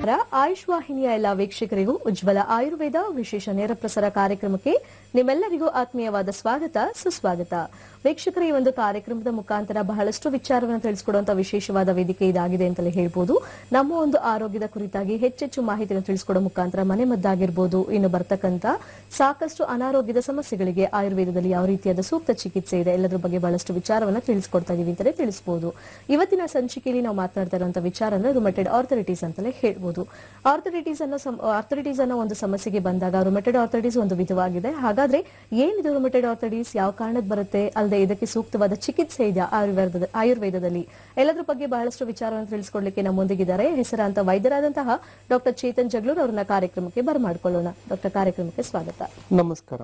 ಆಯುಷ್ ವಾಹಿನಿಯ ಎಲ್ಲ ವೀಕ್ಷಕರಿಗೂ ಉಜ್ವಲ ಆಯುರ್ವೇದ ವಿಶೇಷ ನೇರ ಪ್ರಸಾರ ಕಾರ್ಯಕ್ರಮಕ್ಕೆ ನಿಮ್ಮೆಲ್ಲರಿಗೂ ಆತ್ಮೀಯವಾದ ಸ್ವಾಗತ ಸುಸ್ವಾಗತ ವೀಕ್ಷಕರ ಈ ಒಂದು ಕಾರ್ಯಕ್ರಮದ ಮುಖಾಂತರ ಬಹಳಷ್ಟು ವಿಚಾರವನ್ನು ತಿಳಿಸಿಕೊಡುವಂತಹ ವಿಶೇಷವಾದ ವೇದಿಕೆ ಇದಾಗಿದೆ ಅಂತಲೇ ಹೇಳ್ಬೋದು ನಮ್ಮ ಒಂದು ಆರೋಗ್ಯದ ಕುರಿತಾಗಿ ಹೆಚ್ಚೆಚ್ಚು ಮಾಹಿತಿಯನ್ನು ತಿಳಿಸಿಕೊಡೋ ಮುಖಾಂತರ ಮನೆ ಮದ್ದಾಗಿರ್ಬೋದು ಇನ್ನು ಬರ್ತಕ್ಕಂತ ಸಾಕಷ್ಟು ಅನಾರೋಗ್ಯದ ಸಮಸ್ಯೆಗಳಿಗೆ ಆಯುರ್ವೇದದಲ್ಲಿ ಯಾವ ರೀತಿಯಾದ ಸೂಕ್ತ ಚಿಕಿತ್ಸೆ ಇದೆ ಎಲ್ಲದರ ಬಗ್ಗೆ ಬಹಳಷ್ಟು ವಿಚಾರವನ್ನ ತಿಳಿಸ್ಕೊಡ್ತಾ ಇದೀವಿ ಅಂತಲೇ ತಿಳಿಸಬಹುದು ಇವತ್ತಿನ ಸಂಚಿಕೆಯಲ್ಲಿ ನಾವು ಮಾತನಾಡ್ತಾ ಇರುವಂತಹ ವಿಚಾರ ಅಂದ್ರೆ ರುಮೆಟೆಡ್ ಆರ್ಥರಿಟೀಸ್ ಅಂತಲೇ ಹೇಳ್ಬೋದು ಆರ್ಥರಿಟೀಸ್ ಅನ್ನೋ ಆರ್ಥರಿಟೀಸ್ ಅನ್ನೋ ಒಂದು ಸಮಸ್ಯೆಗೆ ಬಂದಾಗ ರುಮೆಟೆಡ್ ಆರ್ಥರಿಟೀಸ್ ಒಂದು ವಿಧವಾಗಿದೆ ಹಾಗಾದ್ರೆ ಏನಿದು ರುಮೆಟೆಡ್ ಆರ್ಥರಿಟೀಸ್ ಯಾವ ಕಾರಣಕ್ಕೆ ಬರುತ್ತೆ ಅಲ್ಲದೆ ಇದಕ್ಕೆ ಸೂಕ್ತವಾದ ಚಿಕಿತ್ಸೆ ಇದೆಯಾ ಆಯುರ್ವೇದದ ಆಯುರ್ವೇದದಲ್ಲಿ ಎಲ್ಲದ್ರ ಬಗ್ಗೆ ಬಹಳಷ್ಟು ವಿಚಾರವನ್ನು ತಿಳಿಸ್ಕೊಡ್ಲಿಕ್ಕೆ ನಮ್ಮೊಂದಿಗಿದ್ದಾರೆ ಹೆಸರಾಂತ ವೈದ್ಯರಾದಂತಹ ಡಾಕ್ಟರ್ ಚೇತನ್ ಜಗ್ಲೂರ್ ಅವರನ್ನ ಕಾರ್ಯಕ್ರಮಕ್ಕೆ ಬರಮಾಡ್ಕೊಳ್ಳೋಣ ಡಾಕ್ಟರ್ ಕಾರ್ಯಕ್ರಮಕ್ಕೆ ಸ್ವಾಗತ ನಮಸ್ಕಾರ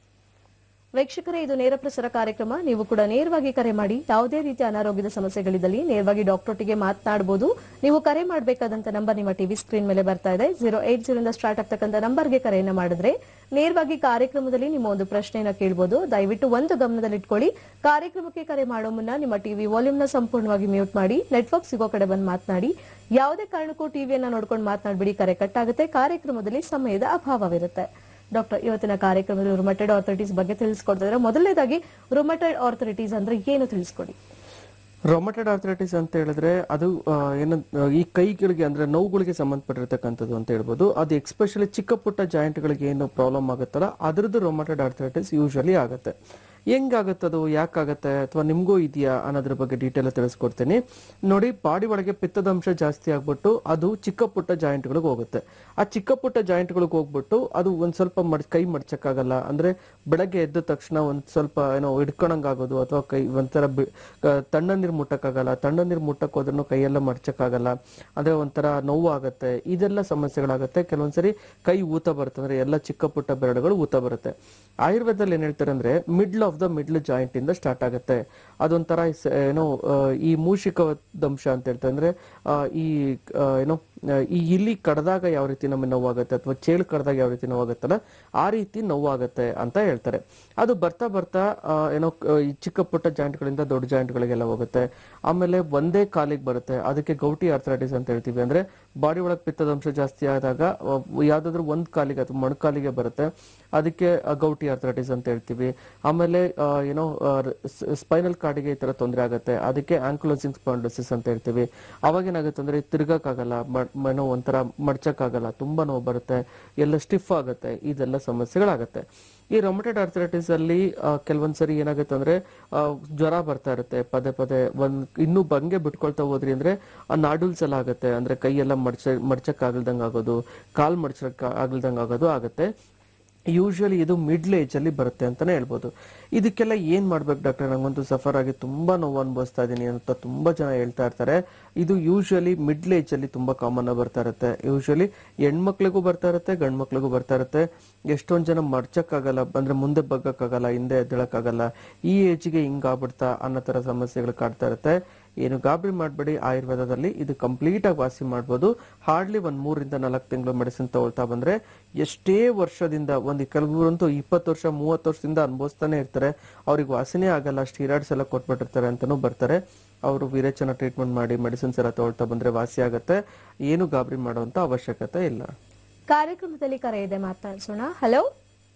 ವೀಕ್ಷಕರೇ ಇದು ನೇರ ಪ್ರಸಾರ ಕಾರ್ಯಕ್ರಮ ನೀವು ಕೂಡ ನೇರವಾಗಿ ಕರೆ ಮಾಡಿ ಯಾವುದೇ ರೀತಿಯ ಅನಾರೋಗ್ಯದ ಸಮಸ್ಯೆಗಳಿದ್ದಲ್ಲಿ ನೇರವಾಗಿ ಡಾಕ್ಟರೊಟ್ಟಿಗೆ ಮಾತನಾಡಬಹುದು ನೀವು ಕರೆ ಮಾಡಬೇಕಾದಂತ ನಂಬರ್ ನಿಮ್ಮ ಟಿವಿ ಸ್ಕ್ರೀನ್ ಮೇಲೆ ಬರ್ತಾ ಇದೆ ಜೀರೋ ಏಟ್ ಜೀರೋ ಇಂದ ಸ್ಟಾರ್ಟ್ ಆಗ್ತಕ್ಕಂಥ ನಂಬರ್ಗೆ ಕರೆಯನ್ನ ಮಾಡಿದ್ರೆ ನೇರವಾಗಿ ಕಾರ್ಯಕ್ರಮದಲ್ಲಿ ನಿಮ್ಮ ಒಂದು ಪ್ರಶ್ನೆಯನ್ನ ಕೇಳಬಹುದು ದಯವಿಟ್ಟು ಒಂದು ಗಮನದಲ್ಲಿಟ್ಕೊಳ್ಳಿ ಕಾರ್ಯಕ್ರಮಕ್ಕೆ ಕರೆ ಮಾಡೋ ಮುನ್ನ ನಿಮ್ಮ ಟಿವಿ ವಾಲ್ಯೂಮ್ ನ ಸಂಪೂರ್ಣವಾಗಿ ಮ್ಯೂಟ್ ಮಾಡಿ ನೆಟ್ವರ್ಕ್ ಸಿಗೋ ಕಡೆ ಬಂದು ಮಾತನಾಡಿ ಯಾವುದೇ ಕಾರಣಕ್ಕೂ ಟಿವಿಯನ್ನ ನೋಡ್ಕೊಂಡು ಮಾತನಾಡ್ಬಿಡಿ ಕರೆ ಕಟ್ ಆಗುತ್ತೆ ಕಾರ್ಯಕ್ರಮದಲ್ಲಿ ಸಮಯದ ಅಭಾವವಿರುತ್ತೆ ಡಾಕ್ಟರ್ ಇವತ್ತಿನ ಕಾರ್ಯಕ್ರಮದಲ್ಲಿ ರುಮಟೆಡ್ ಆರ್ಥರಿಟೀಸ್ ಬಗ್ಗೆ ತಿಳಿಸ್ಕೊಡ್ತಾ ಇದ್ದಾರೆ ಮೊದಲನೇದಾಗಿ ರುಮಟೆಡ್ ಆರ್ಥರಿಟೀಸ್ ಅಂದ್ರೆ ಏನು ತಿಳಿಸ್ಕೊಡಿ ರೊಮಟೆಡ್ ಆರ್ಥರೈಟಿಸ್ ಅಂತ ಹೇಳಿದ್ರೆ ಅದು ಆ, ಏನು ಆ, ಈ ಕೈಗಳಿಗೆ ಅಂದ್ರೆ ನೋವುಗಳಿಗೆ ಸಂಬಂಧಪಟ್ಟಿರ್ತಕ್ಕಂಥದ್ದು ಅಂತ ಹೇಳ್ಬೋದು ಅದು ಎಕ್ಸ್ಪೆಷಲಿ ಚಿಕ್ಕ ಪುಟ್ಟ ಜಾಯಿಂಟ್ಗಳಿಗೆ ಏನು ಪ್ರಾಬ್ಲಮ್ ಆಗುತ್ತಲ್ಲ ಅದ್ರದ್ದು ರೊಮಟೆಡ್ ಆರ್ಥರೈಟಿಸ್ ಯೂಶಲಿ ಆಗುತ್ತೆ ಹೆಂಗಾಗತ್ತದು ಯಾಕಾಗತ್ತೆ ಅಥವಾ ನಿಮಗೂ ಇದೆಯಾ ಅನ್ನೋದ್ರ ಬಗ್ಗೆ ಡೀಟೇಲ್ ತಿಳಿಸ್ಕೊಡ್ತೀನಿ ನೋಡಿ ಬಾಡಿ ಒಳಗೆ ಪಿತ್ತದಂಶ ಜಾಸ್ತಿ ಆಗ್ಬಿಟ್ಟು ಅದು ಚಿಕ್ಕ ಪುಟ್ಟ ಜಾಯಿಂಟ್ಗಳಿಗೆ ಹೋಗುತ್ತೆ ಆ ಚಿಕ್ಕ ಪುಟ್ಟ ಜಾಯಿಂಟ್ಗಳಿಗೆ ಹೋಗ್ಬಿಟ್ಟು ಅದು ಒಂದ್ ಸ್ವಲ್ಪ ಮಡ್ ಕೈ ಮಡ್ಚಕ್ಕಾಗಲ್ಲ ಅಂದ್ರೆ ಬೆಳಗ್ಗೆ ಎದ್ದ ತಕ್ಷಣ ಒಂದ್ ಸ್ವಲ್ಪ ಏನೋ ಹಿಡ್ಕೊಳಂಗಾಗೋದು ಅಥವಾ ಕೈ ಒಂಥರ ಬಿ- ಕ- ತಣ್ಣ ನೀರು ಮುಟ್ಟಕ್ಕಾಗಲ್ಲ ತಣ್ಣ ನೀರು ಮುಟ್ಟಕ್ ಹೋದ್ರೂ ಕೈಯೆಲ್ಲ ಮಡ್ಚಕ್ಕಾಗಲ್ಲ ಅಂದ್ರೆ ಒಂಥರ ನೋವು ಆಗುತ್ತೆ ಇದೆಲ್ಲ ಸಮಸ್ಯೆಗಳಾಗುತ್ತೆ ಕೆಲವೊಂದ್ಸರಿ ಕೈ ಊತ ಬರುತ್ತೆ ಅಂದ್ರೆ ಎಲ್ಲ ಚಿಕ್ಕ ಪುಟ್ಟ ಬೆರಳುಗಳು ಊತ ಬರುತ್ತೆ ಆಯುರ್ವೇದದಲ್ಲಿ ಏನ್ ಹೇಳ್ತಾರೆ ಅಂದ್ರೆ middle of the middle joint ಇಂದ ಸ್ಟಾರ್ಟ್ ಆಗುತ್ತೆ ಅದೊಂಥರ ಸ- ಏನೋ ಆ, ಈ ಮೂಷಿಕ ದಂಶ ಅಂತ ಹೇಳ್ತಾರೆ ಅಂದ್ರೆ ಆ, ಈ ಆ, ಏನೋ ಆ, ಈ ಇಲ್ಲಿ ಕಡ್ದಾಗ ಯಾವ ರೀತಿ ನಮಗೆ ನೋವಾಗುತ್ತೆ ಅಥವಾ ಚೇಳು ಕಡ್ದಾಗ ಯಾವ ರೀತಿ ನೋವಾಗುತ್ತಲ್ಲ ಆ ರೀತಿ ನೋವಾಗುತ್ತೆ ಅಂತ ಹೇಳ್ತಾರೆ ಅದು ಬರ್ತಾ ಬರ್ತಾ ಆ, ಏನೋ ಕ- ಈ ಚಿಕ್ಕ ಪುಟ್ಟ ಜಾಯಿಂಟ್ಗಳಿಂದ ದೊಡ್ಡ ಜಾಯಿಂಟ್ಗಳಿಗೆಲ್ಲ ಹೋಗುತ್ತೆ ಆಮೇಲೆ ಒಂದೇ ಕಾಲಿಗೆ ಬರುತ್ತೆ ಅದಕ್ಕೆ ಗೌಟಿ ಆರ್ಥರೈಟಿಸ್ ಅಂತ ಹೇಳ್ತೀವಿ ಅಂದ್ರೆ ಬಾಡಿ ಒಳಗೆ ಪಿತ್ತದಂಶ ಜಾಸ್ತಿ ಆದಾಗ ಆ, ಯಾವ್ದಾದ್ರು ಒಂದ್ ಕಾಲಿಗೆ ಅಥವಾ ಮೊಣಕಾಲಿಗೆ ಬರುತ್ತೆ ಅದಕ್ಕೆ ಆ, ಗೌಟಿ ಆರ್ಥರೈಟಿಸ್ ಅಂತ ಹೇಳ್ತೀವಿ ಆಮೇಲೆ ಆ, ಏನೋ ಸ್ಪೈನಲ್ ಕಾರ್ಡಿಗೆ ಈ ತರ ತೊಂದರೆ ಆಗುತ್ತೆ ಅದಕ್ಕೆ ಆಂಕ್ಲೋಸಿಂಗ್ ಸ್ಪಾಂಡೋಸಿಸ್ ಅಂತ ಹೇಳ್ತೀವಿ ಅವಾಗ ಏನಾಗುತ್ತೆ ಅಂದ್ರೆ ತಿರ್ಗಕ್ಕಾಗಲ್ಲ ಮ- ಏನೋ ಒಂಥರ ಮಡ್ಚಕ್ಕಾಗಲ್ಲ ತುಂಬಾ ನೋವು ಬರುತ್ತೆ ಎಲ್ಲ ಸ್ಟಿಫ್ ಆಗುತ್ತೆ ಇದೆಲ್ಲ ಸಮಸ್ಯೆಗಳಾಗುತ್ತೆ ಈ ರೊಮಟೆಡ್ ಆರ್ಥರೈಟಿಸ್ ಅಲ್ಲಿ ಆ, ಕೆಲವೊಂದ್ಸರಿ ಏನಾಗುತ್ತೆ ಅಂದ್ರೆ ಆ, ಜ್ವರ ಬರ್ತಾ ಇರುತ್ತೆ ಪದೇ ಪದೇ ಒಂದ್ ಇನ್ನೂ ಬಂಗೆ ಬಿಟ್ಕೊಳ್ತಾ ಹೋದ್ರಿ ಅಂದ್ರೆ ಆ ನಾಡೂಲ್ಸ್ ಎಲ್ಲ ಆಗುತ್ತೆ ಅಂದ್ರೆ ಕೈ ಎಲ್ಲ ಮಡ್ಚ ಮಡ್ಚಕ್ ಆಗಲ್ದಂಗ್ ಆಗೋದು ಕಾಲ್ ಮಡ್ಚಕ್ ಆಗಲ್ದಂಗ್ ಆಗೋದು ಆಗುತ್ತೆ ಯೂಶಲಿ ಇದು ಮಿಡ್ಲ್ ಏಜ್ ಅಲ್ಲಿ ಬರುತ್ತೆ ಅಂತಾನೆ ಹೇಳ್ಬೋದು ಇದಕ್ಕೆಲ್ಲ ಏನ್ ಮಾಡ್ಬೇಕು ಡಾಕ್ಟರ್ ನಂಗಂತೂ ಸಫರ್ ಆಗಿ ತುಂಬಾ ನೋವು ಅನುಭವಿಸ್ತಾ ಇದೀನಿ ಅಂತ ತುಂಬಾ ಜನ ಹೇಳ್ತಾ ಇರ್ತಾರೆ ಇದು ಯೂಶಲಿ ಮಿಡ್ಲ್ ಏಜ್ ಅಲ್ಲಿ ತುಂಬಾ ಕಾಮನ್ ಆಗಿ ಬರ್ತಾ ಇರುತ್ತೆ ಯೂಶಲಿ ಹೆಣ್ಮಕ್ಳಿಗೂ ಬರ್ತಾ ಇರುತ್ತೆ ಗಂಡ್ ಮಕ್ಳಿಗೂ ಬರ್ತಾ ಇರುತ್ತೆ ಎಷ್ಟೊಂದ್ ಜನ ಮಡ್ಚಕ್ಕಾಗಲ್ಲ ಅಂದ್ರೆ ಮುಂದೆ ಬಗ್ಗಕ್ಕಾಗಲ್ಲ ಹಿಂದೆ ಎದ್ದೇಳಕ್ಕಾಗಲ್ಲ ಈ ಏಜ್ಗೆ ಹಿಂಗ್ ಆಗ್ಬಿಡ್ತಾ ಅನ್ನೋ ತರ ಸಮಸ್ಯೆಗಳು ಕಾಡ್ತಾ ಇರುತ್ತೆ ಏನು ಗಾಬರಿ ಮಾಡಬೇಡಿ ಆಯುರ್ವೇದದಲ್ಲಿ ಇದು ಕಂಪ್ಲೀಟ್ ಆಗಿ ವಾಸಿ ಮಾಡ್ಬೋದು ಹಾರ್ಡ್ಲಿ ಒಂದ್ ಮೂರಿಂದ ನಾಲ್ಕು ತಿಂಗಳು ಮೆಡಿಸಿನ್ ತಗೊಳ್ತಾ ಬಂದ್ರೆ ಎಷ್ಟೇ ವರ್ಷದಿಂದ ಒಂದು ಕೆಲವರಂತೂ ಇಪ್ಪತ್ತು ವರ್ಷ ಮೂವತ್ತು ವರ್ಷದಿಂದ ಅನುಭವಿಸ್ತಾನೆ ಇರ್ತಾರೆ ಅವ್ರಿಗೆ ವಾಸಿನೇ ಆಗಲ್ಲ ಸ್ಟೀರಾಯ್ಡ್ಸ್ ಎಲ್ಲ ಕೊಟ್ಬಿಟ್ಟಿರ್ತಾರೆ ಅಂತಾನೂ ಬರ್ತಾರೆ ಅವರು ವಿರೇಚನ ಟ್ರೀಟ್ಮೆಂಟ್ ಮಾಡಿ ಮೆಡಿಸಿನ್ಸ್ ಎಲ್ಲ ತಗೊಳ್ತಾ ಬಂದ್ರೆ ವಾಸಿ ಆಗತ್ತೆ ಏನು ಗಾಬರಿ ಮಾಡುವಂತ ಅವಶ್ಯಕತೆ ಇಲ್ಲ ಕಾರ್ಯಕ್ರಮದಲ್ಲಿ ಕರೆ ಇದೆ ಮಾತನಾಡಿಸೋಣ ಹಲೋ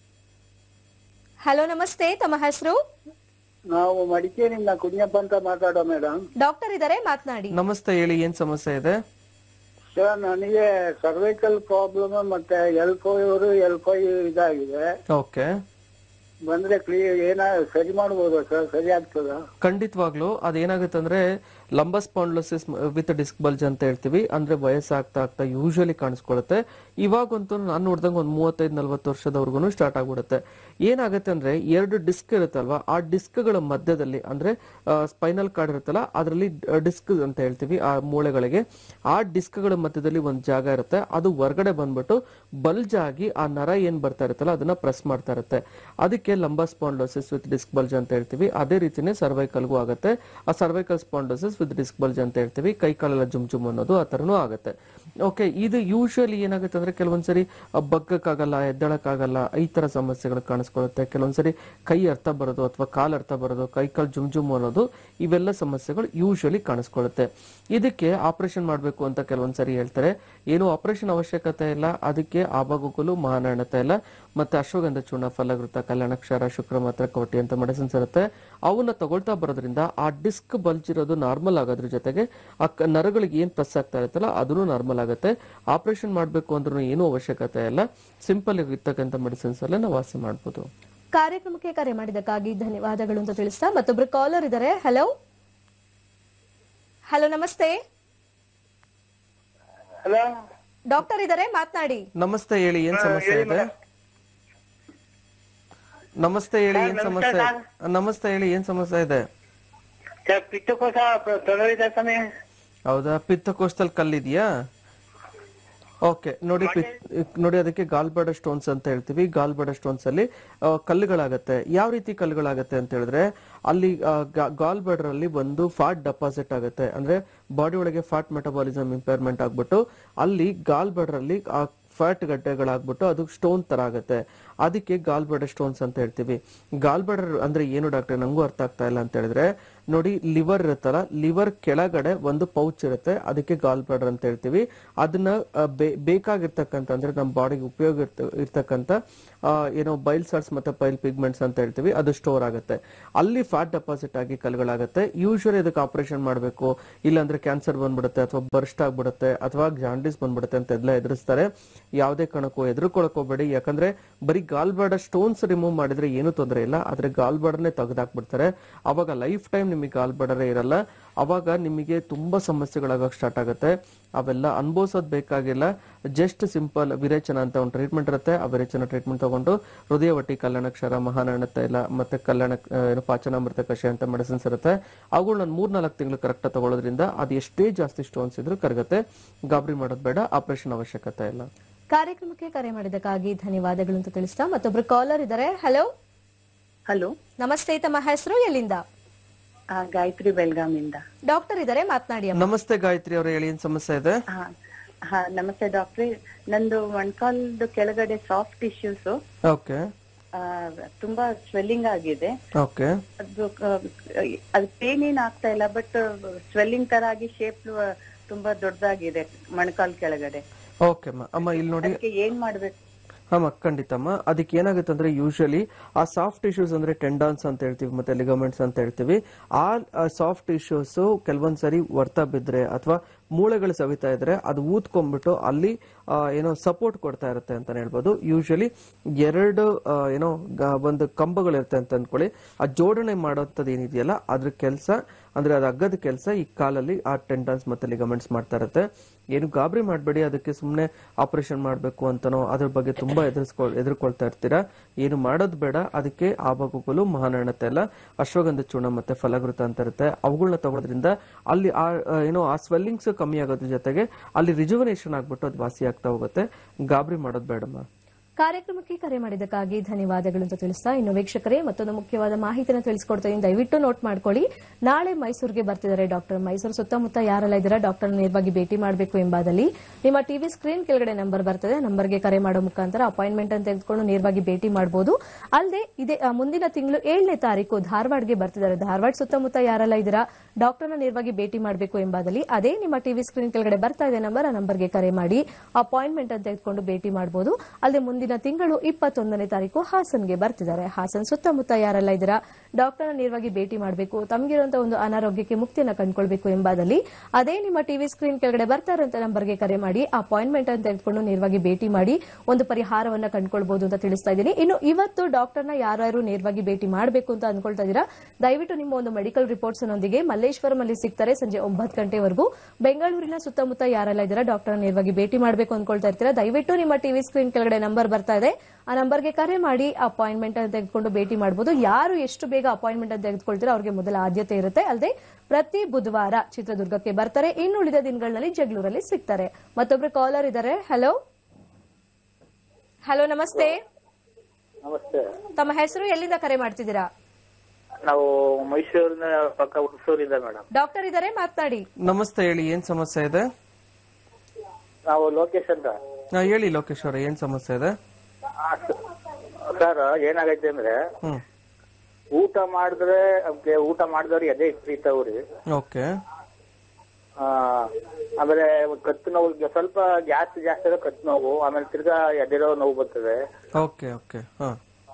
ಹಲೋ ನಮಸ್ತೆ ತಮ್ಮ ಹೆಸರು ನಾವು ಮಡಿಕೇರಿಯಿಂದ ಕುഞ്ഞಪ್ಪ ಅಂತ ಮಾತಾಡೋ ಮೇಡಮ್ ಡಾಕ್ಟರ್ ಇದ್ದಾರೆ ಮಾತನಾಡಿ ನಮಸ್ತೆ ಹೇಳಿ ಏನ್ ಸಮಸ್ಯೆ ಇದೆ ಸರ್ ನನಗೆ ಸರ್ವೈಕಲ್ ಪ್ರಾಬ್ಲಮ್ ಮತ್ತೆ ಎಲ್ ಫೋರ್ ಎಲ್ ಫೈ ಇದಾಗಿದೆ ಓಕೆ ಬಂದ್ರೆ ಕ್ಲಿಯರ್ ಏನ ಸರಿ ಮಾಡ್ಬೋದಾ ಸರ್ ಸರಿ ಆಗ್ತದ ಖಂಡಿತವಾಗ್ಲೂ ಅದೇನಾಗುತ್ತೆ ಅಂದ್ರೆ ಲಂಬಸ್ಪಾಂಡ್ಲೋಸಿಸ್ ವಿತ್ ಡಿಸ್ಕ್ ಬಲ್ಜ್ ಅಂತ ಹೇಳ್ತೀವಿ ಅಂದ್ರೆ ವಯಸ್ಸಾಗ್ತಾ ಆಗ್ತಾ ಯೂಶಲಿ ಕಾಣಿಸ್ಕೊಳ್ಳುತ್ತೆ ಇವಾಗಂತೂ ನಾನು ನೋಡ್ದಂಗೆ ಒಂದು ಮೂವತ್ತೈದು ನಲ್ವತ್ತು ವರ್ಷದವರೆಗೂ ಸ್ಟಾರ್ಟ್ ಆಗ್ಬಿಡುತ್ತೆ ಏನಾಗುತ್ತೆ ಅಂದ್ರೆ ಎರಡು ಡಿಸ್ಕ್ ಇರುತ್ತಲ್ವಾ ಆ ಡಿಸ್ಕ್ಗಳ ಮಧ್ಯದಲ್ಲಿ ಅಂದ್ರೆ ಸ್ಪೈನಲ್ ಕಾರ್ಡ್ ಇರುತ್ತಲ್ಲ ಅದರಲ್ಲಿ ಡಿಸ್ಕ್ ಅಂತ ಹೇಳ್ತೀವಿ ಆ ಮೂಳೆಗಳಿಗೆ ಆ ಡಿಸ್ಕ್ಗಳ ಮಧ್ಯದಲ್ಲಿ ಒಂದು ಜಾಗ ಇರುತ್ತೆ ಅದು ಹೊರಗಡೆ ಬಂದ್ಬಿಟ್ಟು ಬಲ್ಜ್ ಆಗಿ ಆ ನರ ಏನ್ ಬರ್ತಾ ಇರುತ್ತಲ್ಲ ಅದನ್ನ ಪ್ರೆಸ್ ಮಾಡ್ತಾ ಇರುತ್ತೆ ಅದಕ್ಕೆ ಲಂಬ ಸ್ಪಾಂಡೋಸಿಸ್ ವಿತ್ ಡಿಸ್ಕ್ ಬಲ್ಜ್ ಅಂತ ಹೇಳ್ತೀವಿ ಅದೇ ರೀತಿನೇ ಸರ್ವೈಕಲ್ಗೂ ಆಗುತ್ತೆ ಆ cervical spondylosis with disc bulge ಅಂತ ಹೇಳ್ತೀವಿ ಕೈ ಕಾಲೆಲ್ಲ ಜುಮ್ ಜುಮ್ ಅನ್ನೋದು ಆ ಥರನೂ ಆಗುತ್ತೆ ಓಕೆ ಇದು ಯೂಶುವಲಿ ಏನಾಗುತ್ತೆ ಅಂದ್ರೆ ಕೆಲವೊಂದ್ಸರಿ ಆ, ಬಗ್ಗಕ್ಕಾಗಲ್ಲ ಎದ್ದಳಕ್ಕಾಗಲ್ಲ ಈ ತರ ಸಮಸ್ಯೆಗಳು ಕಾಣಿಸ್ಕೊಳ್ಳುತ್ತೆ ಕೆಲವೊಂದ್ಸರಿ ಕೈ ಅರ್ಥ ಬರೋದು ಅಥವಾ ಕಾಲ್ ಅರ್ಥ ಬರೋದು ಕೈ ಕಾಲು ಜುಮ್ ಜುಮ್ ಅನ್ನೋದು ಇವೆಲ್ಲ ಸಮಸ್ಯೆಗಳು ಯೂಶುವಲಿ ಕಾಣಿಸ್ಕೊಳ್ಳುತ್ತೆ ಇದಕ್ಕೆ ಆಪರೇಷನ್ ಮಾಡಬೇಕು ಅಂತ ಕೆಲವೊಂದ್ಸರಿ ಹೇಳ್ತಾರೆ ಏನು ಆಪರೇಷನ್ ಅವಶ್ಯಕತೆ ಇಲ್ಲ ಅದಕ್ಕೆ ಆಭಾಗಗಳು ಮಹಾನಾಣತೆ ಇಲ್ಲ ಮತ್ತೆ ಅಶ್ವಗಂಧ ಚೂರ್ಣ ಫಲಗೃತ ಕಲ್ಯಾಣಕ್ಷಾರ ಶುಕ್ರ ಮಾತ್ರ ಕವಟಿ ಅಂತ ಮೆಡಿಸಿನ್ಸ್ ಇರುತ್ತೆ ಅವನ್ನ ತಗೊಳ್ತಾ ಬರೋದ್ರಿಂದ ಆ ಡಿಸ್ಕ್ ಬಲ್ಜ್ ಇರೋದು ನಾರ್ಮಲ್ ಆಗೋದ್ರ ಜೊತೆಗೆ ಆ ಕ- ನರಗಳಿಗೆ ಏನ್ ಪ್ರೆಸ್ ಆಗ್ತಾ ಇರುತ್ತಲ್ಲ ಅದನ್ನು ನಾರ್ಮಲ್ ಆಗುತ್ತೆ ಆಪರೇಷನ್ ಮಾಡಬೇಕು ಅಂದ್ರೂ ಏನೂ ಅವಶ್ಯಕತೆ ಇಲ್ಲ ಸಿಂಪಲ್ ಇರ್ತಕ್ಕಂಥ ಮೆಡಿಸಿನ್ಸ್ ಅಲ್ಲೇ ನಾವು ವಾಸಿ ಮಾಡ್ಬೋದು ಕಾರ್ಯಕ್ರಮಕ್ಕೆ ಕರೆ ಮಾಡಿದ್ದಕ್ಕಾಗಿ ಧನ್ಯವಾದಗಳು ಅಂತ ತಿಳಿಸ್ತಾ ಮತ್ತೊಬ್ರು ಕಾಲರ್ ಇದ್ದಾರೆ ಹಲೋ ಹಲೋ ನಮಸ್ತೆ ಹಲೋ ಡಾಕ್ಟರ್ ಇದ್ದಾರೆ ಮಾತನಾಡಿ ನಮಸ್ತೆ ಹೇಳಿ ಏನ್ ಸಮಸ್ಯೆ ಇದೆ ನಮಸ್ತೆ ಹೇಳಿ ಏನ್ ಸಮಸ್ಯೆ ನಮಸ್ತೆ ಹೇಳಿ ಏನ್ ಸಮಸ್ಯೆ ಇದೆ ಸರ್ ಪಿತ್ತಕೋಶ ತೊಂದರೆ ಇದೆ ಸಮಯ ಹೌದಾ ಪಿತ್ತಕೋಶದಲ್ಲಿ ಕಲ್ಲಿದ್ಯಾ ಓಕೆ ನೋಡಿ ಪಿತ್- ನೋಡಿ ಅದಕ್ಕೆ ಗಾಲ್ಬಾಡ ಸ್ಟೋನ್ಸ್ ಅಂತ ಹೇಳ್ತೀವಿ ಗಾಲ್ಬಾಡ ಸ್ಟೋನ್ಸ್ ಅಲ್ಲಿ ಆ, ಕಲ್ಲುಗಳಾಗತ್ತೆ ಯಾವ ರೀತಿ ಕಲ್ಲುಗಳಾಗತ್ತೆ ಅಂತ ಹೇಳಿದ್ರೆ ಅಲ್ಲಿ ಗಾಲ್ಬಾಡರ್ ಅಲ್ಲಿ ಒಂದು ಫ್ಯಾಟ್ ಡೆಪಾಸಿಟ್ ಆಗುತ್ತೆ ಅಂದ್ರೆ ಬಾಡಿ ಒಳಗೆ ಫ್ಯಾಟ್ ಮೆಟಬಾಲಿಸಮ್ ಇಂಪೇರ್ಮೆಂಟ್ ಆಗ್ಬಿಟ್ಟು ಅಲ್ಲಿ ಗಾಲ್ಬಾಡರ್ ಅಲ್ಲಿ ಆ ಫ್ಯಾಟ್ ಗಡ್ಡೆಗಳಾಗ್ಬಿಟ್ಟು ಅದು ಸ್ಟೋನ್ ತರ ಆಗುತ್ತೆ ಅದಕ್ಕೆ ಗಾಲ್ಬಾಡ ಸ್ಟೋನ್ಸ್ ಅಂತ ಹೇಳ್ತೀವಿ ಗಾಲ್ಬಾಡರ್ ಅಂದ್ರೆ ಏನು ಡಾಕ್ಟರ್ ನಂಗೂ ಅರ್ಥ ಆಗ್ತಾ ಇಲ್ಲ ಅಂತ ಹೇಳಿದ್ರೆ ನೋಡಿ ಲಿವರ್ ಇರುತ್ತಲ್ಲ ಲಿವರ್ ಕೆಳಗಡೆ ಒಂದು ಪೌಚ್ ಇರುತ್ತೆ ಅದಕ್ಕೆ ಗಾಲ್ಬಾಡರ್ ಅಂತ ಹೇಳ್ತೀವಿ ಅದನ್ನ ಆ, ಬೇ- ಬೇಕಾಗಿರ್ತಕ್ಕಂಥ ಅಂದ್ರೆ ನಮ್ಮ ಬಾಡಿಗೆ ಉಪಯೋಗ ಇರ್ತ- ಇರ್ತಕ್ಕಂಥ ಆ, ಏನೋ ಬೈಲ್ ಸಾಲ್ಟ್ಸ್ ಮತ್ತೆ ಪೈಲ್ ಪಿಗ್ಮೆಂಟ್ಸ್ ಅಂತ ಹೇಳ್ತೀವಿ ಅದು ಸ್ಟೋರ್ ಆಗುತ್ತೆ ಅಲ್ಲಿ ಫ್ಯಾಟ್ ಡೆಪಾಸಿಟ್ ಆಗಿ ಕಲ್ಗಳಾಗುತ್ತೆ ಯೂಶುವಲಿ ಇದಕ್ಕೆ ಆಪರೇಷನ್ ಮಾಡಬೇಕು ಇಲ್ಲಾಂದ್ರೆ ಕ್ಯಾನ್ಸರ್ ಬಂದ್ಬಿಡುತ್ತೆ ಅಥವಾ ಬರ್ಸ್ಟ್ ಆಗ್ಬಿಡುತ್ತೆ ಅಥವಾ ಜಾಂಡಿಸ್ ಬಂದ್ಬಿಡುತ್ತೆ ಅಂತ ಎಲ್ಲ ಎದುರಿಸ್ತಾರೆ ಯಾವುದೇ ಕಣಕ್ಕೂ ಎದುರುಕೊಳಕ್ ಹೋಗ್ಬೇಡಿ ಯಾಕಂದ್ರೆ ಬರೀ ಗಾಲ್ಬಾಡ ಸ್ಟೋನ್ಸ್ ರಿಮೂವ್ ಮಾಡಿದ್ರೆ ಏನು ತೊಂದರೆ ಇಲ್ಲ ಆದ್ರೆ ಗಾಲ್ಬಾಡನೆ ತೆಗೆದಾಕ್ಬಿಡ್ತಾರೆ ಅವಾಗ ಲೈಫ್ ಟೈಮ್ ನಿಮಗೆ ಗಾಲ್ಬಾಡರೇ ಇರಲ್ಲ ಅವಾಗ ನಿಮಗೆ ತುಂಬಾ ಸಮಸ್ಯೆಗಳಾಗಕ್ಕೆ ಸ್ಟಾರ್ಟ್ ಆಗುತ್ತೆ ಅವೆಲ್ಲ ಅನುಭವಿಸೋದ್ ಬೇಕಾಗಿಲ್ಲ ಜಸ್ಟ್ ಸಿಂಪಲ್ ವಿರೇಚನ ಅಂತ ಒಂದು ಟ್ರೀಟ್ಮೆಂಟ್ ಇರುತ್ತೆ ಆ ವಿರೇಚನ ಟ್ರೀಟ್ಮೆಂಟ್ ತಗೊಂಡು ಹೃದಯವಟಿ ಕಲ್ಯಾಣಕ್ಷರ ಮಹಾನಾರಾಯಣ ತೈಲ ಮತ್ತೆ ಕಲ್ಯಾಣ ಆ, ಏನು ಪಾಚನಾಮೃತ ಕಷಾಯ ಅಂತ ಮೆಡಿಸಿನ್ಸ್ ಇರುತ್ತೆ ಅವುಗಳನ್ನ ಮೂರ್ನಾಲ್ಕು ತಿಂಗಳು ಕರೆಕ್ಟ್ ತಗೊಳ್ಳೋದ್ರಿಂದ ಅದು ಎಷ್ಟೇ ಜಾಸ್ತಿ ಸ್ಟೋನ್ಸ್ ಇದ್ರೂ ಕರಗತ್ತೆ ಗಾಬರಿ ಮಾಡೋದು ಬೇಡ ಆಪರೇಷನ್ ಅವಶ್ಯಕತೆ ಇಲ್ಲ ಕಾರ್ಯಕ್ರಮಕ್ಕೆ ಕರೆ ಮಾಡಿದ್ದಕ್ಕಾಗಿ ಧನ್ಯವಾದಗಳು ಅಂತ ತಿಳಿಸ್ತಾ ಮತ್ತೊಬ್ರು ಕಾಲರ್ ಇದ್ದಾರೆ ಹಲೋ ಹಲೋ ನಮಸ್ತೆ ತಮ್ಮ ಹೆಸರು ಎಲ್ಲಿಂದ ಆ, ಗಾಯತ್ರಿ ಬೆಲ್ಗಾಮಿಂದ ಡಾಕ್ಟರ್ ಇದ್ದಾರೆ ಮಾತನಾಡಿ ಅಮ್ಮ ನಮಸ್ತೆ ಗಾಯತ್ರಿ ಅವ್ರ ಹೇಳಿ ಏನ್ ಸಮಸ್ಯೆ ಇದೆ ಹಾ ಹಾ ನಮಸ್ತೆ ಡಾಕ್ಟ್ರೆ ನಂದು ಮೊಣಕಾಲ್ದು ಕೆಳಗಡೆ ಸಾಫ್ಟ್ ಟಿಶ್ಯೂಸ್ ಓಕೆ ತುಂಬಾ ಸ್ವೆಲ್ಲಿಂಗ್ ಆಗಿದೆ ಓಕೆ ಅದು ಆ, ಅದು ಪೇನ್ ಏನ್ ಆಗ್ತಾ ಇಲ್ಲ ಬಟ್ ಸ್ವೆಲ್ಲಿಂಗ್ ತರ ಆಗಿ ಶೇಪ್ ತುಂಬಾ ದೊಡ್ಡದಾಗಿದೆ ಮೊಣಕಾಲ್ ಕೆಳಗಡೆ ಓಕೆ ಅಮ್ಮ ಅಮ್ಮ ಇಲ್ಲಿ ನೋಡಿ ಅದಕ್ಕೆ ಏನ್ ಮಾಡ್ಬೇಕು ಹಮ್ಮ ಖಂಡಿತಮ್ಮ ಅದಕ್ಕೆ ಏನಾಗುತ್ತೆ ಅಂದ್ರೆ ಯೂಶಲಿ ಆ ಸಾಫ್ಟ್ ಟಿಶ್ಯೂಸ್ ಅಂದ್ರೆ ಟೆಂಡಾನ್ಸ್ ಅಂತ ಹೇಳ್ತೀವಿ ಮತ್ತೆ ಲಿಗಮೆಂಟ್ಸ್ ಅಂತ ಹೇಳ್ತೀವಿ ಆ ಸಾಫ್ಟ್ ಟಿಶ್ಯೂಸ್ ಕೆಲವೊಂದ್ ಸರಿ ವರ್ತ ಬಿದ್ರೆ ಅಥವಾ ಮೂಳೆಗಳು ಸವಿತಾ ಇದ್ರೆ ಅದು ಊದ್ಕೊಂಡ್ಬಿಟ್ಟು ಅಲ್ಲಿ ಆ, ಏನೋ ಸಪೋರ್ಟ್ ಕೊಡ್ತಾ ಇರುತ್ತೆ ಅಂತ ಹೇಳ್ಬೋದು ಯೂಶಲಿ ಎರಡು ಆ, ಏನೋ ಗ- ಒಂದು ಕಂಬಗಳಿರುತ್ತೆ ಅಂತ ಅಂದ್ಕೊಳ್ಳಿ ಆ ಜೋಡಣೆ ಮಾಡೋಂಥದ್ದು ಏನಿದೆಯಲ್ಲ ಅದ್ರ ಕೆಲಸ ಅಂದ್ರೆ ಅದು ಅಗ್ಗದ ಕೆಲಸ ಈ ಕಾಲಲ್ಲಿ ಆ ಟೆಂಡನ್ಸ್ ಮತ್ತೆ ಲಿಗಮೆಂಟ್ಸ್ ಮಾಡ್ತಾ ಇರುತ್ತೆ ಏನು ಗಾಬರಿ ಮಾಡಬೇಡಿ ಅದಕ್ಕೆ ಸುಮ್ಮನೆ ಆಪರೇಷನ್ ಮಾಡಬೇಕು ಅಂತನೋ ಅದ್ರ ಬಗ್ಗೆ ತುಂಬಾ ಎದುರಿಸ್ಕೊಳ್ ಎದುರ್ಕೊಳ್ತಾ ಇರ್ತೀರಾ ಏನು ಮಾಡೋದು ಬೇಡ ಅದಕ್ಕೆ ಆಭಾಗಗಳು ಮಹಾನಣತೆ ಎಲ್ಲ ಅಶ್ವಗಂಧ ಚೂರ್ಣ ಮತ್ತೆ ಫಲಗೃತ ಅಂತ ಇರುತ್ತೆ ಅವುಗಳನ್ನ ತಗೊಳ್ಳೋದ್ರಿಂದ ಅಲ್ಲಿ ಆ ಆ, ಏನೋ ಆ ಸ್ವೆಲ್ಲಿಂಗ್ಸ್ ಕಮ್ಮಿ ಆಗೋದ್ರ ಜೊತೆಗೆ ಅಲ್ಲಿ ರಿಜುವನೇಷನ್ ಆಗ್ಬಿಟ್ಟು ಅದು ವಾಸಿ ಆಗ್ತಾ ಹೋಗುತ್ತೆ ಗಾಬರಿ ಮಾಡೋದು ಬೇಡಮ್ಮ ಕಾರ್ಯಕ್ರಮಕ್ಕೆ ಕರೆ ಮಾಡಿದ್ದಕ್ಕಾಗಿ ಧನ್ಯವಾದಗಳು ಅಂತ ತಿಳಿಸ್ತಾ ಇನ್ನು ವೀಕ್ಷಕರೇ ಮತ್ತೊಂದು ಮುಖ್ಯವಾದ ಮಾಹಿತಿನ ತಿಳಿಸ್ಕೊಡ್ತಾ ಇದ್ದೀನಿ ದಯವಿಟ್ಟು ನೋಟ್ ಮಾಡ್ಕೊಳ್ಳಿ ನಾಳೆ ಮೈಸೂರಿಗೆ ಬರ್ತಿದ್ದಾರೆ ಡಾಕ್ಟರ್ ಮೈಸೂರು ಸುತ್ತಮುತ್ತ ಯಾರೆಲ್ಲ ಇದ್ದೀರಾ ಡಾಕ್ಟರ್ ನೇರವಾಗಿ ಭೇಟಿ ಮಾಡಬೇಕು ಎಂಬಾದಲ್ಲಿ ನಿಮ್ಮ ಟಿವಿ ಸ್ಕ್ರೀನ್ ಕೆಳಗಡೆ ನಂಬರ್ ಬರ್ತದೆ ನಂಬರ್ಗೆ ಕರೆ ಮಾಡೋ ಮುಖಾಂತರ ಅಪಾಯಿಂಟ್ಮೆಂಟ್ ಅಂತ ತೆಗೆದುಕೊಂಡು ನೇರವಾಗಿ ಭೇಟಿ ಮಾಡಬಹುದು ಅಲ್ಲದೆ ಇದೇ ಆ, ಮುಂದಿನ ತಿಂಗಳು ಏಳನೇ ತಾರೀಕು ಧಾರವಾಡಗೆ ಬರ್ತಿದ್ದಾರೆ ಧಾರವಾಡ ಸುತ್ತಮುತ್ತ ಯಾರೆಲ್ಲ ಇದ್ದೀರಾ ಡಾಕ್ಟರ್ನ ನೇರವಾಗಿ ಭೇಟಿ ಮಾಡಬೇಕು ಎಂಬಾದಲ್ಲಿ ಅದೇ ನಿಮ್ಮ ಟಿವಿ ಸ್ಕ್ರೀನ್ ಕೆಳಗಡೆ ಬರ್ತಾ ಇದೆ ನಂಬರ್ ಆ ನಂಬರ್ಗೆ ಕರೆ ಮಾಡಿ ಅಪಾಯಿಂಟ್ಮೆಂಟ್ ಅಂತ ತೆಗೆದುಕೊಂಡು ಭೇಟಿ ಮಾಡಬಹುದು ಅಲ್ಲದೆ ಮುಂದಿನ ತಿಂಗಳು ಇಪ್ಪತ್ತೊಂದನೇ ತಾರೀಕು ಹಾಸನ್ಗೆ ಬರ್ತಿದ್ದಾರೆ ಹಾಸನ್ ಸುತ್ತಮುತ್ತ ಯಾರೆಲ್ಲ ಇದ್ದೀರಾ ಡಾಕ್ಟರ್ನ ನೇರವಾಗಿ ಭೇಟಿ ಮಾಡಬೇಕು ತಮಗಿರುವಂತಹ ಒಂದು ಅನಾರೋಗ್ಯಕ್ಕೆ ಮುಕ್ತಿಯನ್ನ ಕಂಡುಕೊಳ್ಬೇಕು ಎಂಬಾದಲ್ಲಿ ಅದೇ ನಿಮ್ಮ ಟಿವಿ ಸ್ಕ್ರೀನ್ ಕೆಳಗಡೆ ಬರ್ತಾ ಇರುವಂತ ನಂಬರ್ಗೆ ಕರೆ ಮಾಡಿ ಅಪಾಯಿಂಟ್ಮೆಂಟ್ ಅಂತ ತೆಗೆದುಕೊಂಡು ನೇರವಾಗಿ ಭೇಟಿ ಮಾಡಿ ಒಂದು ಪರಿಹಾರವನ್ನ ಕಂಡುಕೊಳ್ಬಹುದು ಅಂತ ತಿಳಿಸ್ತಾ ಇದ್ದೀನಿ ಇನ್ನು ಇವತ್ತು ಡಾಕ್ಟರ್ನ ಯಾರ್ಯಾರು ನೇರವಾಗಿ ಭೇಟಿ ಮಾಡಬೇಕು ಅಂತ ಅನ್ಕೊಳ್ತಾ ಇದ್ದೀರಾ ದಯವಿಟ್ಟು ನಿಮ್ಮ ಒಂದು ಮೆಡಿಕಲ್ ರಿಪೋರ್ಟ್ಸ್ ನೊಂದಿಗೆ ಮಲ್ಲೇಶ್ವರಂ ಅಲ್ಲಿ ಸಿಗ್ತಾರೆ ಸಂಜೆ ಒಂಬತ್ತು ಗಂಟೆವರೆಗೂ ಬೆಂಗಳೂರಿನ ಸುತ್ತಮುತ್ತ ಯಾರೆಲ್ಲ ಇದ್ದೀರಾ ಡಾಕ್ಟರ್ ನೇರವಾಗಿ ಭೇಟಿ ಮಾಡಬೇಕು ಅನ್ಕೊಳ್ತಾ ಇರ್ತೀರಾ ದಯವಿಟ್ಟು ನಿಮ್ಮ ಟಿವಿ ಸ್ಕ್ರೀನ್ ಕೆಳಗಡೆ ನಂಬರ್ ಬರ್ತಾ ಇದೆ ಆ ನಂಬರ್ಗೆ ಕರೆ ಮಾಡಿ ಅಪಾಯಿಂಟ್ಮೆಂಟ್ ಅಂತ ತೆಗೆದುಕೊಂಡು ಭೇಟಿ ಮಾಡಬಹುದು ಯಾರು ಎಷ್ಟು ಬೇಗ ಅಪಾಯಿಂಟ್ಮೆಂಟ್ ಅಂತ ತೆಗೆದುಕೊಳ್ತೀರಾ ಅವರಿಗೆ ಮೊದಲ ಆದ್ಯತೆ ಇರುತ್ತೆ ಅಲ್ಲದೆ ಪ್ರತಿ ಬುಧವಾರ ಚಿತ್ರದುರ್ಗಕ್ಕೆ ಬರ್ತಾರೆ ಇನ್ನುಳಿದ ದಿನಗಳಲ್ಲಿ ಜಗಳೂರಲ್ಲಿ ಸಿಗ್ತಾರೆ ಮತ್ತೊಬ್ರು ಕಾಲರ್ ಇದ್ದಾರೆ ಹಲೋ ಹಲೋ ನಮಸ್ತೆ ನಮಸ್ತೆ ತಮ್ಮ ಹೆಸರು ಎಲ್ಲಿಂದ ಕರೆ ಮಾಡ್ತಿದ್ದೀರಾ ನಾವು ಮೈಸೂರಿನ ಪಕ್ಕ ಹುಣಸೂರಿಂದ ಮೇಡಮ್ ಡಾಕ್ಟರ್ ಇದ್ದಾರೆ ಮಾತನಾಡಿ ನಮಸ್ತೆ ಹೇಳಿ ಏನ್ ಸಮಸ್ಯೆ ಇದೆ ನಾವು ಲೋಕೇಶ್ ಅಂತ ಹಾ, ಹೇಳಿ ಲೋಕೇಶ್ ಅವರೇ ಏನ್ ಸಮಸ್ಯೆ ಇದೆ ಸರ್ ಏನಾಗೈತೆ ಅಂದ್ರೆ ಹ್ಮ್ ಊಟ ಮಾಡಿದ್ರೆ ಅವ್ಕೆ ಊಟ ಮಾಡಿದವ್ರು ಎದೆ ಇಟ್ಟಿರ್ತಾವ್ರಿ ಓಕೆ ಆ, ಆಮೇಲೆ ಕತ್ತು ನೋವು ಈಗ ಸ್ವಲ್ಪ ಗ್ಯಾಸ್ ಜಾಸ್ತಿ ಆದ್ರೆ ಕತ್ತು ನೋವು ಆಮೇಲೆ ತಿರ್ಗಾ ಎದೆರೋ ನೋವು ಬರ್ತದೆ ಓಕೆ ಓಕೆ ಹಾ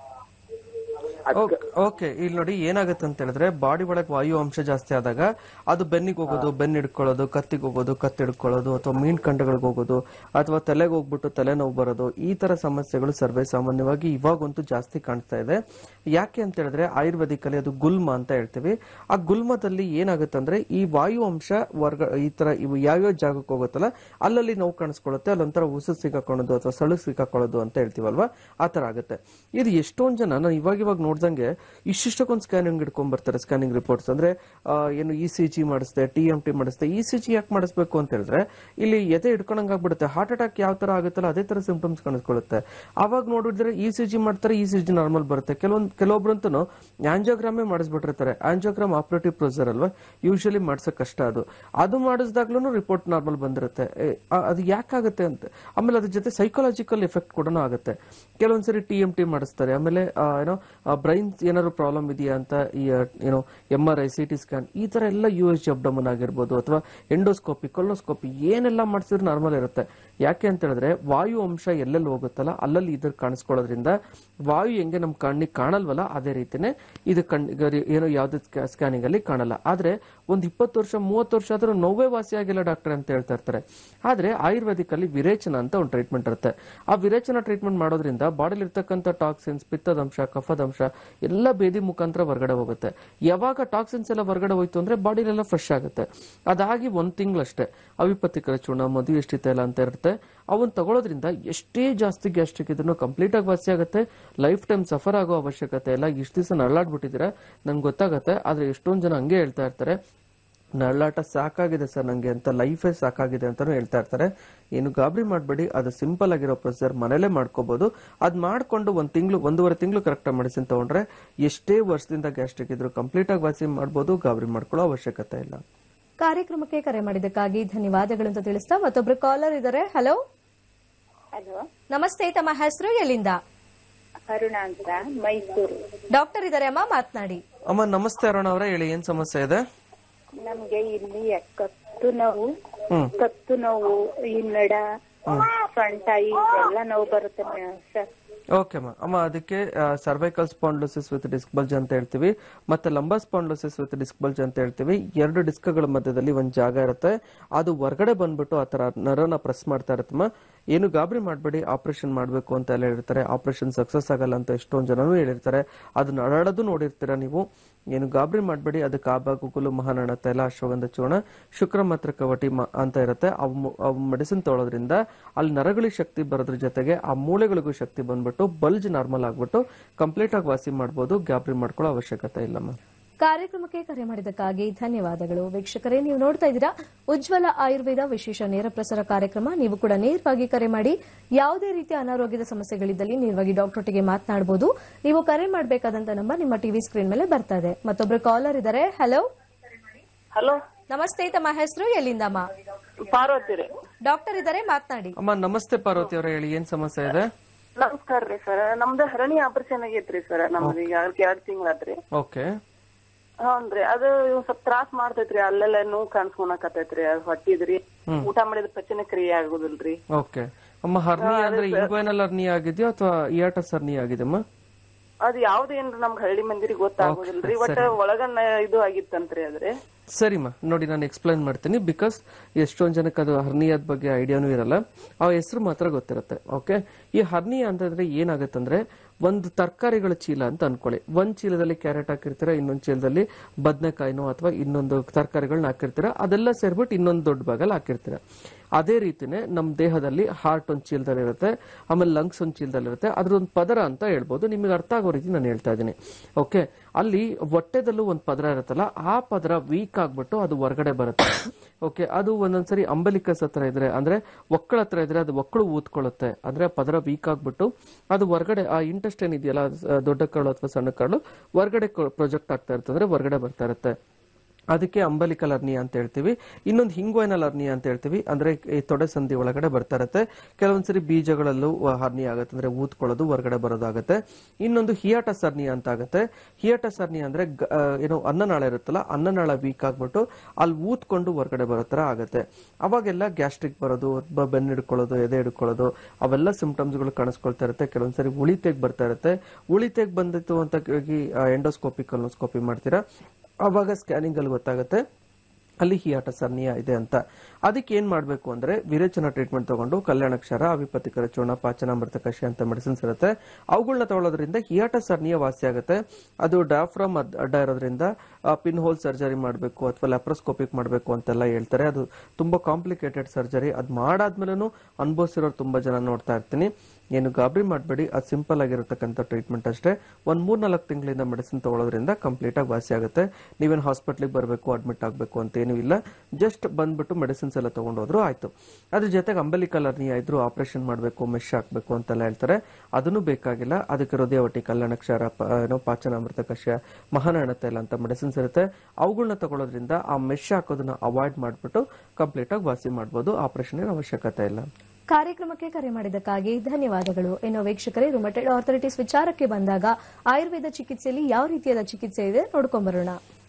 ಅದ್ಕ- ಓಕೆ ಇಲ್ಲಿ ನೋಡಿ ಏನಾಗುತ್ತೆ ಅಂತ ಹೇಳಿದ್ರೆ ಬಾಡಿ ಒಳಗೆ ವಾಯು ಅಂಶ ಜಾಸ್ತಿ ಆದಾಗ ಅದು ಬೆನ್ನಿಗೆ ಹೋಗೋದು ಬೆನ್ನು ಹಿಡ್ಕೊಳ್ಳೋದು ಕತ್ತಿಗೆ ಹೋಗೋದು ಕತ್ತಿ ಹಿಡ್ಕೊಳ್ಳೋದು ಅಥವಾ ಮೀನ್ ಕಂಡಗಳಿಗೆ ಹೋಗೋದು ಅಥವಾ ತಲೆಗೆ ಹೋಗ್ಬಿಟ್ಟು ತಲೆನೋವು ಬರೋದು ಈ ತರ ಸಮಸ್ಯೆಗಳು ಸರ್ವೇ ಸಾಮಾನ್ಯವಾಗಿ ಇವಾಗಂತೂ ಜಾಸ್ತಿ ಕಾಣಿಸ್ತಾ ಇದೆ ಯಾಕೆ ಅಂತ ಹೇಳಿದ್ರೆ ಆಯುರ್ವೇದಿಕ್ ಅಲ್ಲಿ ಅದು ಗುಲ್ಮ ಅಂತ ಹೇಳ್ತೀವಿ ಆ ಗುಲ್ಮದಲ್ಲಿ ಏನಾಗುತ್ತೆ ಅಂದ್ರೆ ಈ ವಾಯು ಅಂಶ ವರ್ಗ ಈ ತರ ಇವು ಯಾವ್ಯಾವ ಜಾಗಕ್ಕೆ ಹೋಗುತ್ತಲ್ಲ ಅಲ್ಲಲ್ಲಿ ನೋವು ಕಾಣಿಸ್ಕೊಳ್ಳುತ್ತೆ ಅಲ್ಲೊಂಥರ ಉಸು ಸಿಕ್ಕಾಕೊಳ್ಳೋದು ಅಥವಾ ಸಳು ಸಿಕ್ಕಾಕೊಳ್ಳೋದು ಅಂತ ಹೇಳ್ತೀವಲ್ವಾ ಆ ತರ ಆಗುತ್ತೆ ಇದು ಎಷ್ಟೊಂದ್ ಜನ ನಾನು ಇವಾಗ ಇವಾಗ ನೋಡ್ದಂಗೆ ಇಷ್ಟಿಷ್ಟಕ್ಕೊಂದು ಸ್ಕ್ಯಾನಿಂಗ್ ಇಟ್ಕೊಂಡ್ ಬರ್ತಾರೆ ಸ್ಕ್ಯಾನಿಂಗ್ ರಿಪೋರ್ಟ್ಸ್ ಅಂದ್ರೆ ಆ, ಏನು ಇ ಸಿ ಜಿ ಮಾಡಿಸ್ದೆ ಟಿ ಎಂ ಟಿ ಮಾಡಿಸ್ದೆ ಇ ಸಿ ಜಿ ಯಾಕೆ ಮಾಡಿಸ್ಬೇಕು ಅಂತ ಹೇಳಿದ್ರೆ ಇಲ್ಲಿ ಎದೆ ಹಿಡ್ಕೊಂಡಂಗ್ ಆಗ್ಬಿಡುತ್ತೆ ಹಾರ್ಟ್ ಅಟ್ಯಾಕ್ ಯಾವ ತರ ಆಗುತ್ತಲ್ಲ ಅದೇ ತರ ಸಿಂಪ್ಟಮ್ಸ್ ಕಾಣಿಸ್ಕೊಳ್ಳುತ್ತೆ ಅವಾಗ ನೋಡಿದ್ರೆ ಇ ಸಿ ಜಿ ಮಾಡ್ತಾರೆ ಇ ಸಿ ಜಿ ನಾರ್ಮಲ್ ಬರುತ್ತೆ ಕೆಲವೊಂದು ಕೆಲವೊಬ್ರಂತೂ ಆಂಜಿಯೋಗ್ರಾಮೇ ಮಾಡಿಸ್ಬಿಟ್ಟಿರ್ತಾರೆ ಆಂಜಿಯೋಗ್ರಾಮ್ ಆಪರೇಟಿವ್ ಪ್ರೊಸೀಜರ್ ಅಲ್ವಾ ಯೂಶಲಿ ಮಾಡ್ಸಕ್ ಕಷ್ಟ ಅದು ಅದು ಮಾಡಿಸಿದಾಗ್ಲೂ ರಿಪೋರ್ಟ್ ನಾರ್ಮಲ್ ಬಂದಿರುತ್ತೆ ಏ, ಆ- ಅದು ಯಾಕಾಗುತ್ತೆ ಅಂತ ಆಮೇಲೆ ಅದ್ರ ಜೊತೆ ಸೈಕಾಲಜಿಕಲ್ ಎಫೆಕ್ಟ್ ಕೂಡ ಆಗುತ್ತೆ ಕೆಲವೊಂದ್ಸರಿ ಟಿ ಎಂ ಟಿ ಮಾಡಿಸ್ತಾರೆ ಆಮೇಲೆ ಆ, ಏನೋ ಬ್ರೈನ್ ಏನಾದ್ರು ಪ್ರಾಬ್ಲಮ್ ಇದೆಯಾ ಅಂತ ಈ ಆ, ಏನೋ M R I C T scan ಈ ತರ ಎಲ್ಲ ಯು ಎಸ್ ಜಿ ಅಬ್ಡಮನ್ ಆಗಿರ್ಬೋದು ಅಥವಾ ಎಂಡೋಸ್ಕೋಪಿ ಕೊಲೋಸ್ಕೋಪಿ ಏನೆಲ್ಲ ಮಾಡಿಸಿದ್ರು ನಾರ್ಮಲ್ ಇರುತ್ತೆ ಯಾಕೆ ಅಂತ ಹೇಳಿದ್ರೆ ವಾಯು ಅಂಶ ಎಲ್ಲೆಲ್ಲಿ ಹೋಗುತ್ತಲ್ಲ ಅಲ್ಲಲ್ಲಿ ಇದ್ರ ಕಾಣಿಸ್ಕೊಳ್ಳೋದ್ರಿಂದ ವಾಯು ಹೆಂಗೆ ನಮ್ ಕಣ್ಣಿಗೆ ಕಾಣಲ್ವಲ್ಲ ಅದೇ ರೀತಿನೇ ಇದು ಕಣ್ ಈಗ ರಿ- ಏನೋ ಯಾವ್ದು ಸ್ಕ್ಯಾನಿಂಗ್ ಅಲ್ಲಿ ಕಾಣಲ್ಲ ಆದ್ರೆ ಒಂದ್ ಇಪ್ಪತ್ತು ವರ್ಷ ಮೂವತ್ತು ವರ್ಷ ಆದ್ರೂ ನೋವೇ ವಾಸಿ ಆಗಿಲ್ಲ ಡಾಕ್ಟರ್ ಅಂತ ಹೇಳ್ತಾ ಇರ್ತಾರೆ ಆದ್ರೆ ಆಯುರ್ವೇದಿಕ್ ಅಲ್ಲಿ ವಿರೇಚನ ಅಂತ ಒಂದು ಟ್ರೀಟ್ಮೆಂಟ್ ಇರುತ್ತೆ ಆ ವಿರೇಚನ ಟ್ರೀಟ್ಮೆಂಟ್ ಮಾಡೋದ್ರಿಂದ ಬಾಡಿಲಿ ಇರ್ತಕ್ಕಂಥ ಟಾಕ್ಸಿನ್ಸ್ ಪಿತ್ತದಂಶ ಕಫದಂಶ ಎಲ್ಲ ಬೇದಿ ಮುಖಾಂತರ ಹೊರಗಡೆ ಹೋಗುತ್ತೆ ಯಾವಾಗ ಟಾಕ್ಸಿನ್ಸ್ ಎಲ್ಲ ಹೊರಗಡೆ ಹೋಯ್ತು ಅಂದ್ರೆ ಬಾಡಿಲೆಲ್ಲ ಫ್ರೆಶ್ ಆಗುತ್ತೆ ಅದಾಗಿ ಒಂದ್ ತಿಂಗಳಷ್ಟೇ ಅವಿಪತ್ತಿಕರ ಚೂರ್ಣ ಮದುವೆ ಎಷ್ಟಿ ತೈಲ ಅಂತ ಇರುತ್ತೆ ಅವನ್ ತಗೊಳ್ಳೋದ್ರಿಂದ ಎಷ್ಟೇ ಜಾಸ್ತಿ ಗ್ಯಾಸ್ಟ್ರಿಕ್ ಇದ್ರೂ ಕಂಪ್ಲೀಟ್ ಆಗಿ ವಾಸಿ ಆಗುತ್ತೆ ಲೈಫ್ ಟೈಮ್ ಸಫರ್ ಆಗೋ ಅವಶ್ಯಕತೆ ಇಲ್ಲ ಇಷ್ಟು ದಿವಸ ನರಳಾಡ್ಬಿಟ್ಟಿದ್ದೀರಾ ನನ್ಗೆ ಗೊತ್ತಾಗತ್ತೆ ಆದ್ರೆ ಎಷ್ಟೊಂದ್ ಜನ ಹಂಗೆ ಹೇಳ್ತಾ ಇರ್ತಾರೆ ನರಳಾಟ ಸಾಕಾಗಿದೆ ಸರ್ ನಂಗೆ ಅಂತ ಲೈಫೇ ಸಾಕಾಗಿದೆ ಅಂತಾನು ಹೇಳ್ತಾ ಇರ್ತಾರೆ ಏನು ಗಾಬರಿ ಮಾಡಬೇಡಿ ಅದು ಸಿಂಪಲ್ ಆಗಿರೋ ಪ್ರೊಸೀಜರ್ ಮನೇಲೆ ಮಾಡ್ಕೋಬಹುದು ಅದ್ ಮಾಡ್ಕೊಂಡು ಒಂದ್ ತಿಂಗಳು ಒಂದೂವರೆ ತಿಂಗಳು ಕರೆಕ್ಟ್ ಮೆಡಿಸಿನ್ ತಗೊಂಡ್ರೆ ಎಷ್ಟೇ ವರ್ಷದಿಂದ ಗ್ಯಾಸ್ಟ್ರಿಕ್ ಇದ್ರು ಕಂಪ್ಲೀಟ್ ಆಗಿ ವಾಸಿ ಮಾಡ್ಬೋದು ಗಾಬರಿ ಮಾಡ್ಕೊಳ್ಳೋ ಅವಶ್ಯಕತೆ ಇಲ್ಲ ಕಾರ್ಯಕ್ರಮಕ್ಕೆ ಕರೆ ಮಾಡಿದ್ದಕ್ಕಾಗಿ ಧನ್ಯವಾದಗಳು ಅಂತ ತಿಳಿಸ್ತಾ ಮತ್ತೊಬ್ರು ಕಾಲರ್ ಇದ್ದಾರೆ ಹಲೋ ಹಲೋ ನಮಸ್ತೆ ತಮ್ಮ ಹೆಸರು ಎಲ್ಲಿಂದ ಅರುಣ ಅಂತ ಮೈಸೂರು ಡಾಕ್ಟರ್ ಇದ್ದಾರೆ ಅಮ್ಮ ಮಾತನಾಡಿ ಅಮ್ಮ ನಮಸ್ತೆ ಅರುಣ ಅವರೇ ಹೇಳಿ ಏನ್ ಸಮಸ್ಯೆ ಇದೆ ನಮ್ಗೆ ಇಲ್ಲಿ ಕತ್ತು ನೋವು ಹ್ಮ್. ಕತ್ತು ನೋವು ಈ ನಡ ಸೊಂಟ ಈ ಎಲ್ಲ ನೋವು ಬರುತ್ತೆ ಸರ್ ಓಕೆ ಅಮ್ಮ ಅಮ್ಮ ಅದಕ್ಕೆ cervical spondylosis with disc bulge ಅಂತ ಹೇಳ್ತೀವಿ ಮತ್ತೆ lumbar spondylosis with disc bulge ಅಂತ ಹೇಳ್ತೀವಿ ಎರಡು ಡಿಸ್ಕ್ಗಳ ಮಧ್ಯದಲ್ಲಿ ಒಂದ್ ಜಾಗ ಇರುತ್ತೆ ಅದು ಹೊರಗಡೆ ಬಂದ್ಬಿಟ್ಟು ಆ ತರ ನರನ ಪ್ರೆಸ್ ಮಾಡ್ತಾ ಇರುತ್ತಮ್ಮ ಏನು ಗಾಬರಿ ಮಾಡಬೇಡಿ ಆಪರೇಷನ್ ಮಾಡಬೇಕು ಅಂತ ಎಲ್ಲ ಹೇಳಿರ್ತಾರೆ ಆಪರೇಷನ್ ಸಕ್ಸಸ್ ಆಗಲ್ಲ ಅಂತ ಎಷ್ಟೊಂದು ಜನನು ಹೇಳಿರ್ತಾರೆ ಅದು ನರಳೋದು ನೋಡಿರ್ತೀರ ನೀವು ಏನು ಗಾಬರಿ ಮಾಡಬೇಡಿ ಅದಕ್ಕೆ ಆಬ ಗುಗುಲು ಮಹಾನಣ ತೈಲ ಅಶ್ವಗಂಧ ಚೂರ್ಣ ಶುಕ್ರ ಮಾತ್ರ ಕವಟಿ ಮ- ಅಂತ ಇರುತ್ತೆ ಅವು ಅವು ಮೆಡಿಸಿನ್ ತೊಗೊಳೋದ್ರಿಂದ ಅಲ್ಲಿ ನರಗಳಿಗೆ ಶಕ್ತಿ ಬರೋದ್ರ ಜೊತೆಗೆ ಆ ಮೂಳೆಗಳಿಗೂ ಶಕ್ತಿ ಬಂದ್ಬಿಟ್ಟು ಬಲ್ಜ್ ನಾರ್ಮಲ್ ಆಗ್ಬಿಟ್ಟು ಕಂಪ್ಲೀಟ್ ಆಗಿ ವಾಸಿ ಮಾಡ್ಬೋದು ಗಾಬರಿ ಮಾಡ್ಕೊಳ್ಳೋ ಅವಶ್ಯಕತೆ ಇಲ್ಲಮ್ಮ ಕಾರ್ಯಕ್ರಮಕ್ಕೆ ಕರೆ ಮಾಡಿದ್ದಕ್ಕಾಗಿ ಧನ್ಯವಾದಗಳು ವೀಕ್ಷಕರೇ ನೀವು ನೋಡ್ತಾ ಇದ್ದೀರಾ ಉಜ್ವಲ ಆಯುರ್ವೇದ ವಿಶೇಷ ನೇರ ಪ್ರಸಾರ ಕಾರ್ಯಕ್ರಮ ನೀವು ಕೂಡ ನೇರವಾಗಿ ಕರೆ ಮಾಡಿ ಯಾವುದೇ ರೀತಿಯ ಅನಾರೋಗ್ಯದ ಸಮಸ್ಯೆಗಳಿದ್ದಲ್ಲಿ ನೇರವಾಗಿ ಡಾಕ್ಟರ್ಟಿಗೆ ಮಾತನಾಡಬಹುದು ನೀವು ಕರೆ ಮಾಡಬೇಕಾದಂತ ನಂಬರ್ ನಿಮ್ಮ ಟಿವಿ ಸ್ಕ್ರೀನ್ ಮೇಲೆ ಬರ್ತಾ ಇದೆ ಮತ್ತೊಬ್ರು ಕಾಲರ್ ಇದ್ದಾರೆ ಹಲೋ ಹಲೋ ನಮಸ್ತೆ ತಮ್ಮ ಹೆಸರು ಎಲ್ಲಿಂದಮ್ಮ ಪಾರ್ವತಿ ರೀ ಡಾಕ್ಟರ್ ಇದ್ದಾರೆ ಮಾತನಾಡಿ ಅಮ್ಮ ನಮಸ್ತೆ ಪಾರ್ವತಿ ಅವರೇ ಹೇಳಿ ಏನ್ ಸಮಸ್ಯೆ ಇದೆ ನಮಸ್ಕಾರ ರೀ ಸರ್ ನಮ್ದು ಹರಣಿ ಆಪರೇಷನ್ ಆಗೈತ್ರಿ ಸರ್ ನಮ್ದು ಈಗ ಎರಡ್ ತಿಂಗಳಾತ್ರಿ ಓಕೆ ಹೌನ್ರಿ ಅದು ಒಂದ್ ಸ್ವಲ್ಪ ತ್ರಾಸ್ ಮಾಡ್ತೈತ್ರಿ ಅಲ್ಲೆಲ್ಲ ನೋವು ಕಾಣಿಸ್ಕೊಳಕತ್ತೈತ್ರಿ ಅದು ಹೊಟ್ಟಿದ್ರಿ ಊಟ ಮಾಡಿದ ಪಚನ ಕ್ರಿಯೆ ಆಗುದಿಲ್ರಿ ಓಕೆ ಅಮ್ಮ ಹರ್ನಿ ಅಂದ್ರೆ ಇಂಗ್ವೈನಲ್ ಹರ್ನಿ ಆಗಿದೆಯೋ ಅಥವಾ ಇಯಾಟಸ್ ಹರ್ನಿ ಆಗಿದೆ ಅಮ್ಮ ಅದ್ ಯಾವ್ದೇನ್ರಿ ನಮ್ಗ್ ಹಳ್ಳಿ ಮಂದಿರಿಗೆ ಗೊತ್ತಾಗುದಿಲ್ರಿ ಒಟ್ಟ ಒಳಗನ್ನ ಇದು ಆಗಿತ್ತಂತ್ರಿ ಅದ್ರಿ ಸರಿಮ್ಮ ನೋಡಿ ನಾನು ಎಕ್ಸ್ಪ್ಲೈನ್ ಮಾಡ್ತೀನಿ ಬಿಕಾಸ್ ಎಷ್ಟೊಂದ್ ಜನಕ್ಕೆ ಅದು ಹರ್ನಿಯಾದ ಬಗ್ಗೆ ಐಡಿಯಾನು ಇರಲ್ಲ ಆ ಹೆಸರು ಮಾತ್ರ ಗೊತ್ತಿರುತ್ತೆ ಓಕೆ ಈ ಹರ್ನಿಯಾ ಅಂತಂದ್ರೆ ಏನಾಗತ್ತಂದ್ರೆ ಒಂದು ತರಕಾರಿಗಳ ಚೀಲ ಅಂತ ಅನ್ಕೊಳ್ಳಿ ಒಂದ್ ಚೀಲದಲ್ಲಿ ಕ್ಯಾರೆಟ್ ಹಾಕಿರ್ತೀರ ಇನ್ನೊಂದ್ ಚೀಲದಲ್ಲಿ ಬದನೆಕಾಯಿನೋ ಅಥವಾ ಇನ್ನೊಂದು ತರಕಾರಿಗಳನ್ನ ಹಾಕಿರ್ತೀರ ಅದೆಲ್ಲ ಸೇರ್ಬಿಟ್ಟು ಇನ್ನೊಂದು ದೊಡ್ಡ ಭಾಗಲ್ಲಿ ಹಾಕಿರ್ತೀರ ಅದೇ ರೀತಿನೇ ನಮ್ಮ ದೇಹದಲ್ಲಿ ಹಾರ್ಟ್ ಒಂದು ಚೀಲದಲ್ಲಿ ಇರುತ್ತೆ ಆಮೇಲೆ ಲಂಗ್ಸ್ ಒಂದು ಚೀಲದಲ್ಲಿ ಇರುತ್ತೆ ಅದ್ರ ಒಂದು ಪದರ ಅಂತ ಹೇಳ್ಬೋದು ನಿಮಗೆ ಅರ್ಥ ಆಗೋ ರೀತಿ ನಾನು ಹೇಳ್ತಾ ಇದ್ದೀನಿ ಓಕೆ ಅಲ್ಲಿ ಹೊಟ್ಟೆದಲ್ಲೂ ಒಂದು ಪದರ ಇರುತ್ತಲ್ಲ ಆ ಪದರ ವೀಕ್ ಆಗ್ಬಿಟ್ಟು ಅದು ಹೊರಗಡೆ ಬರುತ್ತೆ ಓಕೆ ಅದು ಒಂದೊಂದ್ಸರಿ ಅಂಬಲಿಕಸ್ ಹತ್ರ ಇದ್ರೆ ಅಂದ್ರೆ ಒಕ್ಕಳ ಹತ್ರ ಇದ್ರೆ ಅದು ಒಕ್ಕಳು ಊದ್ಕೊಳ್ಳುತ್ತೆ ಅಂದ್ರೆ ಪದರ ವೀಕ್ ಆಗ್ಬಿಟ್ಟು ಅದು ಹೊರಗಡೆ ಆ ಇಂಟೆಸ್ಟೈನ್ ಇದೆಯಲ್ಲ ಅದು ಸ- ದೊಡ್ಡ ಕರಳು ಅಥವಾ ಸಣ್ಣ ಕರಳು ಹೊರಗಡೆ ಪ್ರೊಜೆಕ್ಟ್ ಆಗ್ತಾ ಇರುತ್ತೆ ಅಂದ್ರೆ ಹೊರಗಡೆ ಬರ್ತಾ ಇರುತ್ತೆ ಅದಕ್ಕೆ ಅಂಬಲಿಕಲ್ ಅರ್ನಿಯ ಅಂತ ಹೇಳ್ತೀವಿ ಇನ್ನೊಂದು ಹಿಂಗ್ವೈನಲ್ ಅರ್ನಿಯ ಅಂತ ಹೇಳ್ತೀವಿ ಅಂದ್ರೆ ಈ ತೊಡೆ ಸಂಧಿ ಒಳಗಡೆ ಬರ್ತಾ ಇರುತ್ತೆ ಕೆಲವೊಂದ್ಸರಿ ಬೀಜಗಳಲ್ಲೂ ಹರ್ನಿಯ ಆಗುತ್ತೆ ಅಂದ್ರೆ ಊದ್ಕೊಳ್ಳೋದು ಹೊರಗಡೆ ಬರೋದಾಗುತ್ತೆ ಇನ್ನೊಂದು ಹಿಯಾಟಸ್ ಅರ್ನಿಯ ಅಂತ ಆಗುತ್ತೆ ಹಿಯಾಟಸ್ ಅರ್ನಿಯ ಅಂದ್ರೆ ಗ- ಆ, ಏನು ಅನ್ನನಾಳ ಇರುತ್ತಲ್ಲ ಅನ್ನನಾಳ ವೀಕ್ ಆಗ್ಬಿಟ್ಟು ಅಲ್ಲಿ ಊದ್ಕೊಂಡು ಹೊರಗಡೆ ಬರೋ ತರ ಆಗುತ್ತೆ ಅವಾಗೆಲ್ಲ ಗ್ಯಾಸ್ಟ್ರಿಕ್ ಬರೋದು ಬ- ಬೆನ್ನು ಹಿಡ್ಕೊಳ್ಳೋದು ಎದೆ ಹಿಡ್ಕೊಳ್ಳೋದು ಅವೆಲ್ಲ ಸಿಂಪ್ಟಮ್ಸ್ಗಳು ಕಾಣಿಸ್ಕೊಳ್ತಾ ಇರುತ್ತೆ ಕೆಲವೊಂದ್ಸರಿ ಉಳಿತೆಗ್ ಬರ್ತಾ ಇರುತ್ತೆ ಉಳಿತೆಗ್ ಬಂದಿತ್ತು ಅಂತ ಎಂಡೋಸ್ಕೋಪಿ ಕಲೋಸ್ಕೋಪಿ ಮಾಡ್ತೀರಾ ಅವಾಗ ಸ್ಕ್ಯಾನಿಂಗ್ ಅಲ್ಲಿ ಗೊತ್ತಾಗುತ್ತೆ ಅಲ್ಲಿ ಹಿಯಾಟಸ್ ಅರ್ನಿಯ ಇದೆ ಅಂತ ಅದಕ್ಕೆ ಏನ್ ಮಾಡ್ಬೇಕು ಅಂದ್ರೆ ವಿರೇಚನ ಟ್ರೀಟ್ಮೆಂಟ್ ತಗೊಂಡು ಕಲ್ಯಾಣಕ್ಷರ ಅವಿಪತಿಕರ ಚೂರ್ಣ ಪಾಚನಾಮೃತ ಕಷಿ ಅಂತ ಮೆಡಿಸಿನ್ಸ್ ಇರುತ್ತೆ ಅವುಗಳನ್ನ ತಗೊಳ್ಳೋದ್ರಿಂದ ಹಿಯಾಟಸ್ ಅರ್ನಿಯ ವಾಸಿ ಆಗುತ್ತೆ ಅದು ಡಯಾಫ್ರಮ್ ಅಡ್ಡ ಇರೋದ್ರಿಂದ ಪಿನ್ ಹೋಲ್ ಸರ್ಜರಿ ಮಾಡಬೇಕು ಅಥವಾ ಲ್ಯಾಪ್ರೋಸ್ಕೋಪಿಕ್ ಮಾಡಬೇಕು ಅಂತೆಲ್ಲ ಹೇಳ್ತಾರೆ ಅದು ತುಂಬಾ ಕಾಂಪ್ಲಿಕೇಟೆಡ್ ಸರ್ಜರಿ ಅದು ಮಾಡಾದ್ಮೇಲೂ ಅನುಭವಿಸಿರೋರು ತುಂಬಾ ಜನ ನೋಡ್ತಾ ಇರ್ತೀನಿ ಏನು ಗಾಬರಿ ಮಾಡಬೇಡಿ ಅದು ಸಿಂಪಲ್ ಆಗಿರತಕ್ಕಂಥ ಟ್ರೀಟ್ಮೆಂಟ್ ಅಷ್ಟೇ ಒಂದ್ ಮೂರ್ ನಾಲ್ಕು ತಿಂಗಳಿಂದ ಮೆಡಿಸಿನ್ ತಗೊಳ್ಳೋದ್ರಿಂದ ಕಂಪ್ಲೀಟ್ ಆಗಿ ವಾಸಿ ಆಗುತ್ತೆ ನೀವೇನು ಹಾಸ್ಪಿಟ್ಲಿಗೆ ಬರಬೇಕು ಅಡ್ಮಿಟ್ ಆಗಬೇಕು ಅಂತ ಏನೂ ಇಲ್ಲ ಜಸ್ಟ್ ಬಂದ್ಬಿಟ್ಟು ಮೆಡಿಸಿನ್ಸ್ ಎಲ್ಲ ತಗೊಂಡೋದ್ರು ಆಯ್ತು ಅದ್ರ ಜೊತೆಗೆ ಅಂಬಲಿಕಲ್ ಅರ್ನಿಯ ಇದ್ರು ಆಪರೇಷನ್ ಮಾಡಬೇಕು ಮೆಶ್ ಹಾಕ್ಬೇಕು ಅಂತೆಲ್ಲ ಹೇಳ್ತಾರೆ ಅದನ್ನು ಬೇಕಾಗಿಲ್ಲ ಅದಕ್ಕೆ ಹೃದಯವಟಿ ಕಲ್ಯಾಣಕ್ಷಾರ ಪ- ಏನೋ ಪಾಚನಾಮೃತ ಕಷಾಯ ಮಹಾನಾಣ ತೈಲ ಅಂತ ಮೆಡಿಸಿನ್ಸ್ ಇರುತ್ತೆ ಅವುಗಳನ್ನ ತಗೊಳ್ಳೋದ್ರಿಂದ ಆ ಮೆಶ್ ಹಾಕೋದನ್ನ ಅವಾಯ್ಡ್ ಮಾಡ್ಬಿಟ್ಟು ಕಂಪ್ಲೀಟ್ ಆಗಿ ವಾಸಿ ಮಾಡ್ಬೋದು ಆಪರೇಷನ್ ಅವಶ್ಯಕತೆ ಇಲ್ಲ ಕಾರ್ಯಕ್ರಮಕ್ಕೆ ಕರೆ ಮಾಡಿದ್ದಕ್ಕಾಗಿ ಧನ್ಯವಾದಗಳು ಇನ್ನು ವೀಕ್ಷಕರೇ ರುಮಟೆಡ್ ಆರ್ಥರಿಟಿಸ್ ವಿಚಾರಕ್ಕೆ ಬಂದಾಗ ಆಯುರ್ವೇದ ಚಿಕಿತ್ಸೆಯಲ್ಲಿ ಯಾವ ರೀತಿಯಾದ ಚಿಕಿತ್ಸೆ ಇದೆ ನೋಡ್ಕೊಂಬರೋಣ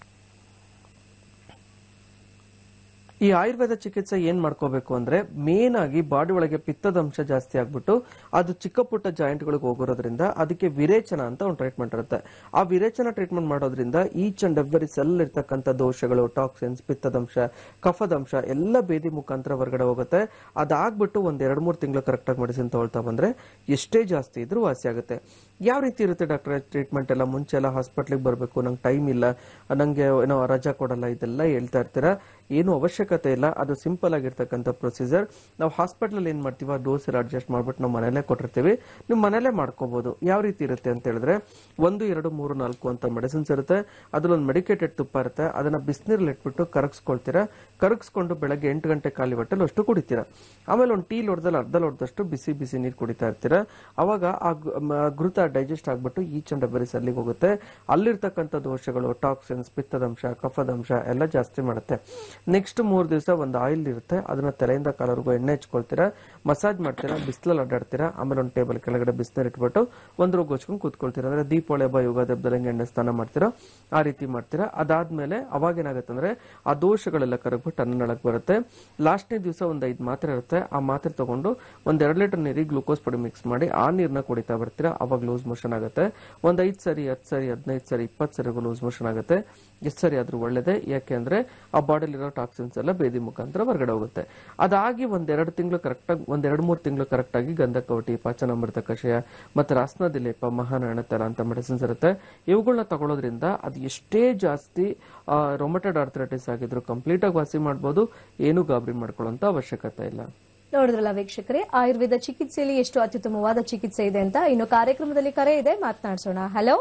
ಈ ಆಯುರ್ವೇದ ಚಿಕಿತ್ಸೆ ಏನ್ ಮಾಡ್ಕೋಬೇಕು ಅಂದ್ರೆ ಮೇನ್ ಆಗಿ ಬಾಡಿ ಒಳಗೆ ಪಿತ್ತದ ಅಂಶ ಜಾಸ್ತಿ ಆಗ್ಬಿಟ್ಟು ಅದು ಚಿಕ್ಕ ಪುಟ್ಟ ಜಾಯಿಂಟ್ ಗಳಿಗೆ ಹೋಗಿರೋದ್ರಿಂದ ಅದಕ್ಕೆ ವಿರೇಚನ ಅಂತ ಒಂದು ಟ್ರೀಟ್ಮೆಂಟ್ ಇರುತ್ತೆ ಆ ವಿರೇಚನ ಟ್ರೀಟ್ಮೆಂಟ್ ಮಾಡೋದ್ರಿಂದ ಈಚ್ ಅಂಡ್ ಎವ್ರಿ ಸೆಲ್ ಇರ್ತಕ್ಕಂಥ ದೋಷಗಳು ಟಾಕ್ಸಿನ್ಸ್ ಪಿತ್ತದಂಶ ಕಫದಂಶ ಎಲ್ಲ ಬೇದಿ ಮುಖಾಂತರ ಹೊರಗಡೆ ಹೋಗುತ್ತೆ ಅದಾಗ್ಬಿಟ್ಟು ಒಂದ್ ಎರಡ್ ಮೂರ್ ತಿಂಗಳು ಕರೆಕ್ಟ್ ಆಗಿ ಮೆಡಿಸಿನ್ ತಗೊಳ್ತಾ ಬಂದ್ರೆ ಎಷ್ಟೇ ಜಾಸ್ತಿ ಇದ್ರೂ ವಾಸಿ ಆಗುತ್ತೆ ಯಾವ ರೀತಿ ಇರುತ್ತೆ ಡಾಕ್ಟರ್ ಟ್ರೀಟ್ಮೆಂಟ್ ಎಲ್ಲ ಮುಂಚೆ ಎಲ್ಲ ಹಾಸ್ಪಿಟ್ಲಿಗೆ ಬರಬೇಕು ನಂಗೆ ಟೈಮ್ ಇಲ್ಲ ನಂಗೆ ಏನೋ ರಜಾ ಕೊಡಲ್ಲ ಇದೆಲ್ಲ ಹೇಳ್ತಾ ಇರ್ತೀರಾ ಏನು ಅವಶ್ಯಕತೆ ಇಲ್ಲ ಅದು ಸಿಂಪಲ್ ಆಗಿರ್ತಕ್ಕಂಥ ಪ್ರೊಸೀಜರ್ ನಾವು ಹಾಸ್ಪಿಟಲ್ ಏನ್ ಮಾಡ್ತೀವಿ ಆ ಡೋಸ್ ಎಲ್ಲ ಅಡ್ಜಸ್ಟ್ ಮಾಡ್ಬಿಟ್ಟು ನಾವು ಮನೇಲೆ ಕೊಟ್ಟಿರ್ತೀವಿ ನೀವು ಮನೇಲೆ ಮಾಡ್ಕೋಬಹುದು ಯಾವ ರೀತಿ ಇರುತ್ತೆ ಅಂತ ಹೇಳಿದ್ರೆ ಒಂದು ಎರಡು ಮೂರು ನಾಲ್ಕು ಅಂತ ಮೆಡಿಸಿನ್ಸ್ ಇರುತ್ತೆ ಅದ್ರಲ್ಲೊಂದು ಮೆಡಿಕೇಟೆಡ್ ತುಪ್ಪ ಇರುತ್ತೆ ಅದನ್ನ ಬಿಸಿನೀರಲ್ಲಿ ಇಟ್ಬಿಟ್ಟು ಕರಗಿಸ್ಕೊಳ್ತೀರಾ ಕರಗಿಸ್ಕೊಂಡು ಬೆಳಗ್ಗೆ ಎಂಟು ಗಂಟೆ ಖಾಲಿ ಹೊಟ್ಟೆಲಿ ಅಷ್ಟು ಕುಡಿತೀರಾ ಆಮೇಲೆ ಒಂದು ಟೀ ಲೋಟದಲ್ಲಿ ಅರ್ಧ ಲೋಟದಷ್ಟು ಬಿಸಿ ಬಿಸಿ ನೀರು ಕುಡಿತಾ ಇರ್ತೀರಾ ಅವಾಗ ಆ ಗು- ಮ- ಘೃತ ಡೈಜೆಸ್ಟ್ ಆಗ್ಬಿಟ್ಟು ಈಚ್ ಅಂಡ್ ಎವ್ರಿ ಸಲ್ಲಿಗೆ ಹೋಗುತ್ತೆ ಅಲ್ಲಿರ್ತಕ್ಕಂಥ ದೋಷಗಳು ಟಾಕ್ಸಿನ್ಸ್ ಪಿತ್ತದಂಶ ಕಫದಂಶ ಎಲ್ಲ ಜಾಸ್ತಿ ಮಾಡುತ್ತೆ ನೆಕ್ಸ್ಟ್ ಮೂರ್ ದಿವಸ ಒಂದು ಆಯಿಲ್ ಇರುತ್ತೆ ಅದನ್ನ ತಲೆಯಿಂದ ಕಾಲವರೆಗೂ ಎಣ್ಣೆ ಹಚ್ಕೊಳ್ತೀರಾ ಮಸಾಜ್ ಮಾಡ್ತೀರಾ ಬಿಸಿಲಲ್ಲಿ ಅಡ್ಡಾಡ್ತೀರಾ ಆಮೇಲೆ ಒಂದು ಟೇಬಲ್ ಕೆಳಗಡೆ ಬಿಸಿನೀರು ಇಟ್ಬಿಟ್ಟು ಒಂದು ರೋಗ ಹಚ್ಕೊಂಡು ಕೂತ್ಕೊಳ್ತೀರಾ ಅಂದ್ರೆ ದೀಪಾವಳಿ ಹಬ್ಬ ಯುಗಾದಿ ಹಬ್ಬದಲ್ಲಿ ಹೆಂಗೆ ಎಣ್ಣೆ ಸ್ನಾನ ಮಾಡ್ತೀರಾ ಆ ರೀತಿ ಮಾಡ್ತೀರಾ ಅದಾದ್ಮೇಲೆ ಅವಾಗ ಏನಾಗುತ್ತೆ ಅಂದ್ರೆ ಆ ದೋಷಗಳೆಲ್ಲ ಕರಗ್ಬಿಟ್ಟು ಅನ್ನನೊಳಗೆ ಬರುತ್ತೆ ಲಾಸ್ಟ್ನೇ ದಿವಸ ಒಂದು ಐದು ಮಾತ್ರೆ ಇರುತ್ತೆ ಆ ಮಾತ್ರೆ ತಗೊಂಡು ಒಂದ್ ಎರಡು ಲೀಟರ್ ನೀರಿಗೆ ಗ್ಲೂಕೋಸ್ ಪುಡಿ ಮಿಕ್ಸ್ ಮಾಡಿ ಆ ನೀರ್ನ ಕುಡಿತಾ ಬರ್ತೀರಾ ಅವಾಗ ಲೂಸ್ ಮೋಷನ್ ಆಗುತ್ತೆ ಒಂದ್ ಐದ್ ಸರಿ ಹತ್ತು ಸರಿ ಹದಿನೈದು ಸರಿ ಇಪ್ಪತ್ತು ಸರಿಗೂ ಲೂಸ್ ಮೋಷನ್ ಆಗುತ್ತೆ ಎಷ್ಟು ಸರಿ ಆದ್ರೂ ಒಳ್ಳೇದೇ ಯಾಕೆಂದ್ರೆ ಆ ಬಾಡಿಲಿರೋ ಟಾಕ್ಸಿನ್ಸ್ ಎಲ್ಲ ಬೇದಿ ಮುಖಾಂತರ ಹೊರಗಡೆ ಹೋಗುತ್ತೆ ಅದಾಗಿ ಒಂದೆರಡು ತಿಂಗಳು ಕರೆಕ್ಟ್ ಆಗಿ ಒಂದೆರಡು ಮೂರು ತಿಂಗಳು ಕರೆಕ್ಟ್ ಆಗಿ ಗಂಧಕವಟಿ ಪಾಚನಾಮೃತ ಕಷಾಯ ಮತ್ತೆ ರಾಸನದಿ ಲೇಪ ಮಹಾನಾಣ ತರ ಅಂತ ಮೆಡಿಸಿನ್ಸ್ ಇರುತ್ತೆ ಇವುಗಳನ್ನ ತಗೊಳ್ಳೋದ್ರಿಂದ ಅದು ಎಷ್ಟೇ ಜಾಸ್ತಿ ರೊಮಟೆಡ್ ಆರ್ಥರೈಟಿಸ್ ಆಗಿದ್ರು ಕಂಪ್ಲೀಟ್ ಆಗಿ ವಾಸಿ ಮಾಡ್ಬೋದು ಏನು ಗಾಬರಿ ಮಾಡ್ಕೊಳ್ಳೋಂತ ಅವಶ್ಯಕತೆ ಇಲ್ಲ ನೋಡಿದ್ರಲ್ಲ ವೀಕ್ಷಕರೇ ಆಯುರ್ವೇದ ಚಿಕಿತ್ಸೆಯಲ್ಲಿ ಎಷ್ಟು ಅತ್ಯುತ್ತಮವಾದ ಚಿಕಿತ್ಸೆ ಇದೆ ಅಂತ ಇನ್ನು ಕಾರ್ಯಕ್ರಮದಲ್ಲಿ ಕರೆ ಇದೆ ಮಾತನಾಡ್ಸೋಣ ಹಲೋ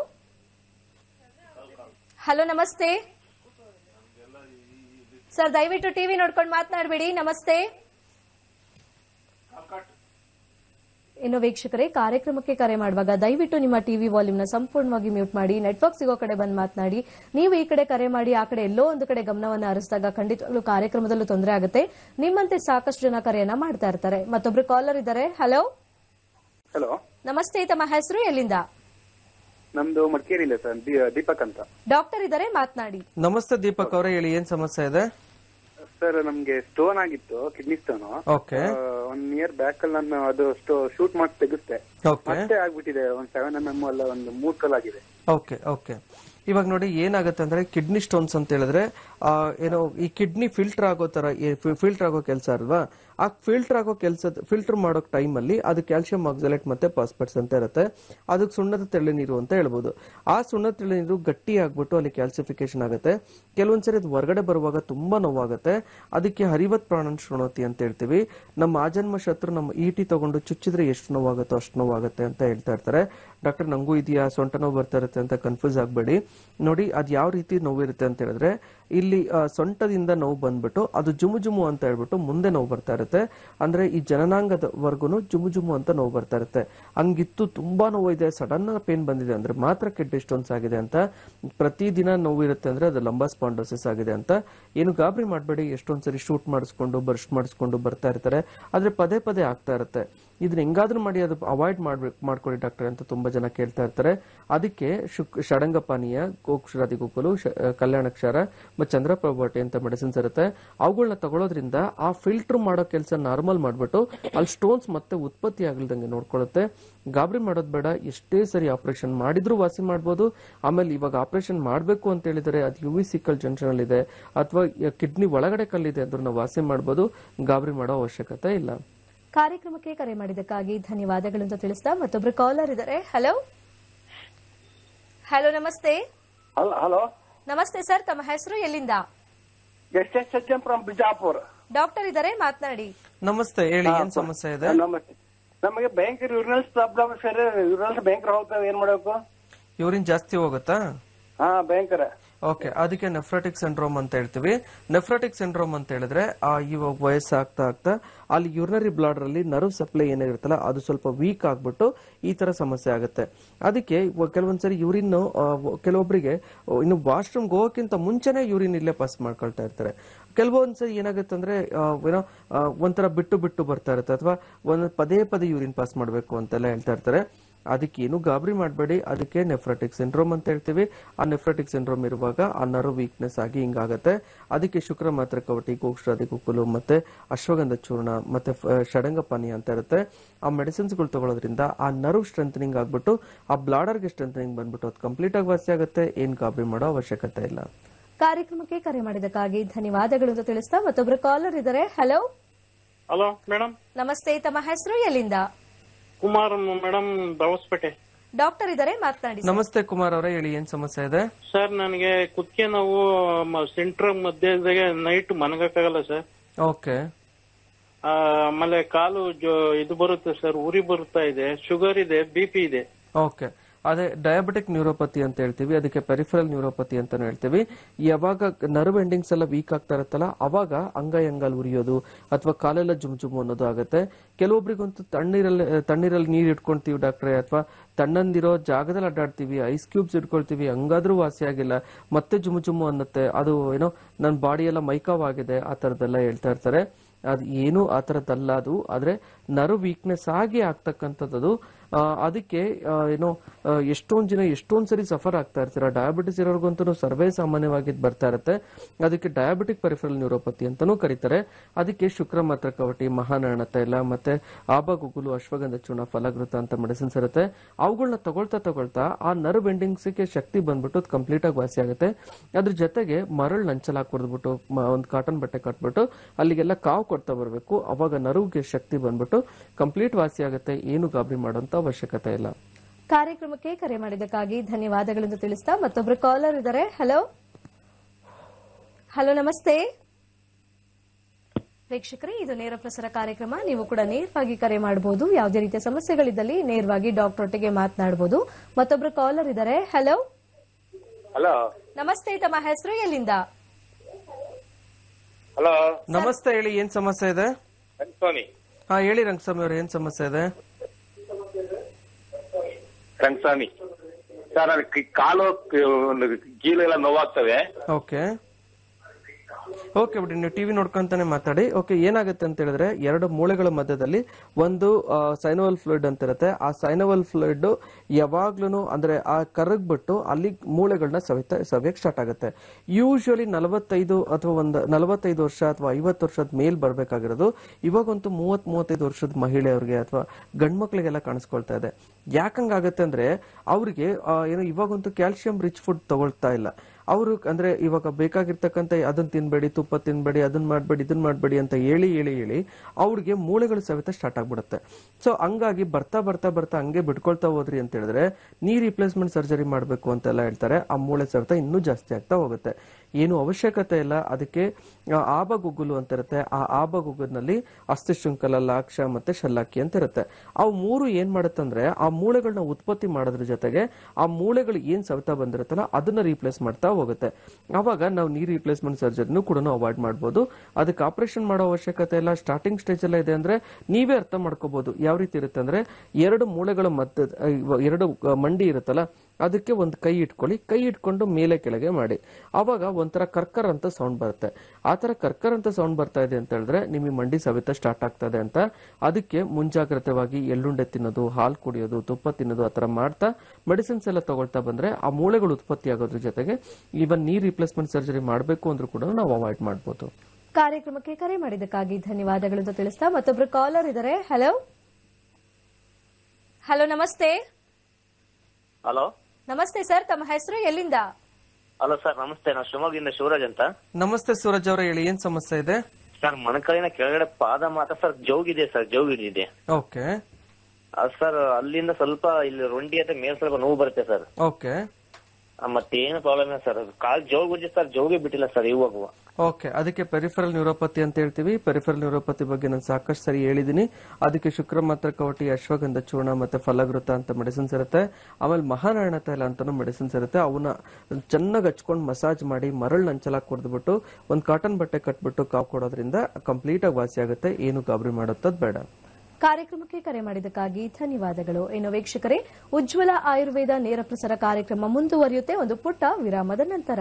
ಹಲೋ ನಮಸ್ತೆ ಸರ್ ದಯವಿಟ್ಟು ಟಿವಿ ನೋಡ್ಕೊಂಡು ಮಾತನಾಡಬೇಡಿ ನಮಸ್ತೆ ಇನ್ನು ವೀಕ್ಷಕರೇ ಕಾರ್ಯಕ್ರಮಕ್ಕೆ ಕರೆ ಮಾಡುವಾಗ ದಯವಿಟ್ಟು ನಿಮ್ಮ ಟಿವಿ ವಾಲ್ಯೂಮ್ ನ ಸಂಪೂರ್ಣವಾಗಿ ಮ್ಯೂಟ್ ಮಾಡಿ ನೆಟ್ವರ್ಕ್ ಸಿಗೋ ಕಡೆ ಬಂದು ಮಾತನಾಡಿ ನೀವು ಈ ಕಡೆ ಕರೆ ಮಾಡಿ ಆ ಕಡೆ ಎಲ್ಲೋ ಒಂದು ಕಡೆ ಗಮನವನ್ನು ಹರಿಸಿದಾಗ ಖಂಡಿತವಾಗ್ಲೂ ಕಾರ್ಯಕ್ರಮದಲ್ಲೂ ತೊಂದರೆ ಆಗುತ್ತೆ ನಿಮ್ಮಂತೆ ಸಾಕಷ್ಟು ಜನ ಕರೆಯನ್ನ ಮಾಡ್ತಾ ಇರ್ತಾರೆ ಮತ್ತೊಬ್ರು ಕಾಲರ್ ಇದ್ದಾರೆ ಹಲೋ ಹಲೋ ನಮಸ್ತೆ ತಮ್ಮ ಹೆಸರು ಎಲ್ಲಿಂದ ನಮ್ದು ಮಡಿಕೇರಿಲ್ಲ ಸರ್ ದೀಪಕ್ ಅಂತ ಡಾಕ್ಟರ್ ಇದ್ದಾರೆ ಮಾತನಾಡಿ ನಮಸ್ತೆ ದೀಪಕ್ ಅವರೇ ಹೇಳಿ ಏನ್ ಸಮಸ್ಯೆ ಇದೆ ಸರ್ ನಮ್ಗೆ ಸ್ಟೋನ್ ಆಗಿತ್ತು kidney stone okay one year back ಅಲ್ಲಿ ನಾನು ಅದು ಶೂಟ್ ಮಾಡಿ ತೆಗಿಸ್ದೆ ಓಕೆ ಮತ್ತೆ ಆಗ್ಬಿಟ್ಟಿದೆ ಒಂದ್ ಸೆವೆನ್ ಎಂ ಎಂ ಅಲ್ಲ ಒಂದು ಮೂರ್ ಕಲ್ ಆಗಿದೆ ಓಕೆ ಓಕೆ ಇವಾಗ ನೋಡಿ ಏನಾಗುತ್ತೆ ಅಂದ್ರೆ ಕಿಡ್ನಿ ಸ್ಟೋನ್ಸ್ ಅಂತ ಹೇಳಿದ್ರೆ ಆ, ಏನೋ ಈ ಕಿಡ್ನಿ ಫಿಲ್ಟರ್ ಆಗೋ ತರ ಫಿಲ್ಟರ್ ಆಗೋ ಕೆಲಸ ಅಲ್ವಾ ಆ ಫಿಲ್ಟರ್ ಆಗೋ ಕೆಲಸ ಫಿಲ್ಟರ್ ಮಾಡೋ ಟೈಮ್ ಅಲ್ಲಿ ಅದು ಕ್ಯಾಲ್ಸಿಯಂ ಆಕ್ಸಲೇಟ್ ಮತ್ತೆ ಫಾಸ್ಫೇಟ್ಸ್ ಅಂತ ಇರುತ್ತೆ ಅದಕ್ಕೆ ಸುಣ್ಣದ ತೆಳ್ಳೆ ನೀರು ಅಂತ ಹೇಳ್ಬೋದು ಆ ಸುಣ್ಣದ ತೆಳ್ಳೆ ನೀರು ಗಟ್ಟಿ ಆಗ್ಬಿಟ್ಟು ಅಲ್ಲಿ ಕ್ಯಾಲ್ಸಿಫಿಕೇಶನ್ ಆಗುತ್ತೆ ಕೆಲವೊಂದ್ಸರಿ ಅದು ಹೊರಗಡೆ ಬರುವಾಗ ತುಂಬಾ ನೋವಾಗುತ್ತೆ ಅದಕ್ಕೆ ಹರಿವತ್ ಪ್ರಾಣನ್ ಶೃಣೋತಿ ಅಂತ ಹೇಳ್ತೀವಿ ನಮ್ಮ ಆಜನ್ಮ ಶತ್ರು ನಮ್ಮ ಈಟಿ ತಗೊಂಡು ಚುಚ್ಚಿದ್ರೆ ಎಷ್ಟು ನೋವಾಗುತ್ತೋ ಅಷ್ಟು ನೋವಾಗುತ್ತೆ ಅಂತ ಹೇಳ್ತಾ ಇರ್ತಾರೆ ಡಾಕ್ಟರ್ ನಂಗೂ ಇದೆಯಾ ಸೊಂಟ ನೋವು ಬರ್ತಾ ಇರುತ್ತೆ ಅಂತ ಕನ್ಫ್ಯೂಸ್ ಆಗಬೇಡಿ ನೋಡಿ ಅದು ಯಾವ ರೀತಿ ನೋವು ಇರುತ್ತೆ ಅಂತ ಹೇಳಿದ್ರೆ ಇಲ್ಲಿ ಆ, ಸೊಂಟದಿಂದ ನೋವು ಬಂದ್ಬಿಟ್ಟು ಅದು ಜುಮು ಜುಮು ಅಂತ ಹೇಳ್ಬಿಟ್ಟು ಮುಂದೆ ನೋವು ಬರ್ತಾ ಇರುತ್ತೆ ಅಂದ್ರೆ ಈ ಜನನಾಂಗದವರೆಗೂ ಜುಮು ಜುಮು ಅಂತ ನೋವು ಬರ್ತಾ ಇರುತ್ತೆ ಹಂಗಿತ್ತು ತುಂಬಾ ನೋವು ಇದೆ ಸಡನ್ ಪೇನ್ ಬಂದಿದೆ ಅಂದ್ರೆ ಮಾತ್ರ ಕಿಡ್ನಿ ಸ್ಟೋನ್ಸ್ ಆಗಿದೆ ಅಂತ ಪ್ರತಿದಿನ ನೋವು ಇರುತ್ತೆ ಅಂದ್ರೆ ಅದು ಲಂಬಾ ಸ್ಪಾಂಡೋಸಿಸ್ ಆಗಿದೆ ಅಂತ ಏನು ಗಾಬರಿ ಮಾಡಬೇಡಿ ಎಷ್ಟೊಂದ್ಸರಿ ಶೂಟ್ ಮಾಡಿಸ್ಕೊಂಡು ಬರ್ಸ್ಟ್ ಮಾಡಿಸ್ಕೊಂಡು ಬರ್ತಾ ಇರ್ತಾರೆ ಆದ್ರೆ ಪದೇ ಪದೇ ಆಗ್ತಾ ಇರುತ್ತೆ ಇದನ್ನ ಹೆಂಗಾದ್ರೂ ಮಾಡಿ ಅದು ಅವಾಯ್ಡ್ ಮಾಡ್ಬೇಕು ಮಾಡ್ಕೊಳ್ಳಿ ಡಾಕ್ಟರ್ ಅಂತ ತುಂಬಾ ಜನ ಕೇಳ್ತಾ ಇರ್ತಾರೆ ಅದಕ್ಕೆ ಶುಕ್ ಷಡಂಗ ಪಾನೀಯ ಗೋಕ್ಷರಾದಿ ಗೋಕುಲು ಶ- ಕಲ್ಯಾಣಕ್ಷಾರ ಮತ್ತು ಚಂದ್ರಪ್ರಭಾಟಿ ಅಂತ ಮೆಡಿಸಿನ್ಸ್ ಇರುತ್ತೆ ಅವುಗಳನ್ನ ತಗೊಳ್ಳೋದ್ರಿಂದ ಆ ಫಿಲ್ಟರ್ ಮಾಡೋ ಕೆಲಸ ನಾರ್ಮಲ್ ಮಾಡ್ಬಿಟ್ಟು ಅಲ್ಲಿ ಸ್ಟೋನ್ಸ್ ಮತ್ತೆ ಉತ್ಪತ್ತಿ ಆಗಲ್ದಂಗೆ ನೋಡ್ಕೊಳ್ಳುತ್ತೆ ಗಾಬರಿ ಮಾಡೋದು ಬೇಡ ಎಷ್ಟೇ ಸರಿ ಆಪರೇಷನ್ ಮಾಡಿದ್ರು ವಾಸಿ ಮಾಡ್ಬೋದು ಆಮೇಲೆ ಇವಾಗ ಆಪರೇಷನ್ ಮಾಡಬೇಕು ಅಂತ ಹೇಳಿದರೆ ಅದು ಯು ವಿ ಸಿಕಲ್ ಜಂಕ್ಷನ್ ಅಲ್ಲಿ ಇದೆ ಅಥವಾ ಕಿಡ್ನಿ ಒಳಗಡೆ ಕಲ್ಲಿದೆ ಅಂದ್ರೂ ನಾವು ವಾಸಿ ಮಾಡ್ಬೋದು ಗಾಬರಿ ಮಾಡೋ ಅವಶ್ಯಕತೆ ಇಲ್ಲ ಕಾರ್ಯಕ್ರಮಕ್ಕೆ ಕರೆ ಮಾಡಿದ್ದಕ್ಕಾಗಿ ಧನ್ಯವಾದಗಳು ಅಂತ ತಿಳಿಸ್ತಾ ಮತ್ತೊಬ್ರು ಕಾಲರ್ ಇದ್ದಾರೆ ಹಲೋ ಹಲೋ ನಮಸ್ತೆ ಹಲೋ ನಮಸ್ತೆ ಸರ್ ತಮ್ಮ ಹೆಸರು ಎಲ್ಲಿಂದ S S Sajjan from Bijapur doctor ಇದ್ದಾರೆ ಮಾತನಾಡಿ ನಮಸ್ತೆ ಹೇಳಿ ಏನ್ ಸಮಸ್ಯೆ ಇದೆ ನಮಸ್ತೆ ನಮಗೆ ಭಯಂಕರ ಯೂರಿನಲ್ಸ್ ಪ್ರಾಬ್ಲಮ್ ಸರ್ ಯೂರಿನಲ್ಸ್ ಭಯಂಕರ ಹೋಗ್ತಾವೆ ಏನ್ ಮಾಡ್ಬೇಕು ಯೂರಿನ್ ಜಾಸ್ತಿ ಹೋಗುತ್ತಾ ಹಾ ಭಯಂಕರ ಓಕೆ ಅದಕ್ಕೆ ನೆಫ್ರಾಟಿಕ್ ಸಿಂಡ್ರೋಮ್ ಅಂತ ಹೇಳ್ತೀವಿ ನೆಫ್ರಾಟಿಕ್ ಸಿಂಡ್ರೋಮ್ ಅಂತ ಹೇಳಿದ್ರೆ ಆ ಇವಾಗ ವಯಸ್ಸಾಗ್ತಾ ಆಗ್ತಾ ಅಲ್ಲಿ ಯೂರಿನರಿ ಬ್ಲಾಡರ್ ಅಲ್ಲಿ ನರ್ವ್ ಸಪ್ಲೈ ಏನಿರುತ್ತಲ್ಲ ಅದು ಸ್ವಲ್ಪ ವೀಕ್ ಆಗ್ಬಿಟ್ಟು ಈ ತರ ಸಮಸ್ಯೆ ಆಗುತ್ತೆ ಅದಕ್ಕೆ ಇವಾಗ ಕೆಲವೊಂದ್ಸರಿ ಯೂರಿನ್ ಕೆಲವೊಬ್ಬರಿಗೆ ಇನ್ನು ವಾಶ್ರೂಮ್ ಹೋಗೋಕ್ಕಿಂತ ಮುಂಚೆನೆ ಯೂರಿನ್ ಇಲ್ಲೇ ಪಾಸ್ ಮಾಡ್ಕೊಳ್ತಾ ಇರ್ತಾರೆ ಕೆಲವೊಂದ್ಸರಿ ಏನಾಗುತ್ತೆ ಅಂದ್ರೆ ಆ, ಏನೋ ಆ, ಒಂಥರ ಬಿಟ್ಟು ಬಿಟ್ಟು ಬರ್ತಾ ಇರುತ್ತೆ ಅಥವಾ ಒಂದ್ ಪದೇ ಪದೇ ಯೂರಿನ್ ಪಾಸ್ ಮಾಡಬೇಕು ಅಂತೆಲ್ಲ ಹೇಳ್ತಾ ಇರ್ತಾರೆ ಅದಕ್ಕೆ ಏನು ಗಾಬರಿ ಮಾಡಬೇಡಿ ಅದಕ್ಕೆ ನೆಫ್ರಟಿಕ್ ಸಿಂಡ್ರೋಮ್ ಅಂತ ಹೇಳ್ತೀವಿ ಆ ನೆಫ್ರಟಿಕ್ ಸಿಂಡ್ರೋಮ್ ಇರುವಾಗ ಆ ನರ್ವ್ ವೀಕ್ನೆಸ್ ಆಗಿ ಹಿಂಗಾಗತ್ತೆ ಅದಕ್ಕೆ ಶುಕ್ರ ಮಾತ್ರ ಕವಟಿ ಗೋಕ್ಷರಾದಿ ಕುಕ್ಕುಲು ಮತ್ತೆ ಅಶ್ವಗಂಧ ಚೂರ್ಣ ಮತ್ತೆ ಫ- ಷಡಂಗ ಪಾನಿ ಅಂತ ಇರುತ್ತೆ ಆ ಮೆಡಿಸಿನ್ಸ್ಗಳು ತಗೊಳ್ಳೋದ್ರಿಂದ ಆ ನರ್ವ್ ಸ್ಟ್ರೆಂಥನಿಂಗ್ ಆಗ್ಬಿಟ್ಟು ಆ ಬ್ಲಾಡರ್ಗೆ ಸ್ಟ್ರೆಂಥನಿಂಗ್ ಬಂದ್ಬಿಟ್ಟು ಅದು ಕಂಪ್ಲೀಟ್ ಆಗಿ ವಾಸಿ ಆಗುತ್ತೆ ಏನ್ ಗಾಬರಿ ಮಾಡೋ ಅವಶ್ಯಕತೆ ಇಲ್ಲ ಕಾರ್ಯಕ್ರಮಕ್ಕೆ ಕರೆ ಮಾಡಿದ್ದಕ್ಕಾಗಿ ಧನ್ಯವಾದಗಳು ಅಂತ ತಿಳಿಸ್ತಾ ಮತ್ತೊಬ್ರು ಕಾಲರ್ ಇದ್ದಾರೆ ಹಲೋ ಹಲೋ ಮೇಡಮ್ ನಮಸ್ತೆ ತಮ್ಮ ಹೆಸರು ಎಲ್ಲಿಂದ ಕುಮಾರ್ ಮೇಡಮ್ ದವಸ್ಪೇಟೆ ಡಾಕ್ಟರ್ ಇದ್ದಾರೆ ಮಾತನಾಡಿ ನಮಸ್ತೆ ಕುಮಾರ್ ಅವರೇ ಹೇಳಿ ಏನ್ ಸಮಸ್ಯೆ ಇದೆ ಸರ್ ನನಗೆ ಕುತ್ತಿಗೆ ನೋವು ಸೆಂಟ್ರ್ ಮಧ್ಯದಾಗೆ ನೈಟ್ ಮನಗಕ್ಕಾಗಲ್ಲ ಸರ್ ಓಕೆ ಆ, ಆಮೇಲೆ ಕಾಲು ಜೊ- ಇದು ಬರುತ್ತೆ ಸರ್ ಉರಿ ಬರ್ತಾ ಇದೆ ಶುಗರ್ ಇದೆ ಬಿ ಪಿ ಇದೆ ಓಕೆ ಅದೇ ಡಯಾಬಿಟಿಕ್ ನ್ಯೂರೋಪತಿ ಅಂತ ಹೇಳ್ತೀವಿ ಅದಕ್ಕೆ ಪೆರಿಫರಲ್ ನ್ಯೂರೋಪತಿ ಅಂತಾನು ಹೇಳ್ತೀವಿ ಯಾವಾಗ ನರ್ವ್ ಎಂಡಿಂಗ್ಸ್ ಎಲ್ಲ ವೀಕ್ ಆಗ್ತಾ ಇರುತ್ತಲ್ಲ ಅವಾಗ ಅಂಗೈ ಅಂಗಾಲ್ ಉರಿಯೋದು ಅಥವಾ ಕಾಲೆಲ್ಲ ಜುಮ್ ಜುಮ್ ಅನ್ನೋದು ಆಗುತ್ತೆ ಕೆಲವೊಬ್ರಿಗಂತೂ ತಣ್ಣೀರಲ್ಲಿ ತಣ್ಣೀರಲ್ಲಿ ನೀರ್ ಇಟ್ಕೊಂತೀವಿ ಡಾಕ್ಟ್ರೆ ಅಥವಾ ತಣ್ಣಂದಿರೋ ಜಾಗದಲ್ಲಿ ಅಡ್ಡಾಡ್ತೀವಿ ಐಸ್ ಕ್ಯೂಬ್ಸ್ ಇಟ್ಕೊಳ್ತೀವಿ ಹಂಗಾದ್ರೂ ವಾಸಿ ಆಗಿಲ್ಲ ಮತ್ತೆ ಜುಮು ಜುಮು ಅನ್ನತ್ತೆ ಅದು ಏನೋ ನನ್ನ ಬಾಡಿ ಎಲ್ಲ ಮೈಕವಾಗಿದೆ ಆ ತರದೆಲ್ಲ ಹೇಳ್ತಾ ಇರ್ತಾರೆ ಅದು ಏನು ಆ ಥರದ್ದಲ್ಲ ಅದು ಆದ್ರೆ ನರ್ವ್ ವೀಕ್ನೆಸ್ ಆಗಿ ಆಗ್ತಕ್ಕಂಥದ್ದು ಆ, ಅದಕ್ಕೆ ಆ, ಏನೋ ಆ, ಎಷ್ಟೊಂದ್ ಜನ ಎಷ್ಟೊಂದ್ ಸರಿ ಸಫರ್ ಆಗ್ತಾ ಇರ್ತೀರ ಡಯಾಬಿಟಿಸ್ ಇರೋರ್ಗಂತೂ ಸರ್ವೇ ಸಾಮಾನ್ಯವಾಗಿ ಇದ್ ಬರ್ತಾ ಇರುತ್ತೆ ಅದಕ್ಕೆ ಡಯಾಬಿಟಿಕ್ ಪರಿಫರಲ್ ನ್ಯೂರೋಪತಿ ಅಂತಾನೂ ಕರೀತಾರೆ ಅದಕ್ಕೆ ಶುಕ್ರ ಮಾತ್ರ ಕವಟಿ ಮಹಾನರಣ ತೈಲ ಮತ್ತೆ ಆಬಗುಗುಲು ಅಶ್ವಗಂಧ ಚೂರ್ಣ ಫಲಗೃತ ಅಂತ ಮೆಡಿಸಿನ್ಸ್ ಇರುತ್ತೆ ಅವುಗಳನ್ನ ತಗೊಳ್ತಾ ತಗೊಳ್ತಾ ಆ ನರ್ವ್ ಎಂಡಿಂಗ್ಸ್ಗೆ ಶಕ್ತಿ ಬಂದ್ಬಿಟ್ಟು ಅದು ಕಂಪ್ಲೀಟ್ ಆಗಿ ವಾಸಿ ಆಗುತ್ತೆ ಅದ್ರ ಜೊತೆಗೆ ಮರಳು ನಂಚಲ್ ಹಾಕೊಡ್ಬಿಟ್ಟು ಒಂದು ಕಾಟನ್ ಬಟ್ಟೆ ಕಟ್ಬಿಟ್ಟು ಅಲ್ಲಿಗೆಲ್ಲ ಕಾವು ಕೊಡ್ತಾ ಬರಬೇಕು ಅವಾಗ ನರ್ವ್ಗೆ ಶಕ್ತಿ ಬಂದ್ಬಿಟ್ಟು ಕಂಪ್ಲೀಟ್ ವಾಸಿ ಆಗುತ್ತೆ ಏನು ಗಾಬರಿ ಮಾಡೋಂತ ಅವಶ್ಯಕತೆ ಇಲ್ಲ ಕಾರ್ಯಕ್ರಮಕ್ಕೆ ಕರೆ ಮಾಡಿದ್ದಕ್ಕಾಗಿ ಧನ್ಯವಾದಗಳು ಅಂತ ತಿಳಿಸ್ತಾ ಮತ್ತೊಬ್ರು ಕಾಲರ್ ಇದ್ದಾರೆ ಹಲೋ ಹಲೋ ನಮಸ್ತೆ ವೀಕ್ಷಕರೇ ಇದು ನೇರ ಪ್ರಸಾರ ಕಾರ್ಯಕ್ರಮ ನೀವು ಕೂಡ ನೇರವಾಗಿ ಕರೆ ಮಾಡಬಹುದು ಯಾವುದೇ ರೀತಿಯ ಸಮಸ್ಯೆಗಳಿದ್ದಲ್ಲಿ ನೇರವಾಗಿ ಡಾಕ್ಟರ್ ಒಟ್ಟಿಗೆ ಮಾತನಾಡಬಹುದು ಮತ್ತೊಬ್ರು ಕಾಲರ್ ಇದ್ದಾರೆ ಹಲೋ ಹಲೋ ನಮಸ್ತೆ ತಮ್ಮ ಹೆಸರು ಎಲ್ಲಿಂದ ಹಲೋ ನಮಸ್ತೆ ಹೇಳಿ ಏನ್ ಸಮಸ್ಯೆ ಇದೆ ರಂಗಸ್ವಾಮಿ ಹಾ ಹೇಳಿ ರಂಗಸ್ವಾಮಿ ಅವ್ರ ಏನ್ ಸಮಸ್ಯೆ ಇದೆ ರಂಗಸ್ವಾಮಿ ಸರ್ ಅದು ಕಿ- ಕಾಲು ಕ- ಒಂದು ಕೀಲೆಲ್ಲ ನೋವಾಗ್ತವೆ ಓಕೆ ಓಕೆ ಬಿಡಿ ನೀವು ಟಿವಿ ನೋಡ್ಕೊಂತಾನೆ ಮಾತಾಡಿ ಓಕೆ ಏನಾಗುತ್ತೆ ಅಂತ ಹೇಳಿದ್ರೆ ಎರಡು ಮೂಳೆಗಳ ಮಧ್ಯದಲ್ಲಿ ಒಂದು ಸೈನೋವಲ್ ಫ್ಲೂಯಿಡ್ ಅಂತ ಇರುತ್ತೆ ಆ ಸೈನೋವಲ್ ಫ್ಲೂಯಿಡ್ ಯಾವಾಗ್ಲೂ ಅಂದ್ರೆ ಆ ಕರಗ್ಬಿಟ್ಟು ಅಲ್ಲಿ ಮೂಳೆಗಳನ್ನ ಸವಿತ ಸವಿಯಕ್ ಸ್ಟಾರ್ಟ್ ಆಗುತ್ತೆ ಯೂಶುವಲಿ ನಲವತ್ತೈದು ಅಥವಾ ಒಂದು ನಲವತ್ತೈದು ವರ್ಷ ಅಥವಾ ಐವತ್ತು ವರ್ಷದ ಮೇಲ್ ಬರ್ಬೇಕಾಗಿರೋದು ಇವಾಗಂತೂ ಮೂವತ್ ಮೂವತ್ತೈದು ವರ್ಷದ ಮಹಿಳೆಯರಿಗೆ ಅಥವಾ ಗಂಡ್ಮಕ್ಳಿಗೆಲ್ಲ ಕಾಣಿಸ್ಕೊಳ್ತಾ ಇದೆ ಯಾಕಂಗಾಗತ್ತೆ ಅಂದ್ರೆ ಅವ್ರಿಗೆ ಆ, ಏನು ಇವಾಗಂತೂ ಕ್ಯಾಲ್ಸಿಯಂ ರಿಚ್ ಫುಡ್ ತಗೊಳ್ತಾ ಇಲ್ಲ ಅವರು ಅಂದ್ರೆ ಇವಾಗ ಬೇಕಾಗಿರ್ತಕ್ಕಂಥ ಅದನ್ನ ತಿನ್ಬೇಡಿ ತುಪ್ಪ ತಿನ್ಬೇಡಿ ಅದನ್ನ ಮಾಡ್ಬೇಡಿ ಇದನ್ನ ಮಾಡ್ಬೇಡಿ ಅಂತ ಹೇಳಿ ಹೇಳಿ ಹೇಳಿ ಅವ್ರಿಗೆ ಮೂಳೆಗಳು ಸವೆತ ಸ್ಟಾರ್ಟ್ ಆಗ್ಬಿಡುತ್ತೆ ಸೊ ಹಂಗಾಗಿ ಬರ್ತಾ ಬರ್ತಾ ಬರ್ತಾ ಹಂಗೆ ಬಿಟ್ಕೊಳ್ತಾ ಹೋದ್ರಿ ಅಂತ ಹೇಳಿದ್ರೆ ನೀ ರಿಪ್ಲೇಸ್ಮೆಂಟ್ ಸರ್ಜರಿ ಮಾಡಬೇಕು ಅಂತೆಲ್ಲ ಹೇಳ್ತಾರೆ ಆ ಮೂಳೆ ಸವೆತ ಇನ್ನೂ ಜಾಸ್ತಿ ಆಗ್ತಾ ಹೋಗುತ್ತೆ ಏನು ಅವಶ್ಯಕತೆ ಇಲ್ಲ ಅದಕ್ಕೆ ಆ, ಆಬಗುಗ್ಗುಲು ಅಂತ ಇರುತ್ತೆ ಆ ಆಬಗುಗ್ಗುನಲ್ಲಿ ಅಸ್ಥಿಶೃಂಖಲ ಲಾಕ್ಷ ಮತ್ತೆ ಶಲ್ಲಾಕಿ ಅಂತ ಇರುತ್ತೆ ಅವು ಮೂರು ಏನ್ ಮಾಡುತ್ತಂದ್ರೆ ಆ ಮೂಳೆಗಳನ್ನ ಉತ್ಪತ್ತಿ ಮಾಡೋದ್ರ ಜೊತೆಗೆ ಆ ಮೂಳೆಗಳು ಏನ್ ಸವೆತ ಬಂದಿರುತ್ತಲ್ಲ ಅದನ್ನ ರೀಪ್ಲೇಸ್ ಮಾಡ್ತಾ ಹೋಗುತ್ತೆ ಅವಾಗ ನಾವು ನೀರ್ ರಿಪ್ಲೇಸ್ಮೆಂಟ್ ಸರ್ಜರಿನೂ ಕೂಡ ಅವಾಯ್ಡ್ ಮಾಡ್ಬೋದು ಅದಕ್ಕೆ ಆಪರೇಷನ್ ಮಾಡೋ ಅವಶ್ಯಕತೆ ಇಲ್ಲ ಸ್ಟಾರ್ಟಿಂಗ್ ಸ್ಟೇಜ್ ಎಲ್ಲ ಇದೆ ಅಂದ್ರೆ ನೀವೇ ಅರ್ಥ ಮಾಡ್ಕೋಬಹುದು ಯಾವ ರೀತಿ ಇರುತ್ತೆ ಅಂದ್ರೆ ಎರಡು ಮೂಳೆಗಳ ಮಧ್ಯ ಆ, ಇವ- ಎರಡು ಆ, ಮಂಡಿ ಇರುತ್ತಲ್ಲ ಅದಕ್ಕೆ ಒಂದು ಕೈ ಇಟ್ಕೊಳ್ಳಿ ಕೈ ಇಟ್ಕೊಂಡು ಮೇಲೆ ಕೆಳಗೆ ಮಾಡಿ ಅವಾಗ ಒಂಥರ ಕರ್ಕರ್ ಅಂತ ಸೌಂಡ್ ಬರುತ್ತೆ ಆ ತರ ಕರ್ಕರ್ ಅಂತ ಸೌಂಡ್ ಬರ್ತಾ ಇದೆ ಅಂತ ಹೇಳಿದ್ರೆ ನಿಮಗೆ ಮಂಡಿ ಸವೆತ ಸ್ಟಾರ್ಟ್ ಆಗ್ತದೆ ಅಂತ ಅದಕ್ಕೆ ಮುಂಜಾಗ್ರತವಾಗಿ ಎಳ್ಳುಂಡೆ ತಿನ್ನೋದು ಹಾಲು ಕುಡಿಯೋದು ತುಪ್ಪ ತಿನ್ನೋದು ಆ ತರ ಮಾಡ್ತಾ ಮೆಡಿಸಿನ್ಸ್ ಎಲ್ಲ ತಗೊಳ್ತಾ ಬಂದ್ರೆ ಆ ಮೂಳೆಗಳು ಉತ್ಪತ್ತಿ ಆಗೋದ್ರ ಜೊತೆಗೆ ಈವನ್ ನೀ ರಿಪ್ಲೇಸ್ಮೆಂಟ್ ಸರ್ಜರಿ ಮಾಡಬೇಕು ಅಂದ್ರೂ ಕೂಡ ನಾವು ಅವಾಯ್ಡ್ ಮಾಡ್ಬೋದು ಕಾರ್ಯಕ್ರಮಕ್ಕೆ ಕರೆ ಮಾಡಿದ್ದಕ್ಕಾಗಿ ಧನ್ಯವಾದಗಳು ಅಂತ ತಿಳಿಸ್ತಾ ಮತ್ತೊಬ್ರು ಕಾಲರ್ ಇದ್ದಾರೆ ಹಲೋ ಹಲೋ ನಮಸ್ತೆ ಹಲೋ ನಮಸ್ತೆ ಸರ್ ತಮ್ಮ ಹೆಸರು ಎಲ್ಲಿಂದ ಹಲೋ ಸರ್ ನಮಸ್ತೆ ನಾವು ಶಿವಮೊಗ್ಗದಿಂದ ಶಿವರಾಜ್ ಅಂತ ನಮಸ್ತೆ ಸೂರಜ್ ಅವರ ಹೇಳಿ ಏನ್ ಸಮಸ್ಯೆ ಇದೆ ಸರ್ ಮೊಣಕಾಲಿನ ಕೆಳಗಡೆ ಪಾದ ಮಾತ್ರ ಸರ್ ಜೋಗಿದೆ ಸರ್ ಜೋಗಿಡಿದೆ ಓಕೆ ಸರ್ ಅಲ್ಲಿಂದ ಸ್ವಲ್ಪ ಇಲ್ಲಿ ರುಂಡಿ ಹತ್ರ ಮೇಲ್ ಸ್ವಲ್ಪ ನೋವು ಬರುತ್ತೆ ಸರ್ ಓಕೆ ಮತ್ತೇನು ಪ್ರಾಬ್ಲಮ್ ಇಲ್ಲ ಸರ್ ಕಾಲ್ ಜೋಗ್ ಗುಜ್ಜಿ ಸರ್ ಜೋಗಿ ಬಿಟ್ಟಿಲ್ಲ ಸರ್ ಇವಾಗುವ ಓಕೆ ಅದಕ್ಕೆ ಪೆರಿಫರಲ್ ನ್ಯೂರೋಪತಿ ಅಂತ ಹೇಳ್ತೀವಿ ಪೆರಿಫರಲ್ ನ್ಯೂರೋಪತಿ ಬಗ್ಗೆ ನಾನು ಸಾಕಷ್ಟು ಸರಿ ಹೇಳಿದೀನಿ ಅದಕ್ಕೆ ಶುಕ್ರ ಮಾತ್ರ ಕವಟಿ ಅಶ್ವಗಂಧ ಚೂರ್ಣ ಮತ್ತೆ ಫಲಗೃತ ಅಂತ ಮೆಡಿಸಿನ್ಸ್ ಇರುತ್ತೆ ಆಮೇಲೆ ಮಹಾನಾರಾಯಣ ತೈಲ ಅಂತಾನು ಮೆಡಿಸಿನ್ಸ್ ಇರುತ್ತೆ ಅವನ್ನ ಚೆನ್ನಾಗಿ ಹಚ್ಕೊಂಡು ಮಸಾಜ್ ಮಾಡಿ ಮರಳು ನಂಚಲ ಕುಡಿದ್ಬಿಟ್ಟು ಒಂದು ಕಾಟನ್ ಬಟ್ಟೆ ಕಟ್ಬಿಟ್ಟು ಕಾವು ಕೊಡೋದ್ರಿಂದ ಕಂಪ್ಲೀಟ್ ಆಗಿ ವಾಸಿ ಆಗುತ್ತೆ ಏನು ಗಾಬರಿ ಮಾಡೋದ್ ಬೇಡ ಕಾರ್ಯಕ್ರಮಕ್ಕೆ ಕರೆ ಮಾಡಿದ್ದಕ್ಕಾಗಿ ಧನ್ಯವಾದಗಳು ಇನ್ನು ವೀಕ್ಷಕರೇ ಉಜ್ವಲ ಆಯುರ್ವೇದ ನೇರ ಪ್ರಸಾರ ಕಾರ್ಯಕ್ರಮ ಮುಂದುವರಿಯುತ್ತೆ ಒಂದು ಪುಟ್ಟ ವಿರಾಮದ ನಂತರ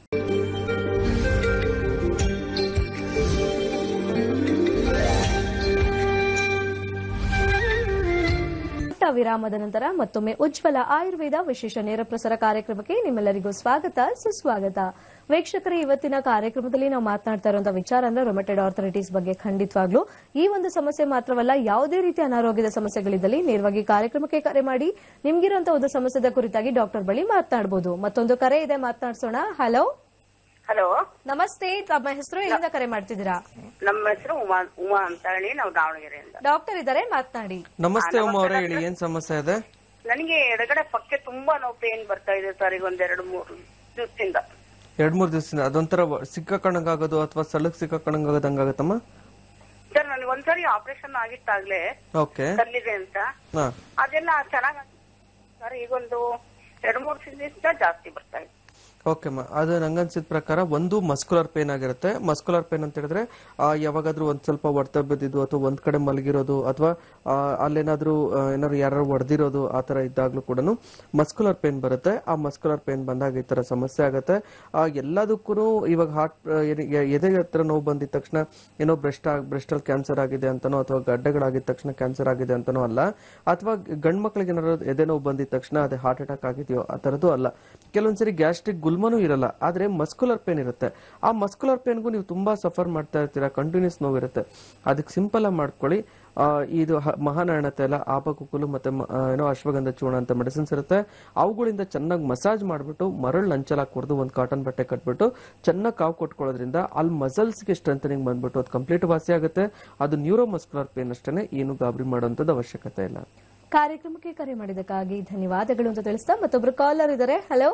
ಪುಟ್ಟ ವಿರಾಮದ ನಂತರ ಮತ್ತೊಮ್ಮೆ ಉಜ್ವಲ ಆಯುರ್ವೇದ ವಿಶೇಷ ನೇರ ಪ್ರಸಾರ ಕಾರ್ಯಕ್ರಮಕ್ಕೆ ನಿಮ್ಮೆಲ್ಲರಿಗೂ ಸ್ವಾಗತ ಸುಸ್ವಾಗತ ವೀಕ್ಷಕರೇ ಇವತ್ತಿನ ಕಾರ್ಯಕ್ರಮದಲ್ಲಿ ನಾವು ಮಾತನಾಡ್ತಾ ಇರುವಂತಹ ವಿಚಾರ ಅಂದ್ರೆ ರೊಮೆಟೆಡ್ ಆರ್ಥರೈಟಿಸ್ ಬಗ್ಗೆ ಖಂಡಿತವಾಗ್ಲೂ ಈ ಒಂದು ಸಮಸ್ಯೆ ಮಾತ್ರವಲ್ಲ ಯಾವುದೇ ರೀತಿಯ ಅನಾರೋಗ್ಯದ ಸಮಸ್ಯೆಗಳಿದ್ದಲ್ಲಿ ನೇರವಾಗಿ ಕಾರ್ಯಕ್ರಮಕ್ಕೆ ಕರೆ ಮಾಡಿ ನಿಮ್ಗಿರುವಂತಹ ಒಂದು ಸಮಸ್ಯೆದ ಕುರಿತಾಗಿ ಡಾಕ್ಟರ್ ಬಳಿ ಮಾತನಾಡಬಹುದು ಮತ್ತೊಂದು ಕರೆ ಇದೆ ಮಾತನಾಡ್ಸೋಣ ಹಲೋ ಹಲೋ ನಮಸ್ತೆ ತಮ್ಮ ಹೆಸರು ಎಲ್ಲಿಂದ ಕರೆ ಮಾಡ್ತಿದ್ದೀರಾ ನಮ್ಮ ಹೆಸರು ಉಮಾ ಉಮಾ ಅಂತ ಹೇಳಿ ನಾವು ದಾವಣಗೆರೆಯಿಂದ ಡಾಕ್ಟರ್ ಇದ್ದಾರೆ ಮಾತನಾಡಿ ನಮಸ್ತೆ ಉಮಾ ಅವರೇ ಹೇಳಿ ಏನ್ ಸಮಸ್ಯೆ ಇದೆ ನನಗೆ ಎಡಗಡೆ ಪಕ್ಕೆ ತುಂಬಾ ನೋವು ಪೇನ್ ಬರ್ತಾ ಇದೆ ಸರ್ ಈಗ ಒಂದ್ ಎರಡು ಮೂರು ದಿವಸದಿಂದ ಎರಡ್ ಮೂರ್ ದಿವಸದಿಂದ ಅದೊಂಥರ ಸಿಕ್ಕಾಕಣಂಗಾಗೋದು ಅಥವಾ ಸಳಕ್ ಸಿಕ್ಕಾಕಣಂಗಾಗೋದು ಹಂಗಾಗತ್ತಮ್ಮ ಸರ್ ನನಗೆ ಒಂದ್ಸರಿ ಆಪರೇಷನ್ ಆಗಿತ್ತಾಗ್ಲೇ ಓಕೆ ಕಲ್ಲಿದೆ ಅಂತ ಹಾ ಅದೆಲ್ಲ ಚೆನ್ನಾಗ್ ಸರ್ ಈಗೊಂದು ಎರಡು ಮೂರು ದಿವಸದಿಂದ ಜಾಸ್ತಿ ಬರ್ತಾ ಇದೆ ಓಕೆ ಮಾ ಅದು ನಂಗನ್ಸಿದ ಪ್ರಕಾರ ಒಂದು ಮಸ್ಕುಲರ್ ಪೇನ್ ಆಗಿರುತ್ತೆ ಮಸ್ಕುಲರ್ ಪೇನ್ ಅಂತ ಹೇಳಿದ್ರೆ ಆ, ಯಾವಾಗಾದ್ರೂ ಒಂದ್ ಸ್ವಲ್ಪ ಹೊಡೆತ ಬಿದ್ದಿದ್ದು ಅಥವಾ ಒಂದ್ ಕಡೆ ಮಲಗಿರೋದು ಅಥವಾ ಆ, ಅಲ್ಲೇನಾದ್ರೂ ಆ, ಏನಾದ್ರು ಯಾರು ಹೊಡೆದಿರೋದು ಆ ತರ ಇದ್ದಾಗ್ಲೂ ಕೂಡ ಮಸ್ಕುಲರ್ ಪೇನ್ ಬರುತ್ತೆ ಆ ಮಸ್ಕುಲರ್ ಪೇನ್ ಬಂದಾಗ ಈ ತರ ಸಮಸ್ಯೆ ಆಗುತ್ತೆ ಆ, ಎಲ್ಲದಕ್ಕೂ ಇವಾಗ ಹಾರ್ಟ್ ಎದೆ ಹತ್ರ ನೋವು ಬಂದಿದ ತಕ್ಷಣ ಏನೋ ಬ್ರೆಸ್ಟ್ ಬ್ರೆಸ್ಟ್ ಅಲ್ಲಿ ಕ್ಯಾನ್ಸರ್ ಆಗಿದೆ ಅಂತನೋ ಅಥವಾ ಗಡ್ಡೆಗಳಾಗಿದ ತಕ್ಷಣ ಕ್ಯಾನ್ಸರ್ ಆಗಿದೆ ಅಂತನೋ ಅಲ್ಲ ಅಥವಾ ಗಂಡ್ ಮಕ್ಳಿಗೆ ಏನಾದ್ರು ಎದೆ ನೋವು ಬಂದಿದ ತಕ್ಷಣ ಅದೇ ಹಾರ್ಟ್ ಅಟ್ಯಾಕ್ ಆಗಿದೆಯೋ ಆ ತರದ್ದು ಅಲ್ಲ ಕೆಲವೊಂದ್ಸರಿ ಗ್ಯಾಸ್ಟ್ರಿಕ್ ಗುಲ್ಮನೂ ಇರಲ್ಲ ಆದ್ರೆ ಮಸ್ಕುಲರ್ ಪೇನ್ ಇರುತ್ತೆ ಆ ಮಸ್ಕುಲರ್ ಪೇನ್ಗೂ ನೀವು ತುಂಬಾ ಸಫರ್ ಮಾಡ್ತಾ ಇರ್ತೀರಾ ಕಂಟಿನ್ಯೂಸ್ ನೋವು ಇರುತ್ತೆ ಅದಕ್ಕೆ ಸಿಂಪಲ್ ಆಗಿ ಮಾಡ್ಕೊಳ್ಳಿ ಆ, ಇದು ಹ- ಮಹಾನಾರಾಯಣ ತೈಲ ಆಪಕುಕುಲು ಮತ್ತೆ ಮ- ಆ, ಏನೋ ಅಶ್ವಗಂಧ ಚೂರ್ಣ ಅಂತ ಮೆಡಿಸಿನ್ಸ್ ಇರುತ್ತೆ ಅವುಗಳಿಂದ ಚೆನ್ನಾಗಿ ಮಸಾಜ್ ಮಾಡ್ಬಿಟ್ಟು ಮರಳು ನಂಚಲ ಕುಡಿದು ಒಂದು ಕಾಟನ್ ಬಟ್ಟೆ ಕಟ್ಬಿಟ್ಟು ಚೆನ್ನಾಗಿ ಕಾವು ಕೊಟ್ಕೊಳ್ಳೋದ್ರಿಂದ ಅಲ್ಲಿ ಮಸಲ್ಸ್ಗೆ ಸ್ಟ್ರೆಂಥನಿಂಗ್ ಬಂದ್ಬಿಟ್ಟು ಅದು ಕಂಪ್ಲೀಟ್ ವಾಸಿ ಆಗುತ್ತೆ ಅದು ನ್ಯೂರೋ ಮಸ್ಕುಲರ್ ಪೇನ್ ಅಷ್ಟೇ ಏನು ಗಾಬರಿ ಮಾಡೋಂಥದ್ದು ಅವಶ್ಯಕತೆ ಇಲ್ಲ ಕಾರ್ಯಕ್ರಮಕ್ಕೆ ಕರೆ ಮಾಡಿದ್ದಕ್ಕಾಗಿ ಧನ್ಯವಾದಗಳು ಅಂತ ತಿಳಿಸ್ತಾ ಮತ್ತೊಬ್ರು ಕಾಲರ್ ಇದ್ದಾರೆ ಹಲೋ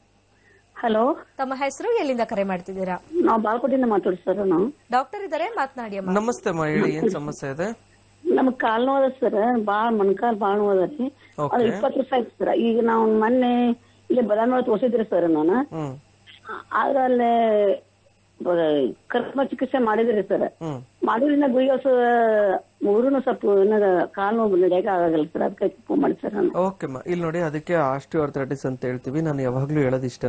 ಹಲೋ ತಮ್ಮ ಹೆಸರು ಎಲ್ಲಿಂದ ಕರೆ ಮಾಡ್ತಿದ್ದೀರಾ ನಾವು ಬಾಲ್ಕೋಟಿಂದ ಮಾತಾಡೋದು ಸರ್ ನಾವು ಡಾಕ್ಟರ್ ಇದ್ದಾರೆ ಮಾತನಾಡಿ ಅಮ್ಮ ನಮಸ್ತೆ ಅಮ್ಮ ಹೇಳಿ ಏನ್ ಸಮಸ್ಯೆ ಇದೆ ನಮಗ್ ಕಾಲ್ ನೋದ ಸರ್ ಬಾಳ್ ಮೊಣಕಾಲ್ ಬಾಳ್ ನೋದರಿ Okay. ಅದು ಇಪ್ಪತ್ತು ವರ್ಷ ಆಯ್ತು ಸರ್ ಈಗ ನಾವು ಮೊನ್ನೆ ಇಲ್ಲಿ ಬದಾಮಿ ತೋರಿಸಿದ್ರಿ ಸರ್ ನಾನು ಹ್ಮ್ ಆದ್ರೆ ಅಲ್ಲೇ ಕರ್ಮ ಚಿಕಿತ್ಸೆ ಮಾಡಿದ್ರಿ ಸರ್ ಹ್ಮ್ ಮಾಡೋದ್ರಿಂದ ಗುಳಿಗೆ ಮೂರೂ ಸ್ವಲ್ಪ ಏನಾರ ಕಾಲ್ ನೋವು ನಡೆಯಕ್ಕೆ ಆಗಲ್ಲ ಸರ್ ಅದಕ್ಕೆ ಫೋನ್ ಮಾಡಿ ಸರ್ ನಾನು ಓಕೆ ಮಾ ಇಲ್ಲಿ ನೋಡಿ ಅದಕ್ಕೆ ಆಸ್ಟಿಯೋಆರ್ಥರೈಟಿಸ್ ಅಂತ ಹೇಳ್ತೀವಿ ನಾನು ಯಾವಾಗ್ಲೂ ಹೇಳೋದು ಇಷ್ಟನೇ